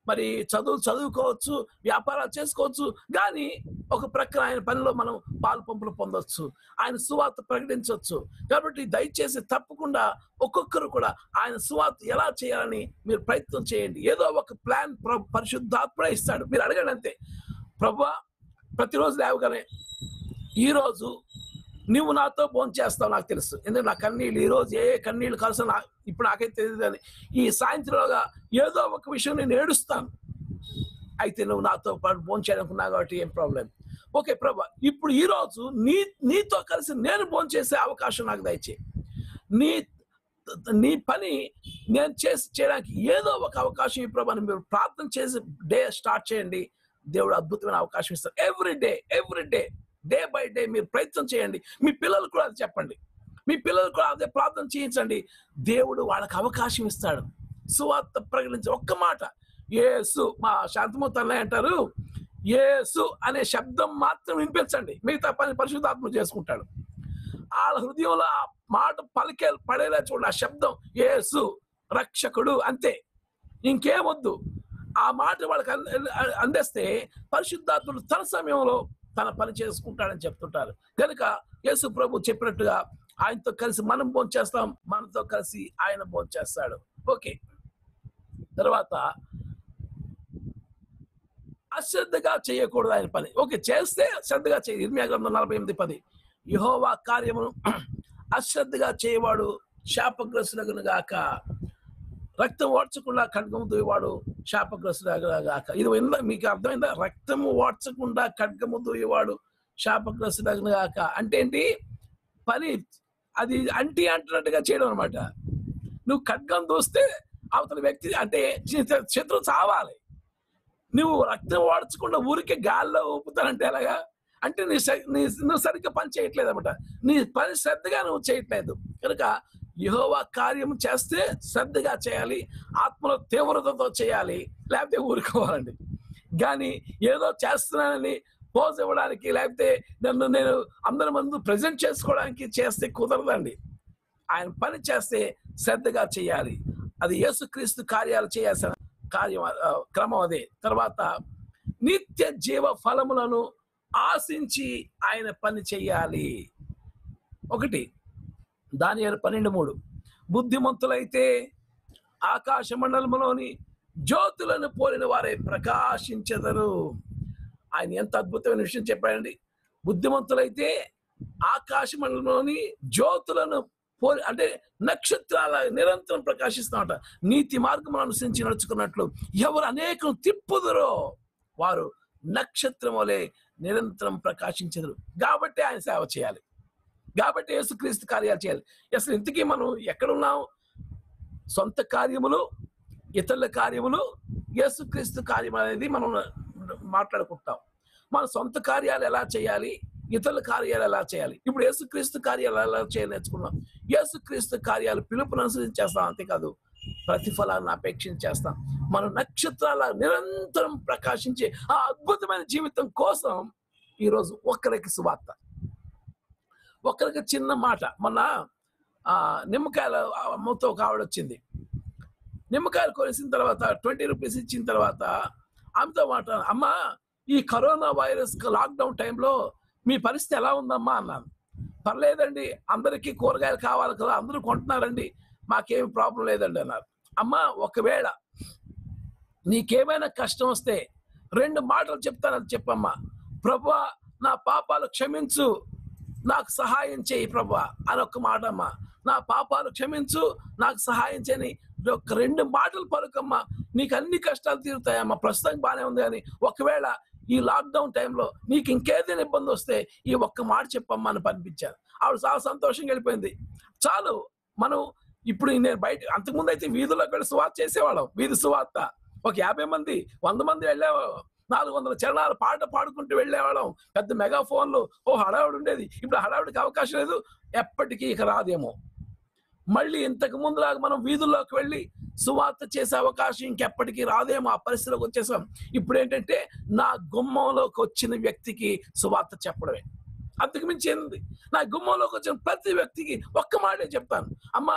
[SPEAKER 2] మరి చదువు చదువుకోవచ్చు వ్యాపారాలు చేసుకోవచ్చు కానీ ఒక ప్రక్కన ఆయన పనిలో మనం పాలు పంపులు పొందొచ్చు ఆయన సువార్త ప్రకటించవచ్చు కాబట్టి దయచేసి తప్పకుండా ఒక్కొక్కరు కూడా ఆయన సువార్త ఎలా చేయాలని మీరు ప్రయత్నం చేయండి ఏదో ఒక ప్లాన్ ప్ర- పరిశుద్ధాత్మ ఇస్తాడు మీరు అడగండి అంతే ప్రభా ప్రతిరోజు లేవగానే ఈరోజు నువ్వు నాతో భోజనం చేస్తావు నాకు తెలుసు ఎందుకంటే నా కన్నీళ్ళు ఈ రోజు ఏ కన్నీళ్ళు కలిసి నా ఇప్పుడు నాకైతే తెలియదు కానీ ఈ సాయంత్రంలోగా ఏదో ఒక విషయం నేను ఏడుస్తాను అయితే నువ్వు నాతో పాటు భోజనం చేయడానికి ఉన్నావు కాబట్టి ఏం ప్రాబ్లం ఓకే ప్రభా ఇప్పుడు ఈ రోజు నీ నీతో కలిసి నేను భోజనం చేసే అవకాశం నాకు దయచే నీ నీ పని నేను చేసి చేయడానికి ఏదో ఒక అవకాశం ఈ ప్రభాని మీరు ప్రార్థన చేసి డే స్టార్ట్ చేయండి దేవుడు అద్భుతమైన అవకాశం ఇస్తారు every day every day day by day మీరు ప్రయత్నం చేయండి మీ పిల్లలు కూడా అది చెప్పండి మీ పిల్లలు కూడా అదే ప్రార్థన చేయించండి దేవుడు వాళ్ళకి అవకాశం ఇస్తాడు సువార్త ప్రకటించి ఒక్క మాట ఏసు మా శాంతమూర్తి అన్నయ్య అంటారు ఏసు అనే శబ్దం మాత్రం వినిపించండి మిగతా పని పరిశుద్ధాత్మ చేసుకుంటాడు వాళ్ళ హృదయంలో ఆ మాట పలికే పడేలా చూడండి ఆ శబ్దం ఏసు రక్షకుడు అంతే ఇంకేమొద్దు ఆ మాట వాళ్ళకి అంద- అందేస్తే పరిశుద్ధాత్ముడు తన సమయంలో తన పని చేసుకుంటాడని చెప్తుంటారు కనుక యేసు ప్రభు చెప్పినట్టుగా ఆయనతో కలిసి మనం భోంచేస్తాం మనతో కలిసి ఆయన భోంచేస్తాడు ఓకే తర్వాత అశ్రద్ధగా చేయకూడదు ఆయన పని ఓకే చేస్తే శ్రద్ధగా చేయ ఇర్మియా గ్రంథం నలభై ఎనిమిది పది యహోవా కార్యమును అశ్రద్ధగా చేయవాడు శాపగ్రస్తులగును గాక రక్తం ఓడ్చకుండా ఖడ్గము దూయవాడు శాపగ్రస్తుడగాక ఇది విందా మీకు అర్థమైందా రక్తము ఓడ్చకుండా ఖడ్గము దూయవాడు శాపగ్రస్తుడగును గాక అంటే ఏంటి పని అది అంటి అంటున్నట్టుగా చేయడం అనమాట నువ్వు ఖడ్గం దూస్తే అవతల వ్యక్తి అంటే శత్రు- శత్రువు చావాలి నువ్వు రక్తం ఓడ్చకుండా ఊరికే గాల్లో ఊపుతానంటే ఎలాగా అంటే నీ స- నీ నువ్వు సరిగ్గా పని చేయట్లేదు అనమాట నీ పని శ్రద్ధగా నువ్వు చేయట్లేదు కనుక యహోవా కార్యం చేస్తే శ్రద్ధగా చేయాలి ఆత్మలో తీవ్రతతో చేయాలి లేకపోతే ఊరుకోవాలండి కానీ ఏదో చేస్తున్నానని పోజ్ ఇవ్వడానికి లేకపోతే నన్ను నేను అందరి ముందు ప్రజెంట్ చేసుకోవడానికి చేస్తే కుదరదండి ఆయన పని చేస్తే శ్రద్ధగా చేయాలి అది యేసుక్రీస్తు కార్యాలు చేయాల్సిన కార్యం ఆ, క్రమం అదే తర్వాత నిత్య జీవ ఫలములను ఆశించి ఆయన పని చెయ్యాలి ఒకటి దాని పన్నెండు మూడు బుద్ధిమంతులైతే ఆకాశ మండలములోని జ్యోతులను పోలిన వారే ప్రకాశించెదరు ఆయన ఎంత అద్భుతమైన విషయం చెప్పాడండి బుద్ధిమంతులైతే ఆకాశ మండలంలోని జ్యోతులను పోలి అంటే నక్షత్రాల నిరంతరం ప్రకాశిస్తామట నీతి మార్గం అనుసరించి నడుచుకున్నట్లు ఎవరు అనేకం తిప్పుదురో వారు నక్షత్రం వలె నిరంతరం ప్రకాశించదురు కాబట్టి ఆయన సేవ చేయాలి కాబట్టి యేసుక్రీస్తు కార్యాలు చేయాలి అసలు ఇంతకీ మనం ఎక్కడున్నాం సొంత కార్యములు ఇతరుల కార్యములు యేసుక్రీస్తు కార్యం అనేది మనం మాట్లాడుకుంటాం మన సొంత కార్యాలు ఎలా చేయాలి ఇతరుల కార్యాలు ఎలా చేయాలి ఇప్పుడు యేసుక్రీస్తు కార్యాలు ఎలా చేయాలి నేర్చుకున్నాం యేసుక్రీస్తు కార్యాలు పిలుపును అనుసరించి చేస్తాం అంతేకాదు ప్రతిఫలాన్ని అపేక్షించి చేస్తాం మన నక్షత్రాల నిరంతరం ప్రకాశించే ఆ అద్భుతమైన జీవితం కోసం ఈరోజు ఒక్కరికి సువార్త ఒక్కరికి చిన్న మాట మొన్న ఆ నిమ్మకాయల అమ్మతో ఒక ఆవిడ వచ్చింది నిమ్మకాయలు కొనేసిన తర్వాత ట్వంటీ రూపీస్ ఇచ్చిన తర్వాత ఆమెతో మాట అమ్మా ఈ కరోనా వైరస్ లాక్డౌన్ టైంలో మీ పరిస్థితి ఎలా ఉందమ్మా అన్నాను పర్లేదండి అందరికీ కూరగాయలు కావాలి కదా అందరూ కొంటున్నారండి మాకేమి ప్రాబ్లం లేదండి అన్నారు అమ్మా ఒకవేళ నీకేమైనా కష్టం వస్తే రెండు మాటలు చెప్తాను అది చెప్పమ్మా ప్రభా నా పాపాలు క్షమించు నాకు సహాయం చేయి ప్రభా అని ఒక మాట అమ్మా నా పాపాలు క్షమించు నాకు సహాయం చేయని ఒక రెండు మాటలు పలుకమ్మా నీకు అన్ని కష్టాలు తీరుతాయమ్మా ప్రస్తుతానికి బాగానే ఉంది కానీ ఒకవేళ ఈ లాక్డౌన్ టైంలో నీకు ఇంకేదైనా ఇబ్బంది వస్తే ఈ ఒక్క మాట చెప్పమ్మా అని పంపించాను ఆవిడ చాలా సంతోషంగా వెళ్ళిపోయింది చాలు మనం ఇప్పుడు నేను బయట అంతకుముందు అయితే వీధుల్లోకి వెళ్ళి సువార్త చేసేవాళ్ళం వీధి సువార్త ఒక యాభై మంది వంద మంది వెళ్ళేవాళ్ళం నాలుగు వందల చరణాలు పాట పాడుకుంటూ వెళ్ళేవాళ్ళం పెద్ద మెగాఫోన్లు ఓ హడావుడి ఉండేది ఇప్పుడు హడావుడికి అవకాశం లేదు ఎప్పటికీ ఇక రాదేమో మళ్ళీ ఇంతకు ముందులాగా మనం వీధుల్లోకి వెళ్ళి సువార్త చేసే అవకాశం ఇంకెప్పటికీ రాదేమో ఆ పరిస్థితిలోకి వచ్చేసాం ఇప్పుడు ఏంటంటే నా గుమ్మంలోకి వచ్చిన వ్యక్తికి సువార్త చెప్పడమే అంతకు మించి ఏంది నా గుమ్మంలోకి వచ్చిన ప్రతి వ్యక్తికి ఒక్క మాటే చెప్తాను అమ్మా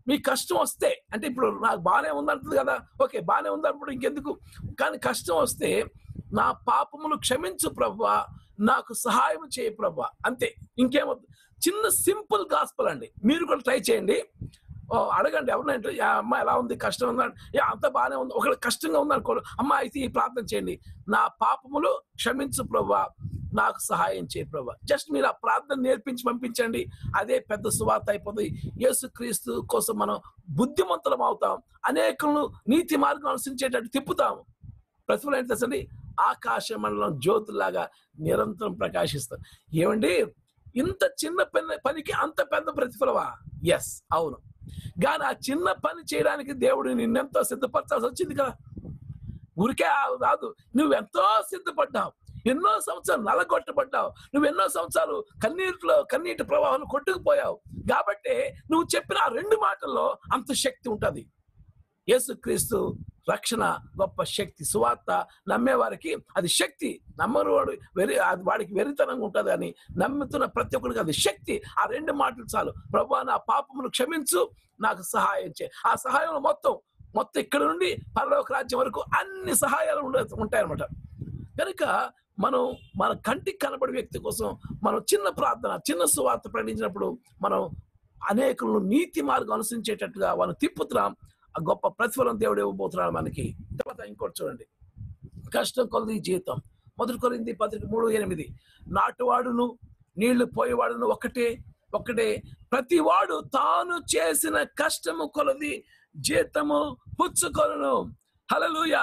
[SPEAKER 2] మీ కష్టం వస్తే అంటే ఇప్పుడు నాకు బాగానే ఉందంటుంది కదా ఓకే బాగానే ఉందన్నప్పుడు ఇంకెందుకు కానీ కష్టం వస్తే నా పాపములు క్షమించు ప్రభా నాకు సహాయం చేయి ప్రభా అంతే ఇంకేమవుతుంది చిన్న సింపుల్ గాస్పల్ అండి మీరు కూడా ట్రై చేయండి ఓ, అడగండి ఎవరినంటే "యా, అమ్మ ఎలా ఉంది కష్టం ఉందా "యా, అంత బాగానే ఉంది ఒకవేళ కష్టంగా ఉంది అనుకో అమ్మ అయితే ఈ ప్రార్థన చేయండి నా పాపములు క్షమించు ప్రభా నాకు సహాయం చేయి ప్రభా జస్ట్ మీరు ఆ ప్రార్థన నేర్పించి పంపించండి అదే పెద్ద సువార్త అయిపోతుంది యేసుక్రీస్తు కోసం మనం బుద్ధిమంతులం అవుతాం అనేకులను నీతి మార్గం అనుసరించేటట్టు తిప్పుతాము ప్రతిఫలం ఏంటి తెలుసండి ఆకాశ మండలం జ్యోతులాగా నిరంతరం ప్రకాశిస్తాం ఏమండి ఇంత చిన్న పని పనికి అంత పెద్ద ప్రతిఫలమా ఎస్ అవును కానీ ఆ చిన్న పని చేయడానికి దేవుడు నిన్నెంతో సిద్ధపరచాల్సి వచ్చింది కదా ఊరికే ఆ- రాదు నువ్వు ఎంతో సిద్ధపడ్డావు ఎన్నో సంవత్సరాలు నలగొట్టబడ్డావు నువ్వు ఎన్నో సంవత్సరాలు కన్నీటిలో కన్నీటి ప్రవాహంలో కొట్టుకుపోయావు కాబట్టి నువ్వు చెప్పిన ఆ రెండు మాటల్లో అంత శక్తి ఉంటది యేసుక్రీస్తు రక్షణ గొప్ప శక్తి సువార్త నమ్మేవారికి అది శక్తి నమ్మరు వాడు వెరి అది వాడికి వెరితనంగా ఉంటుంది అని నమ్ముతున్న ప్రతి ఒక్కరికి అది శక్తి ఆ రెండు మాటలు చాలు ప్రభా నా పాపమును క్షమించు నాకు సహాయం చే ఆ సహాయం మొత్తం మొత్తం ఇక్కడ నుండి పరలోక రాజ్యం వరకు అన్ని సహాయాలు ఉండ ఉంటాయన్నమాట కనుక మనం మన కంటికి కనబడే వ్యక్తి కోసం మనం చిన్న ప్రార్థన చిన్న సువార్త ప్రకటించినప్పుడు మనం అనేకులను నీతి మార్గం అనుసరించేటట్టుగా వాళ్ళని తిప్పుతున్నాం ఆ గొప్ప ప్రతిఫలం దేవుడు ఇవ్వబోతున్నాడు మనకి తర్వాత ఇంకోటి చూడండి కష్టం కొలది జీతం మొదటి కొరింది పత్రిక మూడు ఎనిమిది నాటువాడును నీళ్లు పోయేవాడును ఒకటే ఒకటే ప్రతి వాడు తాను చేసిన కష్టము కొలది జీతము పుచ్చుకొను హలలుయ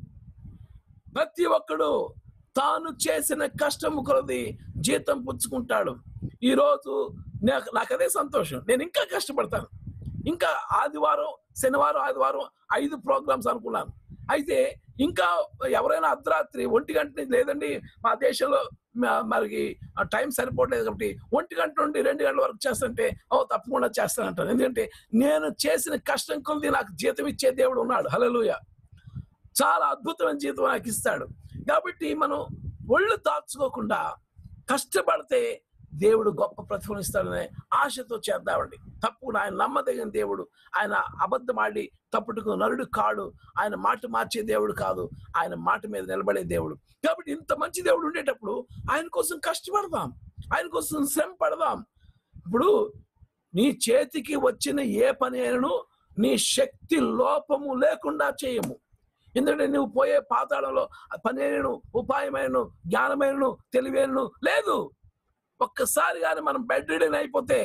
[SPEAKER 2] ప్రతి ఒక్కడు తాను చేసిన కష్టము కొలది జీతం పుచ్చుకుంటాడు ఈరోజు నాకు నాకు అదే సంతోషం నేను ఇంకా కష్టపడతాను ఇంకా ఆదివారం శనివారం ఆదివారం ఐదు ప్రోగ్రామ్స్ అనుకున్నాను అయితే ఇంకా ఎవరైనా అర్ధరాత్రి ఒంటి గంట నుంచి లేదండి మా దేశంలో మ- మనకి టైం సరిపోవట్లేదు కాబట్టి ఒంటి గంట నుండి రెండు గంటల వరకు చేస్తుంటే ఓ తప్పకుండా చేస్తానంటాను ఎందుకంటే నేను చేసిన కష్టం కొద్ది నాకు జీతం ఇచ్చే దేవుడు ఉన్నాడు హల్లెలూయా చాలా అద్భుతమైన జీతం నాకు ఇస్తాడు కాబట్టి మనం ఒళ్ళు దాచుకోకుండా కష్టపడితే దేవుడు గొప్ప ప్రతిఫలం ఇస్తాడనే ఆశతో చేద్దామండి తప్పు ఆయన నమ్మదగిన దేవుడు ఆయన అబద్ధం ఆడి తప్పుడుకు నరుడు కాడు ఆయన మాట మార్చే దేవుడు కాదు ఆయన మాట మీద నిలబడే దేవుడు కాబట్టి ఇంత మంచి దేవుడు ఉండేటప్పుడు ఆయన కోసం కష్టపడదాం ఆయన కోసం శ్రమ పడదాం ఇప్పుడు నీ చేతికి వచ్చిన ఏ పని అయినను నీ శక్తి లోపము లేకుండా చేయము ఎందుకంటే నువ్వు పోయే పాతాళంలో పని అయినను ఉపాయమైనను జ్ఞానమైనను తెలివైనను లేదు ఒక్కసారి కానీ మనం బెడ్ రిడన్ అయిపోతే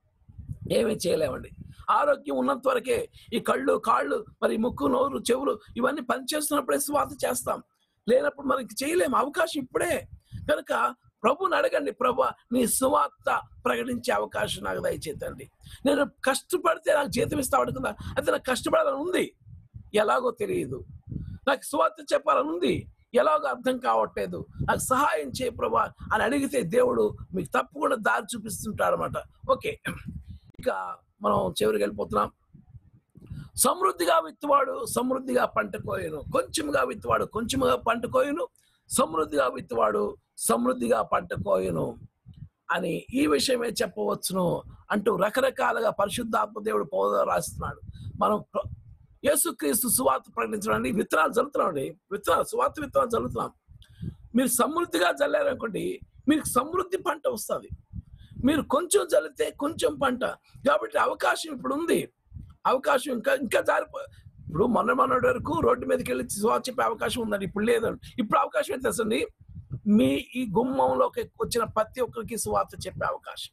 [SPEAKER 2] ఏమీ చేయలేమండి ఆరోగ్యం ఉన్నంత వరకే ఈ కళ్ళు కాళ్ళు మరి ముక్కు నోరు చెవులు ఇవన్నీ పనిచేస్తున్నప్పుడే స్వాత చేస్తాం లేనప్పుడు మనకి చేయలేము అవకాశం ఇప్పుడే కనుక ప్రభుని అడగండి ప్రభు నీ సువార్త ప్రకటించే అవకాశం నాకు దయచేతండి నేను కష్టపడితే నాకు జీతం ఇస్తా అడుగుతుందా అయితే నాకు కష్టపడాలని ఉంది ఎలాగో తెలియదు నాకు సువార్త చెప్పాలని ఉంది ఎలాగో అర్థం కావట్లేదు నాకు సహాయం చేయ ప్రభా అని అడిగితే దేవుడు మీకు తప్పకుండా దారి చూపిస్తుంటాడు అనమాట ఓకే ఇక మనం చివరికి వెళ్ళిపోతున్నాం సమృద్ధిగా విత్తువాడు సమృద్ధిగా పంట కోయను కొంచెంగా విత్తువాడు కొంచెముగా పంట కోయను సమృద్ధిగా విత్తువాడు సమృద్ధిగా పంట కోయను అని ఈ విషయమే చెప్పవచ్చును అంటూ రకరకాలుగా పరిశుద్ధాత్మ దేవుడు పౌద రాస్తున్నాడు మనం ప్ర- యేసుక్రీస్తు సువార్త ప్రకటించడానికి విత్తనాలు చల్లుతున్నామండి విత్తనాలు సువార్త విత్తనాలు చల్లుతున్నాం మీరు సమృద్ధిగా చల్లారనుకోండి మీకు సమృద్ధి పంట వస్తుంది మీరు కొంచెం చల్లితే కొంచెం పంట కాబట్టి అవకాశం ఇప్పుడు ఉంది అవకాశం ఇంకా ఇంకా జారిపో ఇప్పుడు మొన్న మొన్నటి వరకు రోడ్డు మీదకి వెళ్ళి సువార్త చెప్పే అవకాశం ఉందండి ఇప్పుడు లేదండి ఇప్పుడు అవకాశం ఏంటి తెలుసండి మీ ఈ గుమ్మంలోకి వచ్చిన ప్రతి ఒక్కరికి సువార్త చెప్పే అవకాశం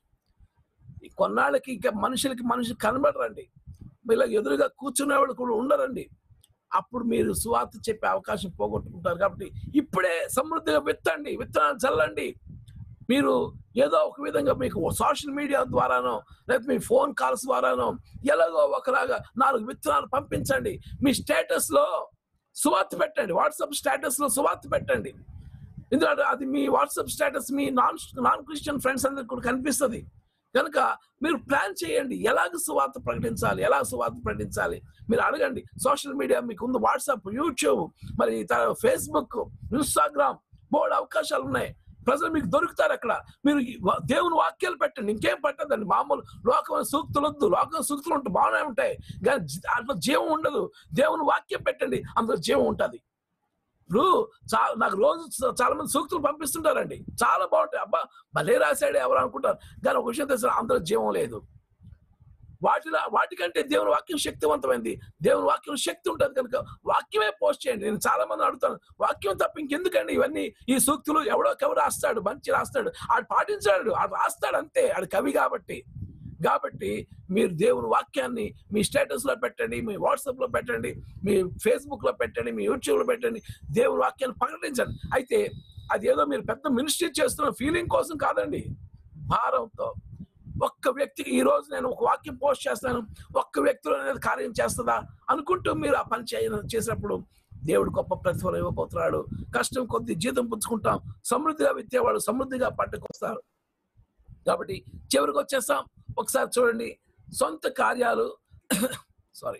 [SPEAKER 2] ఈ కొన్నాళ్ళకి ఇంకా మనుషులకి మనుషులు కనబడరండి ఇలా ఎదురుగా కూర్చునే వాళ్ళు కూడా ఉండరండి అప్పుడు మీరు సువార్త చెప్పే అవకాశం పోగొట్టుకుంటారు కాబట్టి ఇప్పుడే సమృద్ధిగా విత్తండి విత్తనాలు చల్లండి మీరు ఏదో ఒక విధంగా మీకు సోషల్ మీడియా ద్వారానో లేకపోతే మీ ఫోన్ కాల్స్ ద్వారానో ఎలాగో ఒకలాగా నాలుగు విత్తనాలు పంపించండి మీ స్టేటస్ లో సువార్త పెట్టండి వాట్సాప్ స్టేటస్ లో సువార్త పెట్టండి ఎందుకంటే అది మీ వాట్సాప్ స్టేటస్ మీ నాన్ నాన్ క్రిస్టియన్ ఫ్రెండ్స్ అందరికి కూడా కనిపిస్తుంది కనుక మీరు ప్లాన్ చేయండి ఎలాగ సువార్త ప్రకటించాలి ఎలా సువార్త ప్రకటించాలి మీరు అడగండి సోషల్ మీడియా మీకు ఉంది వాట్సాప్ యూట్యూబ్ మరి ఫేస్బుక్ ఇన్స్టాగ్రామ్ బోర్డు అవకాశాలు ఉన్నాయి ప్రజలు మీకు దొరుకుతారు అక్కడ మీరు ఈ వా- దేవుని వాక్యాలు పెట్టండి ఇంకేం పట్టదండి మామూలు లోకం సూక్తులు వద్దు లోకం సూక్తులు ఉంటాయి బాగానే ఉంటాయి కానీ జీ- అట్లా జీవం ఉండదు దేవుని వాక్యం పెట్టండి అందులో జీవం ఉంటుంది ఇప్పుడు చాలా నాకు రోజు చ- చాలా మంది సూక్తులు పంపిస్తుంటారండి చాలా బాగుంటాయి అబ్బా భలే రాశాడు ఎవరు అనుకుంటారు కానీ ఒక విషయం తెలుసు అందులో జీవం లేదు వాటిలో వాటికంటే దేవుని వాక్యం శక్తివంతమైంది దేవుని వాక్యం శక్తి ఉంటుంది కనుక వాక్యమే పోస్ట్ చేయండి నేను చాలా మంది అడుగుతాను వాక్యం తప్ప ఇంకెందుకండి ఇవన్నీ ఈ సూక్తులు ఎవడో కవి రాస్తాడు మంచి రాస్తాడు ఆడు పాటించాడు ఆడు రాస్తాడు అంతే ఆడు కవి కాబట్టి కాబట్టి మీరు దేవుని వాక్యాన్ని మీ స్టేటస్ లో పెట్టండి మీ వాట్సాప్ లో పెట్టండి మీ ఫేస్బుక్ లో పెట్టండి మీ యూట్యూబ్ లో పెట్టండి దేవుని వాక్యాన్ని ప్రకటించండి అయితే అది ఏదో మీరు పెద్ద మినిస్ట్రీ చేస్తున్న ఫీలింగ్ కోసం కాదండి భారంతో ఒక్క వ్యక్తికి ఈ రోజు నేను ఒక వాక్యం పోస్ట్ చేస్తాను ఒక్క వ్యక్తిలో అనేది కార్యం చేస్తుందా అనుకుంటూ మీరు ఆ పని చేయ చేసినప్పుడు దేవుడు గొప్ప ప్రతిఫలం ఇవ్వబోతున్నాడు కష్టం కొద్ది జీతం పుచ్చుకుంటాం సమృద్ధిగా విత్తేవాడు సమృద్ధిగా పంటకొస్తారు కాబట్టి చివరికి వచ్చేస్తాం ఒకసారి చూడండి సొంత కార్యాలు సారీ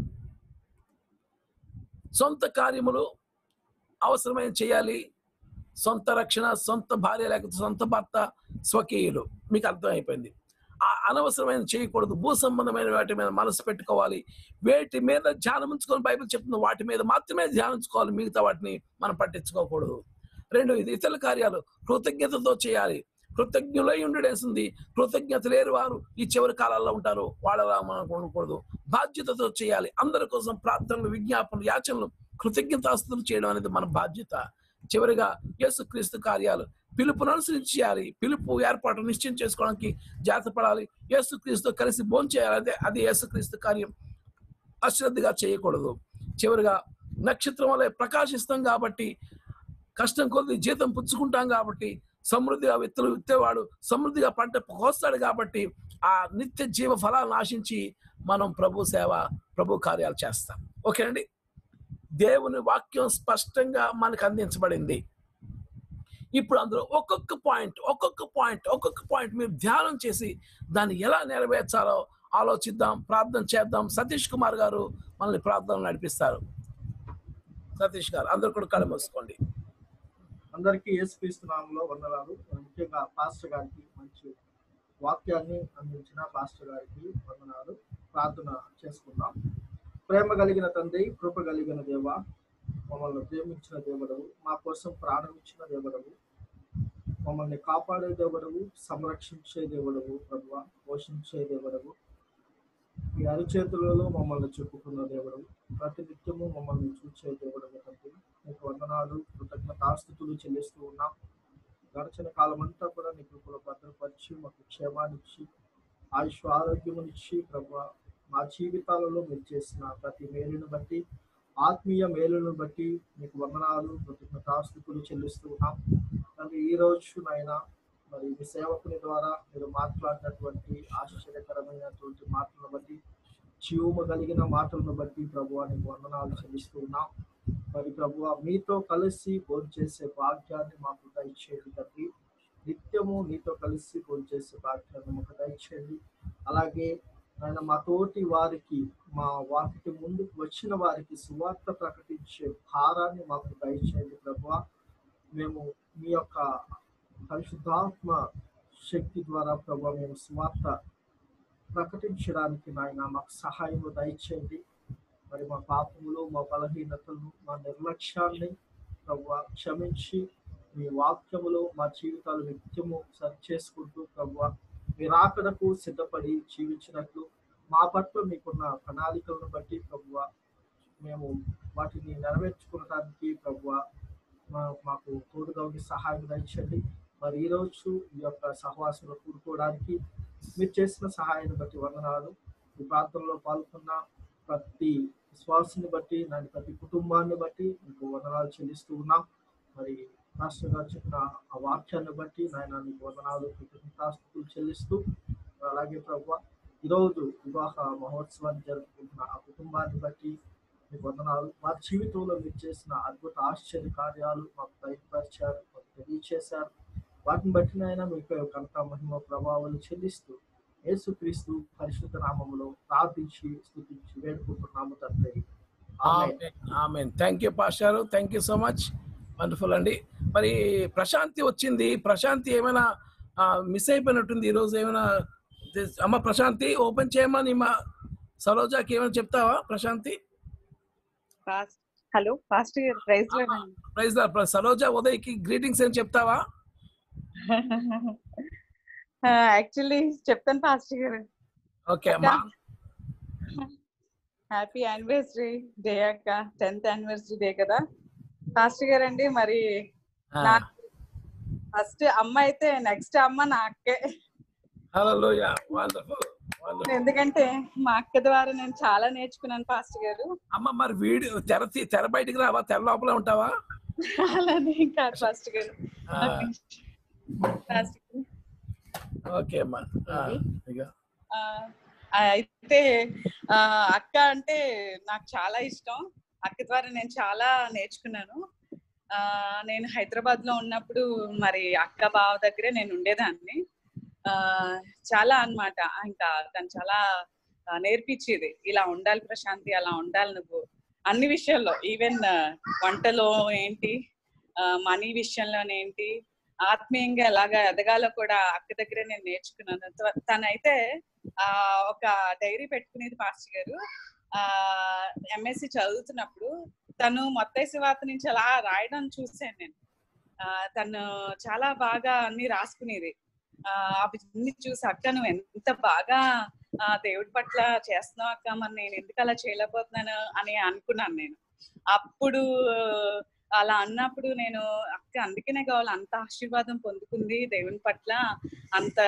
[SPEAKER 2] సొంత కార్యములు అవసరమైన చేయాలి సొంత రక్షణ సొంత భార్య లేకపోతే సొంత భర్త స్వకీయులు మీకు అర్థమైపోయింది ఆ అనవసరమైన చేయకూడదు భూ సంబంధమైన వాటి మీద మనసు పెట్టుకోవాలి వేటి మీద ధ్యానం ఉంచుకొని బైబిల్ చెప్తున్న వాటి మీద మాత్రమే ధ్యానించుకోవాలి మిగతా వాటిని మనం పట్టించుకోకూడదు రెండు ఇది ఇతర కార్యాలు కృతజ్ఞతతో చేయాలి కృతజ్ఞులై ఉండడేసింది కృతజ్ఞత లేని వారు ఈ చివరి కాలాల్లో ఉంటారు వాళ్ళలా మనం ఉండకూడదు బాధ్యతతో చేయాలి అందరి కోసం ప్రార్థనలు విజ్ఞాపనలు యాచనలు కృతజ్ఞతాస్తులు చేయడం అనేది మన బాధ్యత చివరిగా యేసుక్రీస్తు కార్యాలు పిలుపును అనుసరించి చేయాలి పిలుపు ఏర్పాటు నిశ్చయం చేసుకోవడానికి జాగ్రత్త పడాలి యేసుక్రీస్తు కలిసి భోజనం చేయాలి అదే అది యేసుక్రీస్తు కార్యం అశ్రద్ధగా చేయకూడదు చివరిగా నక్షత్రం వలె ప్రకాశిస్తాం కాబట్టి కష్టం కొద్ది జీతం పుచ్చుకుంటాం కాబట్టి సమృద్ధిగా విత్తలు విత్తేవాడు సమృద్ధిగా పంట కోస్తాడు కాబట్టి ఆ నిత్య జీవ ఫలాలను ఆశించి మనం ప్రభు సేవ ప్రభు కార్యాలు చేస్తాం ఓకేనండి దేవుని వాక్యం స్పష్టంగా మనకు అందించబడింది ఇప్పుడు అందులో ఒక్కొక్క పాయింట్ ఒక్కొక్క పాయింట్ ఒక్కొక్క పాయింట్ మీరు ధ్యానం చేసి దాన్ని ఎలా నెరవేర్చాలో ఆలోచిద్దాం ప్రార్థన చేద్దాం సతీష్ కుమార్ గారు మనల్ని ప్రార్థన నడిపిస్తారు సతీష్ గారు అందరు కూడా కళ్ళు మూసుకోండి
[SPEAKER 6] అందరికీ యేసుక్రీస్తునామంలో వందనాలు ముఖ్యంగా పాస్టర్ గారికి మంచి వాక్యాన్ని అందించిన పాస్టర్ గారికి వందనాలు ప్రార్థన చేసుకుందాం ప్రేమ కలిగిన తండ్రి కృప కలిగిన దేవ మమ్మల్ని ప్రేమించిన దేవుడవు మా కోసం ప్రాణం ఇచ్చిన దేవుడవు మమ్మల్ని కాపాడే దేవుడవు సంరక్షించే దేవుడవు ప్రభు పోషించే దేవుడవు ఈ అరిచేతులలో మమ్మల్ని చెప్పుకున్న దేవుడు ప్రతి నిత్యము మమ్మల్ని చూచే దేవుడు తండ్రి నీకు వందనాలు కృతజ్ఞతాస్థుతులు చెల్లిస్తూ ఉన్నాం గడిచిన కాలం అంతా కూడా నీ కృపలో భద్రపరిచి మాకు క్షేమాన్నిచ్చి ఆయుష్ ఆరోగ్యమునిచ్చి ప్రభు మా జీవితాలలో మీరు చేసిన ప్రతి మేలును బట్టి ఆత్మీయ మేలును బట్టి మీకు వందనాలు కృతజ్ఞతాస్థుతులు చెల్లిస్తూ ఉన్నాం తండ్రి ఈ రోజు నాయనా మరి మీ సేవకుని ద్వారా మీరు మాట్లాడినటువంటి ఆశ్చర్యకరమైనటువంటి మాటలను బట్టి జీవము కలిగిన మాటలను బట్టి ప్రభు నీకు వందనాలు చెల్లిస్తూ ఉన్నాం మరి ప్రభు మీతో కలిసి భోంచేసే భాగ్యాన్ని మాకు దయచేయండి తండ్రి నిత్యము నీతో కలిసి భోంచేసే భాగ్యాన్ని మాకు దయచేయండి అలాగే ఆయన మా తోటి వారికి మా వాటికి ముందుకు వచ్చిన వారికి సువార్త ప్రకటించే భారాన్ని మాకు దయచేయండి ప్రభు మేము మీ యొక్క పరిశుద్ధాత్మ శక్తి ద్వారా ప్రభు మేము స్వార్థ ప్రకటించడానికి నాయన మాకు సహాయం దయచేయండి మరి మా పాపములు మా బలహీనతలు మా నిర్లక్ష్యాన్ని ప్రభు క్షమించి మీ వాక్యములో మా జీవితాలు నిత్యము సరి చేసుకుంటూ ప్రభు మీ రాకడకు సిద్ధపడి జీవించినట్లు మా పట్ల మీకున్న ప్రణాళికలను బట్టి ప్రభువ మేము వాటిని నెరవేర్చుకోవడానికి ప్రభువ మా- మాకు తోడుగా ఉండి సహాయం దయచండి మరి ఈ రోజు ఈ యొక్క సహవాసంలో కూడుకోవడానికి మీరు చేసిన సహాయాన్ని బట్టి వందనాలు ఈ ప్రాంతంలో పాల్గొన్న ప్రతి విశ్వాసాన్ని బట్టి నాని ప్రతి కుటుంబాన్ని బట్టి మీకు వందనాలు చెల్లిస్తూ ఉన్నాం మరి రాష్ట్ర గారు చెప్పిన ఆ వాక్యాన్ని బట్టి నాయన నీకు వందనాలు కృతజ్ఞతాస్తుతులు చెల్లిస్తూ అలాగే ప్రభు ఈరోజు వివాహ మహోత్సవాన్ని జరుపుకుంటున్న ఆ కుటుంబాన్ని బట్టి మీకు వందనాలు మా జీవితంలో మీరు చేసిన అద్భుత ఆశ్చర్య కార్యాలు మాకు బయటపరిచారు మాకు తెలియచేశారు వాటిని బట్టి అయినా మీకు కనక మహిమ ప్రభావాలు చెల్లిస్తూ యేసుక్రీస్తు పరిశుద్ధ నామములో ప్రార్థించి స్తుతించి వేడుకుంటున్నాము తండ్రి amen.
[SPEAKER 2] Amen thank you pastor thank you so much wonderful అండి మరి ప్రశాంతి వచ్చింది ప్రశాంతి ఏమైనా మిస్ అయిపోయినట్టుంది ఈరోజు ఏమైనా దిస్- అమ్మ ప్రశాంతి ఓపెన్ చేయమని మా సరోజాకి ఏమైనా చెప్తావా Prashanthi
[SPEAKER 11] pastor hello pastor praise
[SPEAKER 2] praise Saroja ఉదయ్కి గ్రీటింగ్స్ ఏం చెప్తావా
[SPEAKER 11] యాక్చువల్లీ చెప్తాను ఫాస్ట్ గారు
[SPEAKER 2] ఓకే అమ్మా
[SPEAKER 11] హ్యాపీ యానివర్సరీ డే అక్క టెన్త్ యానివర్సరీ డే కదా ఫాస్ట్ గారు అండి మరి నాకు ఫస్ట్ అమ్మ అయితే నెక్స్ట్ అమ్మ నా అక్కే
[SPEAKER 2] హల్లెలూయా వండర్ఫుల్ వండర్ఫుల్
[SPEAKER 11] ఎందుకంటే మా అక్క ద్వారా నేను చాలా నేర్చుకున్నాను ఫాస్ట్ గారు
[SPEAKER 2] అమ్మ మరి వీడియో తెర తీ- తెర బయటికి రావా తెర లోపల ఉంటావా
[SPEAKER 11] అలానే ఇంకా ఫాస్ట్ గారు
[SPEAKER 2] ఆ,
[SPEAKER 11] ఫాస్ట్
[SPEAKER 2] ఓకే అమ్మా ఆ, ఇక
[SPEAKER 11] ఆ, అయితే ఆ, అక్క అంటే నాకు చాలా ఇష్టం అక్క ద్వారా నేను చాలా నేర్చుకున్నాను ఆ, నేను హైదరాబాద్ లో ఉన్నప్పుడు మరి అక్క బావ దగ్గరే నేను ఉండేదాన్ని ఆ, చాలా అన్నమాట ఇంకా తను చాలా ఆ, నేర్పించేది ఇలా ఉండాలి ప్రశాంతి అలా ఉండాలి నువ్వు అన్ని విషయాల్లో ఈవెన్ వంటలో ఏంటి మనీ విషయంలోనేంటి ఆత్మీయంగా ఎలాగా ఎదగాలో కూడా అక్క దగ్గరే నేను నేర్చుకున్నాను త- తనైతే ఆ ఒక డైరీ పెట్టుకునేది పాస్టర్ గారు ఆ ఎంఎస్సి చదువుతున్నప్పుడు తను మొత్తైసి వాత నుంచి అలా రాయడం చూసాను నేను ఆ తను చాలా బాగా అన్ని రాసుకునేది ఆ అవన్నీ చూసి అక్క నువ్వు ఎంత బాగా ఆ దేవుడి పట్ల చేస్తున్నావు అక్క మరి నేను ఎందుకు అలా చేయలేకపోతున్నాను అని అనుకున్నాను నేను అప్పుడు అలా అన్నప్పుడు నేను అక్క అందుకనే కావాలి అంత ఆశీర్వాదం పొందుకుంది దేవుని పట్ల అంత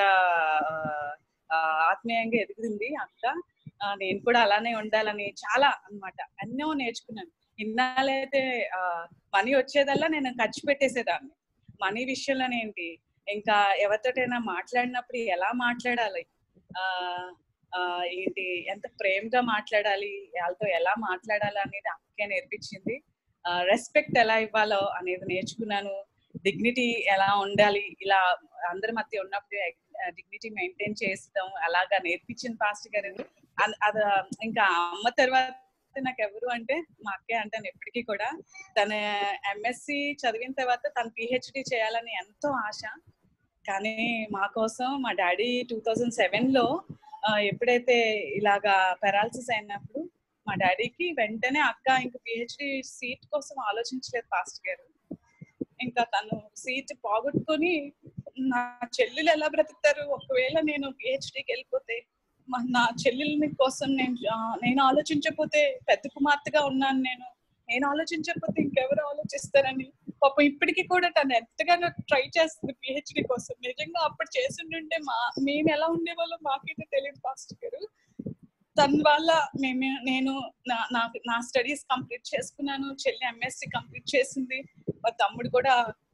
[SPEAKER 11] ఆ, ఆత్మీయంగా ఎదిగింది అక్క ఆ, నేను కూడా అలానే ఉండాలని చాలా అన్నమాట ఎన్నో నేర్చుకున్నాను ఇన్నాళ్ళైతే ఆ మనీ వచ్చేదల్లా నేను ఖర్చు పెట్టేసేదాన్ని మనీ విషయంలోనేంటి ఇంకా ఎవరితోటైనా మాట్లాడినప్పుడు ఎలా మాట్లాడాలి ఆ ఆ ఏంటి ఎంత ప్రేమగా మాట్లాడాలి వాళ్ళతో ఎలా మాట్లాడాలి అనేది అక్కే నేర్పించింది రెస్పెక్ట్ ఎలా ఇవ్వాలో అనేది నేర్చుకున్నాను డిగ్నిటీ ఎలా ఉండాలి ఇలా అందరి మధ్య ఉన్నప్పుడు డిగ్నిటీ మెయింటైన్ చేస్తాం అలాగా నేర్పించింది పాస్టర్ గారు అద్- అది ఇంకా అమ్మ తర్వాత నాకు ఎవరు అంటే మా అక్కే అంటాను ఎప్పటికీ కూడా తన ఎంఎస్సి చదివిన తర్వాత తను పిహెచ్డి చేయాలని ఎంతో ఆశ కానీ మా కోసం మా డాడీ టూ థౌజండ్ సెవెన్ లో ఆ, ఎప్పుడైతే ఇలాగా పెరాలసిస్ అయినప్పుడు మా డాడీకి వెంటనే అక్క ఇంకా పిహెచ్డి సీట్ కోసం ఆలోచించలేదు పాస్టర్ గారు ఇంకా తను సీట్ పోగొట్టుకొని నా చెల్లెలు ఎలా బ్రతుకుతారు ఒకవేళ నేను పిహెచ్డికి వెళ్ళిపోతే మా నా చెల్లెల్ని కోసం నేను ఆ, నేను ఆలోచించకపోతే పెద్ద కుమార్తెగా ఉన్నాను నేను నేను ఆలోచించకపోతే ఇంకెవరు ఆలోచిస్తారని పాపం ఇప్పటికీ కూడా తను ఎంతగానో ట్రై చేస్తుంది పిహెచ్డి కోసం నిజంగా అప్పుడు చేసిండుంటే మా మేము ఎలా ఉండేవాళ్ళో మాకైతే తెలియదు పాస్టర్ గారు తన వల్ల మేము నేను నా నా- నా స్టడీస్ కంప్లీట్ చేసుకున్నాను చెల్లి ఎంఎస్సి కంప్లీట్ చేసింది మా తమ్ముడు కూడా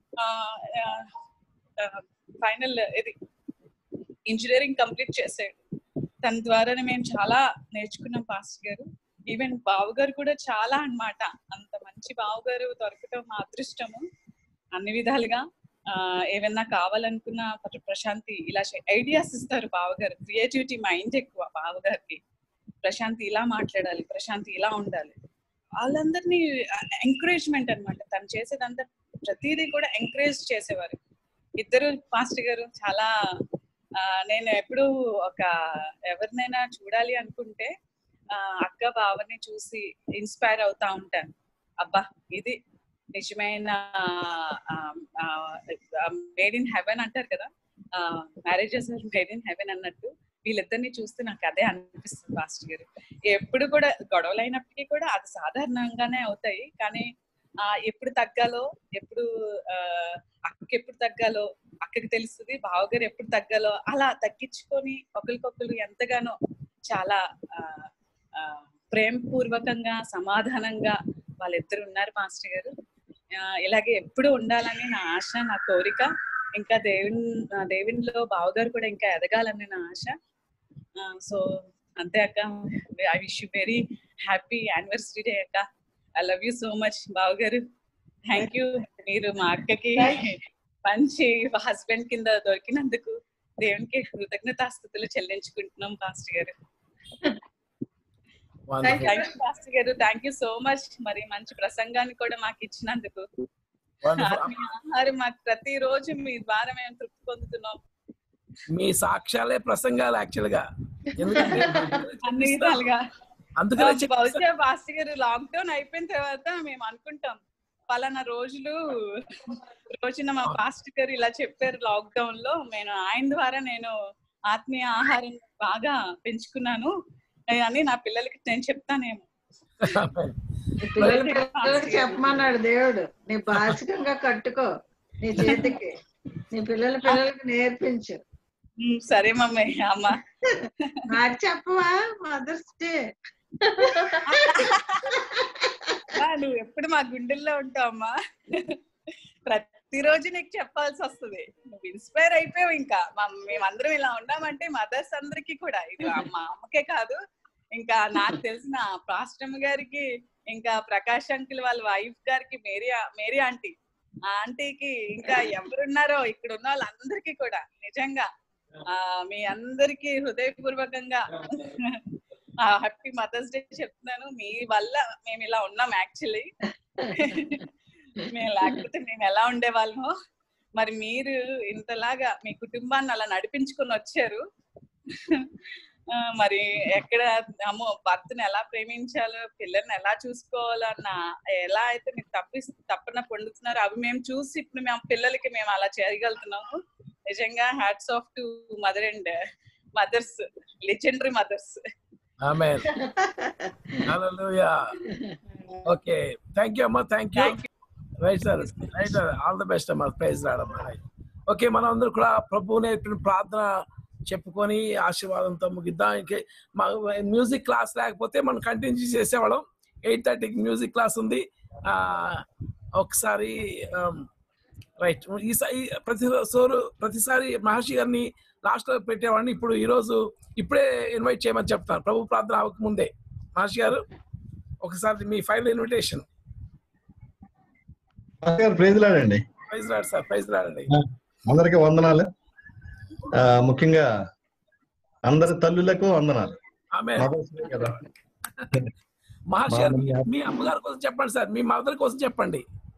[SPEAKER 11] ఫైనల్ ఇది ఇంజనీరింగ్ కంప్లీట్ చేసాడు తన ద్వారానే మేము చాలా నేర్చుకున్నాం పాస్టర్ గారు ఈవెన్ బావగారు కూడా చాలా అన్నమాట అంత మంచి బావగారు దొరకటం మా అదృష్టము అన్ని విధాలుగా ఆ ఏమన్నా కావాలనుకున్న ప్ర- ప్రశాంతి ఇలా ఐడియాస్ ఇస్తారు బావగారు క్రియేటివిటీ మైండ్ ఎక్కువ బావగారికి ప్రశాంతి ఇలా మాట్లాడాలి ప్రశాంతి ఇలా ఉండాలి వాళ్ళందరినీ ఎంకరేజ్మెంట్ అన్నమాట తను చేసేదంతా ప్రతిదీ కూడా ఎంకరేజ్ చేసేవారు ఇద్దరు పాస్టర్ గారు చాలా ఆ, నేను ఎప్పుడు ఒక ఎవరినైనా చూడాలి అనుకుంటే ఆ, అక్క బావని చూసి ఇన్స్పైర్ అవుతా ఉంటాను అబ్బా ఇది నిజమైన మేడ్ ఇన్ హెవెన్ అంటారు కదా మ్యారేజెస్ మేడ్ ఇన్ హెవెన్ అన్నట్టు వీళ్ళిద్దరిని చూస్తే నాకు అదే అనిపిస్తుంది పాస్టర్ గారు ఎప్పుడు కూడా గొడవలు అయినప్పటికీ కూడా అది సాధారణంగానే అవుతాయి కానీ ఆ ఎప్పుడు తగ్గాలో ఎప్పుడు ఆ, అక్కకి ఎప్పుడు తగ్గాలో అక్కకి తెలుస్తుంది బావగారు ఎప్పుడు తగ్గాలో అలా తగ్గించుకొని ఒకరికొకరు ఎంతగానో చాలా ఆ, ఆ, ప్రేమపూర్వకంగా సమాధానంగా వాళ్ళిద్దరు ఉన్నారు మాస్టర్ గారు ఆ, ఇలాగే ఎప్పుడు ఉండాలని నా ఆశ నా కోరిక ఇంకా దేవుని ఆ, దేవునిలో బావగారు కూడా ఇంకా ఎదగాలని నా ఆశ సో అంతే అక్క I wish you very happy anniversary day అక్క I love you so much బావగారు థ్యాంక్ యూ మీరు మా అక్కకి మంచి హస్బెండ్ కింద దొరికినందుకు దేవునికి కృతజ్ఞతాస్థుతులు చెల్లించుకుంటున్నాం pastor garu thank you pastor garu thank you so much మరి మంచి ప్రసంగాన్ని కూడా మాకు ఇచ్చినందుకు
[SPEAKER 2] Wonderful.
[SPEAKER 11] ఆత్మీయ ఆహారం మాకు ప్రతిరోజు మీ ద్వారా మేము తృప్తి పొందుతున్నాం
[SPEAKER 2] మీ సాక్ష్యాలే ప్రసంగాలు యాక్చువల్ గా ఎందుకంటే
[SPEAKER 11] అన్ని విధాలుగా
[SPEAKER 2] అందుకనే
[SPEAKER 11] ఆ, బహుశా పాస్టర్ గారు లాక్డౌన్ అయిపోయిన తర్వాత మేము అనుకుంటాం పలానా రోజులు రోజున మా పాస్టర్ గారు ఇలా చెప్పారు లాక్డౌన్ లో నేను ఆయన ద్వారా నేను ఆత్మీయ ఆహారం బాగా పెంచుకున్నాను అని నా పిల్లలకి నేను చెప్తానేమో
[SPEAKER 9] నీ పిల్లల పిల్లలకి చెప్పమన్నాడు దేవుడు నీ బాసికంగా కట్టుకో నీ చేతికి నీ పిల్లల పిల్లలకి నేర్పించు
[SPEAKER 11] ఉమ్, సరే మమ్మీ అమ్మ
[SPEAKER 9] నాకు చెప్పవా మదర్స్ డే
[SPEAKER 11] అమ్మా, నువ్వు ఎప్పుడు మా గుండెల్లో ఉంటావు అమ్మా ప్రతిరోజు నీకు చెప్పాల్సి వస్తుంది నువ్వు ఇన్స్పైర్ అయిపోయావు ఇంకా మా మేమందరం ఇలా ఉన్నామంటే మదర్స్ అందరికీ కూడా ఇది మా అమ్మకే కాదు ఇంకా నాకు తెలిసిన పాస్టమ్ గారికి ఇంకా ప్రకాష్ అంకిల్ వాళ్ళ వైఫ్ గారికి మేరీ మేరీ ఆంటీ ఆ ఆంటీకి ఇంకా ఎవరున్నారో ఇక్కడ ఉన్న వాళ్ళందరికీ కూడా నిజంగా ఆ మీ అందరికీ హృదయపూర్వకంగా హ్యాపీ మదర్స్ డే చెప్తున్నాను మీ వల్ల మేము ఇలా ఉన్నాం యాక్చువల్లీ మేము లేకపోతే మేము ఎలా ఉండేవాళ్ళమో మరి మీరు ఇంతలాగా మీ కుటుంబాన్ని అలా నడిపించుకొని వచ్చారు ఆ, మరి ఎక్కడ అమ్మో భర్తను ఎలా ప్రేమించాలో పిల్లల్ని ఎలా చూసుకోవాలో అన్న ఎలా అయితే మీరు తప్పి తప్పన పొందుతున్నారో అవి మేము చూసి ఇప్పుడు మేము పిల్లలకి మేము అలా చేయగలుగుతున్నాము నిజంగా hats off to mother and mothers legendary mothers
[SPEAKER 2] ఆమె హల్లెలూయా ఓకే థ్యాంక్ యూ అమ్మా thank you right sir right sir all the best అమ్మా ప్రైజ్ రాడమ్మా రైట్ ఓకే మనం అందరూ కూడా ప్రభువు నేర్పిన ప్రార్థన చెప్పుకొని ఆశీర్వాదంతో ముగిద్దాం ఇంకే మా మ్యూజిక్ క్లాస్ లేకపోతే మనం కంటిన్యూ చేసేవాళ్ళం ఎయిట్ థర్టీకి మ్యూజిక్ క్లాస్ ఉంది ఆ, ఒకసారి రైట్ ఈసారి ప్రతి సోరు ప్రతిసారి మహర్షి గారిని లాస్ట్ లో పెట్టేవాడిని ఇప్పుడు ఈ రోజు ఇప్పుడే ఇన్వైట్ చేయమని చెప్తాను ప్రభు ప్రార్థన అవ్వక ముందే మహర్షి గారు ఒకసారి మీ ఫైనల్ ఇన్విటేషన్
[SPEAKER 14] గారు ప్రైజ్ లాడండి
[SPEAKER 2] ప్రైజ్ రాడు సార్ ప్రైజ్ రాడండి
[SPEAKER 14] అందరికీ వందనాలు ఆ, ముఖ్యంగా అందరి తల్లులకు వందనాలు
[SPEAKER 2] ఆమె
[SPEAKER 14] Mothers Day కదా
[SPEAKER 2] మహర్షి గారు
[SPEAKER 14] మా-
[SPEAKER 2] మీ- మీ అమ్మగారి కోసం చెప్పండి సార్ మీ మదర్ కోసం చెప్పండి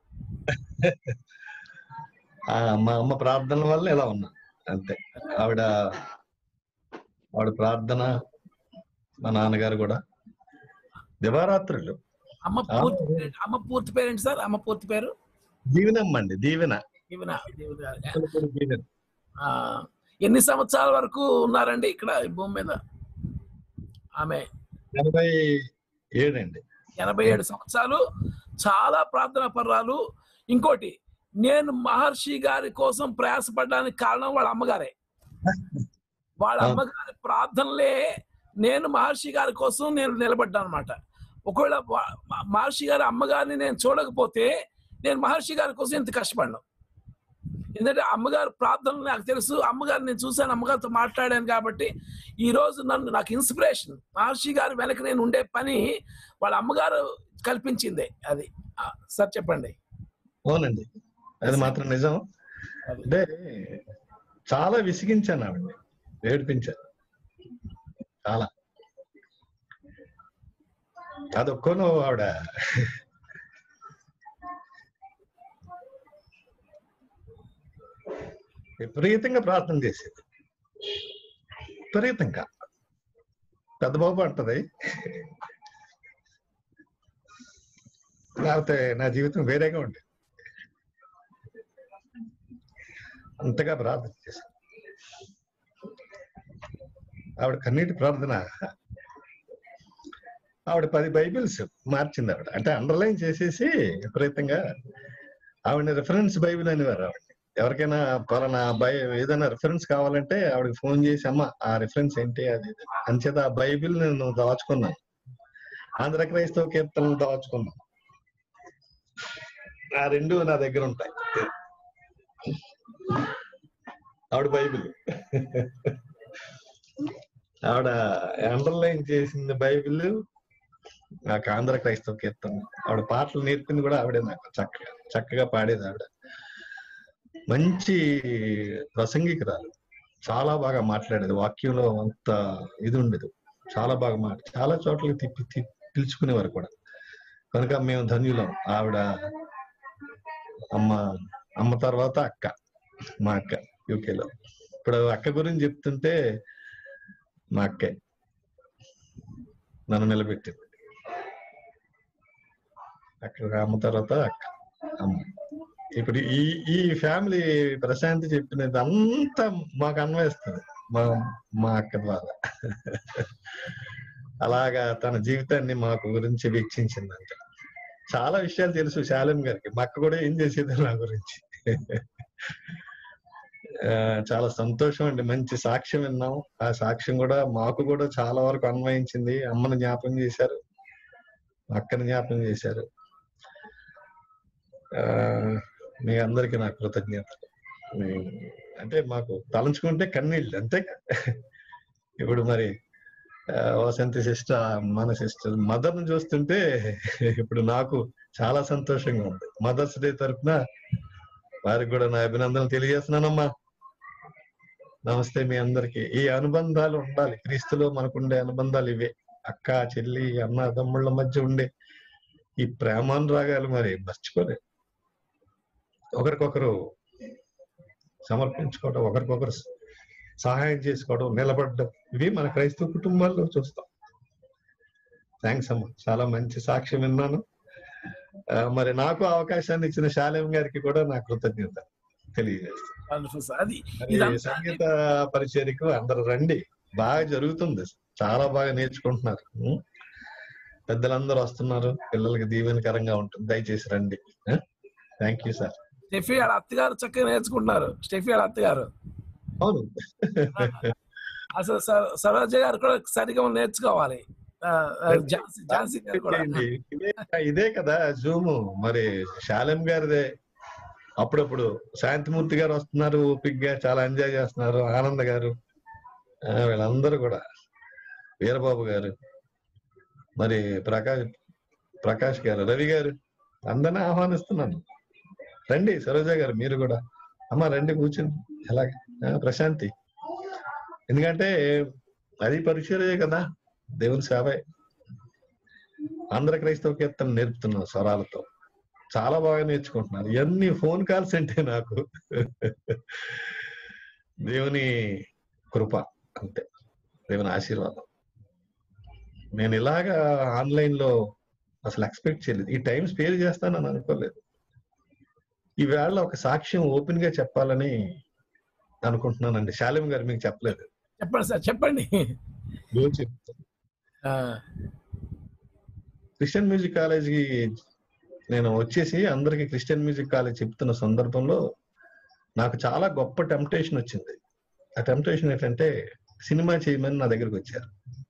[SPEAKER 14] ఆ, మా అమ్మ ప్రార్థన వల్ల ఇలా ఉన్నా అంతే ఆవిడ ఆవిడ ప్రార్థన మా నాన్నగారు కూడా దివారాత్రులు
[SPEAKER 2] అమ్మ
[SPEAKER 14] ఆ,
[SPEAKER 2] పూర్తి పేరు- అమ్మ పూర్తి పేరేంటి సార్ అమ్మ పూర్తి పేరు
[SPEAKER 14] దీవెనమ్మ అండి దీవెన
[SPEAKER 2] దీవెన దీవెన గారు.
[SPEAKER 14] చిలకూరు దీవెన
[SPEAKER 2] ఆ, ఎన్ని సంవత్సరాల వరకు ఉన్నారండి ఇక్కడ ఈ భూమి మీద ఆమె
[SPEAKER 14] ఎనభై ఏడండి
[SPEAKER 2] ఎనభై ఏడు సంవత్సరాలు చాలా ప్రార్థన పర్రాలు ఇంకోటి నేను మహర్షి గారి కోసం ప్రయాసపడడానికి కారణం వాళ్ళ అమ్మగారే వాళ్ళ
[SPEAKER 14] అవును.
[SPEAKER 2] అమ్మగారి ప్రార్థనలే నేను మహర్షి గారి కోసం నేను నిలబడ్డాను అనమాట ఒకవేళ వా- మ- మహర్షి గారి అమ్మగారిని నేను చూడకపోతే నేను మహర్షి గారి కోసం ఇంత కష్టపడను ఎందుకంటే అమ్మగారు ప్రార్థనలు నాకు తెలుసు అమ్మగారు నేను చూశాను అమ్మగారితో మాట్లాడాను కాబట్టి ఈ రోజు నన్ను నాకు ఇన్స్పిరేషన్ మహర్షి గారి వెనక నేను ఉండే పని వాళ్ళ అమ్మగారు కల్పించిందే అది ఆ, సార్ చెప్పండి
[SPEAKER 14] అవునండి అది మాత్రం నిజం అంటే చాలా విసిగించాను ఆవిడ్ని ఏడిపించాను చాలా అదొక్కను ఆవిడ విపరీతంగా ప్రార్థన చేసేది విపరీతంగా పెద్ద బాబు అంటది లేకపోతే నా జీవితం వేరేగా ఉండేది అంతగా ప్రార్థన చేశాను ఆవిడ కన్నీటి ప్రార్థన ఆవిడ పది బైబిల్స్ మార్చింది ఆవిడ అంటే అండర్లైన్ చేసేసి విపరీతంగా ఆవిడ రిఫరెన్స్ బైబిల్ అనేవారు ఆవిడ ఎవరికైనా పలానా బై ఏదైనా రిఫరెన్స్ కావాలంటే ఆవిడకి ఫోన్ చేసి అమ్మ ఆ రిఫరెన్స్ ఏంటి అది ఇది." అంచేత ఆ బైబిల్ నేను దాచుకున్నాను ఆంధ్ర క్రైస్తవ కీర్తనలు దాచుకున్నాను ఆ రెండు నా దగ్గర ఉంటాయి ఆవిడ బైబిల్ ఆవిడ అండర్లైన్ చేసింది బైబిల్ నాకు ఆంధ్ర క్రైస్తవ కీర్తన ఆవిడ పాటలు నేర్పింది కూడా ఆవిడే నాకు చక్కగా చక్కగా పాడేది ఆవిడ మంచి ప్రసంగికురాలు చాలా బాగా మాట్లాడేది వాక్యంలో అంత ఇది ఉండదు చాలా బాగా మాట చాలా చోట్లకి తిప్పి తి- పిలుచుకునేవారు కూడా కనుక మేము ధన్యులం ఆవిడ అమ్మ అమ్మ తర్వాత అక్క మా అక్క యూకేలో ఇప్పుడు అక్క గురించి చెప్తుంటే మా అక్కే నన్ను నిలబెట్టింది అక్క అమ్మ తర్వాత అక్క అమ్మ ఇప్పుడు ఈ ఈ ఫ్యామిలీ ప్రశాంతి చెప్పినది అంతా మాకు అన్వయిస్తుంది మా మా అక్క ద్వారా అలాగా తన జీవితాన్ని మాకు గురించి వీక్షించిందంట చాలా విషయాలు తెలుసు శాలం గారికి మా అక్క కూడా ఏం చేసేది నా గురించి ఆ, చాలా సంతోషం అండి మంచి సాక్ష్యం విన్నాం ఆ సాక్ష్యం కూడా మాకు కూడా చాలా వరకు అన్వయించింది అమ్మని జ్ఞాపకం చేశారు అక్కని జ్ఞాపకం చేశారు ఆ, మీ అందరికీ నా కృతజ్ఞతలు మీ- అంటే మాకు తలంచుకుంటే కన్నీళ్ళు అంతే ఇప్పుడు మరి ఆ, వసంతి సిస్టర్ మన సిస్టర్ మదర్ ను చూస్తుంటే ఇప్పుడు నాకు చాలా సంతోషంగా ఉంది మదర్స్ డే తరఫున వారికి కూడా నా అభినందనలు తెలియజేస్తున్నానమ్మా నమస్తే మీ అందరికి ఈ అనుబంధాలు ఉండాలి క్రీస్తులో మనకుండే అనుబంధాలు ఇవే అక్క చెల్లి అన్న తమ్ముళ్ళ మధ్య ఉండే ఈ ప్రేమానురాగాలు మరి మర్చిపోలే ఒకరికొకరు సమర్పించుకోవడం ఒకరికొకరు సహాయం చేసుకోవడం నిలబడడం ఇవి మన క్రైస్తవ కుటుంబాల్లో చూస్తాం థ్యాంక్స్ అమ్మ చాలా మంచి సాక్ష్యం విన్నాను ఆ, మరి నాకు అవకాశాన్ని ఇచ్చిన శాలేం గారికి కూడా నా కృతజ్ఞత తెలియజేస్తాను
[SPEAKER 2] Wonderful, sir. అది
[SPEAKER 14] మరి
[SPEAKER 2] ఇదంతా
[SPEAKER 14] సంగీత పరిచయకు అందరు రండి బాగా జరుగుతుంది చాలా బాగా నేర్చుకుంటున్నారు ఉం? పెద్దలందరూ వస్తున్నారు పిల్లలకి దీవెనకరంగా ఉంటుంది దయచేసి రండి థ్యాంక్ యూ సార్
[SPEAKER 2] స్టెఫీ వాళ్ళ అత్తగారు చక్కగా నేర్చుకుంటున్నారు స్టెఫీ వాళ్ళ అత్తగారు
[SPEAKER 14] అవును
[SPEAKER 2] అసలు స- సరోజ గారు కూడా సరిగా నేర్చుకోవాలి ఆ, ఆ, ఝాన్సీ ఝాన్సీ గారు కూడా
[SPEAKER 14] చేయండి. ఇదే ఇదే కదా జూమ్ మరి శాలం గారిదే అప్పుడప్పుడు శాంతిమూర్తి గారు వస్తున్నారు ఓపిగ్గా చాలా ఎంజాయ్ చేస్తున్నారు ఆనంద్ గారు ఆ, వీళ్ళందరూ కూడా వీరబాబు గారు మరి ప్రకాష్ ప్రకాష్ గారు రవి గారు అందరినీ ఆహ్వానిస్తున్నాను రండి సరోజ గారు మీరు కూడా అమ్మ రండి కూర్చుని ఎలాగ ఆ, ప్రశాంతి ఎందుకంటే అది పరిచయే కదా దేవుని సేవే ఆంధ్ర క్రైస్తవ కీర్తన నేర్పుతున్నాను స్వరాలతో చాలా బాగా నేర్చుకుంటున్నారు ఇవన్నీ ఫోన్ కాల్స్ అంటే నాకు దేవుని కృప అంతే దేవుని ఆశీర్వాదం నేను ఇలాగా ఆన్లైన్ లో అసలు ఎక్స్పెక్ట్ చేయలేదు ఈ టైం స్పేర్ చేస్తానని అనుకోలేదు ఈవేళ ఒక సాక్ష్యం ఓపెన్ గా చెప్పాలని అనుకుంటున్నానండి శాలిం గారు మీకు చెప్పలేదు
[SPEAKER 2] చెప్పండి సార్ చెప్పండి
[SPEAKER 14] రోజు చెప్తాను
[SPEAKER 2] ఆ,
[SPEAKER 14] క్రిస్టియన్ మ్యూజిక్ కాలేజీకి నేను వచ్చేసి అందరికి క్రిస్టియన్ మ్యూజిక్ కాలేజ్ చెప్తున్న సందర్భంలో నాకు చాలా గొప్ప టెంప్టేషన్ వచ్చింది ఆ టెంప్టేషన్ ఏంటంటే సినిమా చేయమని నా దగ్గరికి వచ్చారు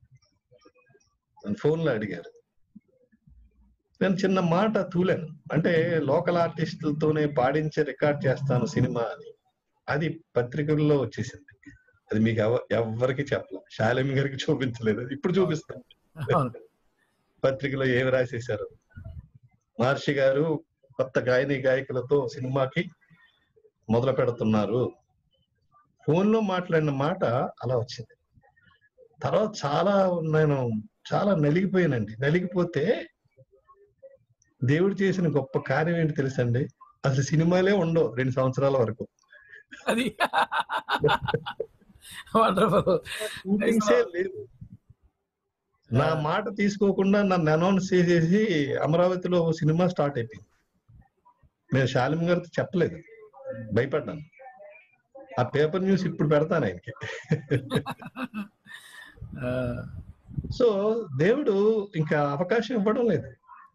[SPEAKER 14] ఫోన్లో అడిగారు నేను చిన్న మాట తూలాను అంటే లోకల్ ఆర్టిస్టులతోనే పాడించే రికార్డ్ చేస్తాను సినిమా అని అది పత్రికల్లో వచ్చేసింది అది మీకు ఎవ ఎవరికి చెప్పలే శాలిమి గారికి చూపించలేదు ఇప్పుడు చూపిస్తాను
[SPEAKER 2] అవును.
[SPEAKER 14] పత్రికలో ఏమి రాసేశారు మహర్షి గారు కొత్త గాయని గాయకులతో సినిమాకి మొదలు పెడుతున్నారు ఫోన్ లో మాట్లాడిన మాట అలా వచ్చింది తర్వాత చాలా నేను చాలా నలిగిపోయానండి నలిగిపోతే దేవుడు చేసిన గొప్ప కార్యం ఏంటి తెలుసండి అసలు సినిమాలే ఉండవు రెండు సంవత్సరాల వరకు
[SPEAKER 2] అది వండర్ఫుల్
[SPEAKER 14] షూటింగ్సే లేదు నా మాట తీసుకోకుండా నన్ను అనౌన్స్ చేసేసి అమరావతిలో ఓ సినిమా స్టార్ట్ అయిపోయింది నేను శాలిం గారితో చెప్పలేదు భయపడ్డాను ఆ పేపర్ న్యూస్ ఇప్పుడు పెడతాను ఆయనకి సో దేవుడు ఇంకా అవకాశం ఇవ్వడం లేదు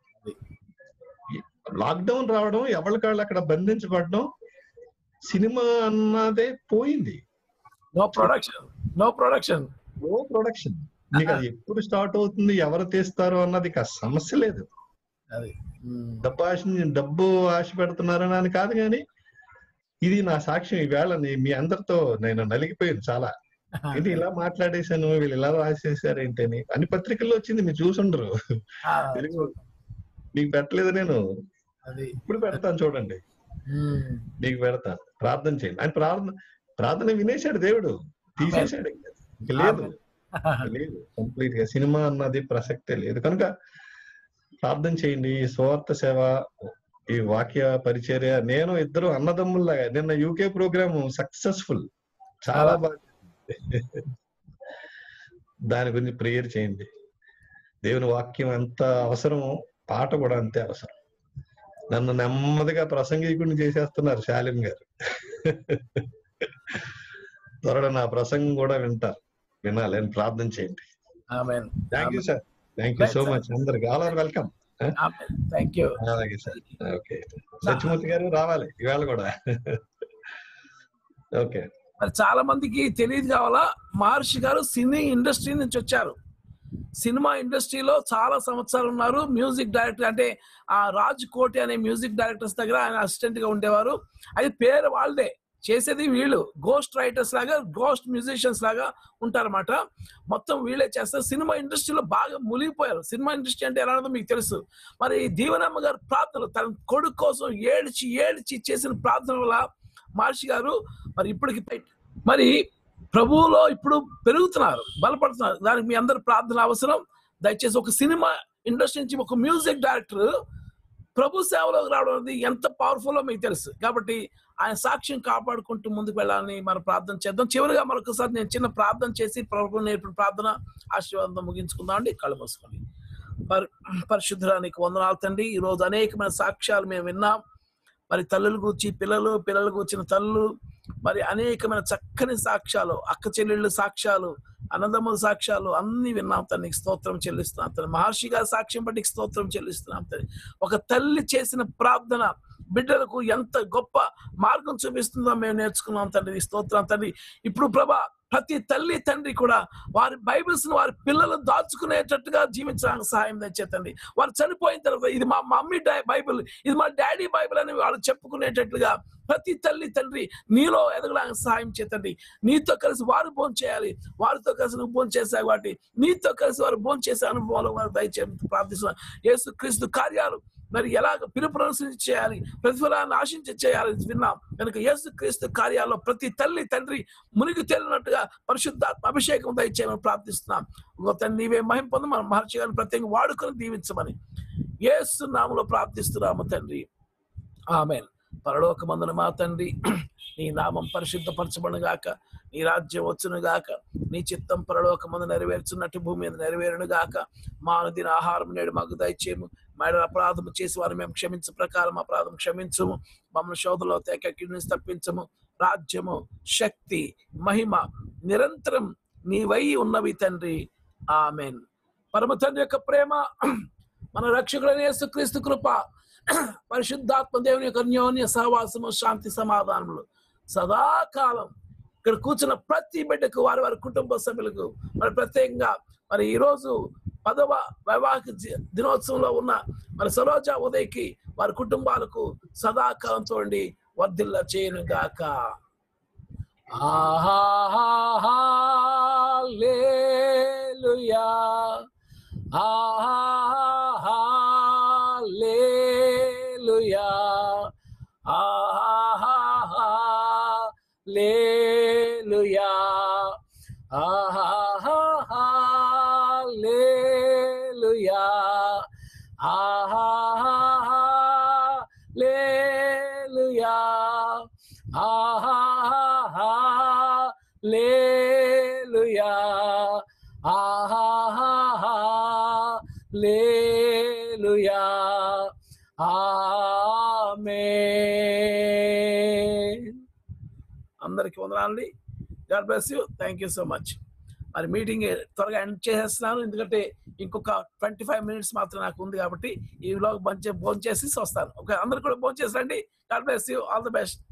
[SPEAKER 14] లాక్డౌన్ రావడం ఎవరికాళ్ళు అక్కడ బంధించబడడం సినిమా అన్నదే పోయింది
[SPEAKER 2] no production no production
[SPEAKER 14] no production మీకు అది ఎప్పుడు స్టార్ట్ అవుతుంది ఎవరు తీస్తారు అన్నది ఇక సమస్య లేదు
[SPEAKER 2] అది
[SPEAKER 14] డబ్బు ఆశ డబ్బు ఆశ పెడుతున్నారని అని కాదు కానీ ఇది నా సాక్ష్యం ఈవేళ నీ- మీ అందరితో నేను నలిగిపోయాను చాలా ఇది ఇలా మాట్లాడేశాను వీళ్ళు ఇలా రాసేసారు ఏంటని అన్ని పత్రికల్లో వచ్చింది మీరు చూసుండరు తెలుగు మీకు పెట్టలేదు నేను
[SPEAKER 2] అది
[SPEAKER 14] ఇప్పుడు పెడతాను చూడండి మీకు పెడతాను ప్రార్థన చేయండి ఆయన ప్రార్థన ప్రార్థన వినేశాడు దేవుడు తీసేశాడు ఇంక. ఇంక లేదు ఇంక లేదు కంప్లీట్ గా సినిమా అన్నది ప్రసక్తే లేదు కనుక ప్రార్థన చేయండి ఈ స్వార్థ సేవ ఈ వాక్య పరిచర్య నేను ఇద్దరు అన్నదమ్ముల్లాగా నిన్న యూకే ప్రోగ్రామ్ సక్సెస్ఫుల్ చాలా బాగా దాని గురించి ప్రేయర్ చేయండి దేవుని వాక్యం ఎంత అవసరమో పాట కూడా అంతే అవసరం నన్ను నెమ్మదిగా ప్రసంగికుడిని చేసేస్తున్నారు శాలిం గారు త్వరలో నా ప్రసంగం కూడా వింటారు వినాలి అని ప్రార్థన చేయండి
[SPEAKER 2] amen
[SPEAKER 14] thank you sir thank you so much అందరికి all are welcome
[SPEAKER 2] thank you
[SPEAKER 14] అలాగే సార్ ఓకే సత్యమూర్తి గారు రావాలి ఇవాళ కూడా ఓకే
[SPEAKER 2] మరి చాలా మందికి తెలియదు కావాలా మహర్షి గారు సినీ ఇండస్ట్రీ నుంచి వచ్చారు సినిమా ఇండస్ట్రీలో చాలా సంవత్సరాలు ఉన్నారు మ్యూజిక్ డైరెక్టర్ అంటే ఆ రాజ్ కోటి అనే మ్యూజిక్ డైరెక్టర్స్ దగ్గర ఆయన అసిస్టెంట్ గా ఉండేవారు అది పేరు వాళ్ళదే చేసేది వీళ్ళు గోస్ట్ రైటర్స్ లాగా గోస్ట్ మ్యూజిషియన్స్ లాగా ఉంటారన్నమాట మొత్తం వీళ్ళే చేస్తారు సినిమా ఇండస్ట్రీలో బాగా మునిగిపోయారు సినిమా ఇండస్ట్రీ అంటే ఎలా ఉందో మీకు తెలుసు మరి దీవనమ్మ గారు ప్రార్థనలు తన కొడుకు కోసం ఏడ్చి ఏడ్చి చేసిన ప్రార్థన వల్ల మహర్షి గారు మరి ఇప్పటికి మరి ప్రభువులో ఇప్పుడు పెరుగుతున్నారు బలపడుతున్నారు దానికి మీ అందరి ప్రార్థన అవసరం దయచేసి ఒక సినిమా ఇండస్ట్రీ నుంచి ఒక మ్యూజిక్ డైరెక్టర్ ప్రభు సేవలోకి రావడం అనేది ఎంత పవర్ఫుల్ మీకు తెలుసు కాబట్టి ఆయన సాక్ష్యం కాపాడుకుంటూ ముందుకు వెళ్ళాలని మనం ప్రార్థన చేద్దాం చివరిగా మరొకసారి నేను చిన్న ప్రార్థన చేసి ప్రభు నేర్పిన ప్రార్థన ఆశీర్వాదం ముగించుకుందాం అండి కళ్ళు మూసుకొని పరి పరిశుద్ధరానికి వందనాలు తండ్రి ఈ రోజు అనేకమైన సాక్ష్యాలు మేము విన్నాం మరి తల్లులు కూర్చి పిల్లలు పిల్లలు కూర్చిన తల్లులు మరి అనేకమైన చక్కని సాక్ష్యాలు అక్క చెల్లెళ్ళు సాక్ష్యాలు అన్నదమ్ముల సాక్ష్యాలు అన్ని విన్నాం తనకి స్తోత్రం చెల్లిస్తున్నాం తన మహర్షి గారి సాక్ష్యం బట్టి స్తోత్రం చెల్లిస్తున్నాం తను ఒక తల్లి చేసిన ప్రార్థన బిడ్డలకు ఎంత గొప్ప మార్గం చూపిస్తుందో మేము నేర్చుకున్నాం తండ్రి స్తోత్రం తండ్రి ఇప్పుడు ప్రభా ప్రతి తల్లి తండ్రి కూడా వారి బైబిల్స్ వారి పిల్లలు దాచుకునేటట్టుగా జీవించడానికి సహాయం తెచ్చేతండి వారు చనిపోయిన తర్వాత ఇది మా మమ్మీ డై- బైబిల్ ఇది మా డాడీ బైబిల్ అని వాళ్ళు చెప్పుకునేటట్లుగా ప్రతి తల్లి తండ్రి నీలో ఎదగడానికి సహాయం చేతండి నీతో కలిసి వారు భోజనం చేయాలి వారితో కలిసి నువ్వు భోజనం చేసావు కాబట్టి నీతో కలిసి వారు భోజనం చేసే అనుభవాలు వారు దయచేసి ప్రార్థిస్తున్నాను యేసు క్రీస్తు కార్యాలు మరి ఎలాగ పిలుపులను చేయాలి ప్రతిఫలాన్ని ఆశించి చేయాలి విన్నాం కనుక యేసు క్రీస్తు కార్యాల్లో ప్రతి తల్లి తండ్రి మునిగి తేలినట్టుగా పరిశుద్ధాత్మ అభిషేకం దయచేయమని ప్రార్థిస్తున్నాం ఇంకో తండ్రి నీవే మహిం పొంది మన మహర్షి గారిని ప్రత్యేకంగా వాడుకొని దీవించమని యేసు నామలో ప్రార్థిస్తున్నాము తండ్రి ఆమెన్ పరలోకమందున మా తండ్రి నీ నామం పరిశుద్ధపరచబడును గాక నీ రాజ్యం వచ్చును గాక నీ చిత్తం పరలోకమందు నెరవేర్చున్నట్టు భూమి మీద నెరవేరును గాక మా అనుదిన ఆహారం నేడు మాకు దయచేయము మేడ అపరాధము చేసి వారు మేము క్షమించు ప్రకారం అపరాధం క్షమించము మమ్మల్ని శోధలో తేకకి నుంచి తప్పించము రాజ్యము శక్తి మహిమ నిరంతరం నీవై ఉన్నవి తండ్రి ఆమెన్ పరమ తండ్రి యొక్క ప్రేమ మన రక్షకుడైన యేసుక్రీస్తు కృప పరిశుద్ధాత్మ దేవుని యొక్క అన్యోన్య సహవాసము శాంతి సమాధానములు సదాకాలం ఇక్కడ కూర్చున్న ప్రతి బిడ్డకు వారి వారి కుటుంబ సభ్యులకు మరి ప్రత్యేకంగా మరి ఈరోజు పదవ వైవాహిక జీ- దినోత్సవంలో ఉన్న మరి సరోజ ఉదయ్కి వారి కుటుంబాలకు సదాకాలం చూడండి వర్ధిల్ల చేయను గాక హల్లెలూయా హల్లెలూయా హల్లెలూయా హల్లెలూయా హల్లెలూయా హల్లెలూయా హల్లెలూయా ఆమేన్ అందరికి వందనాలండి God bless you thank you so much మరి మీటింగ్ త్వరగా ఎండ్ చేసేస్తున్నాను ఎందుకంటే ఇంకొక ట్వంటీ ఫైవ్ మినిట్స్ మాత్రం నాకు ఉంది కాబట్టి ఈ వ్లాగ్ బంచ్ భోజనం చేసి వస్తాను ఓకే అందరు కూడా భోజనం చేసి రండి God bless you all the best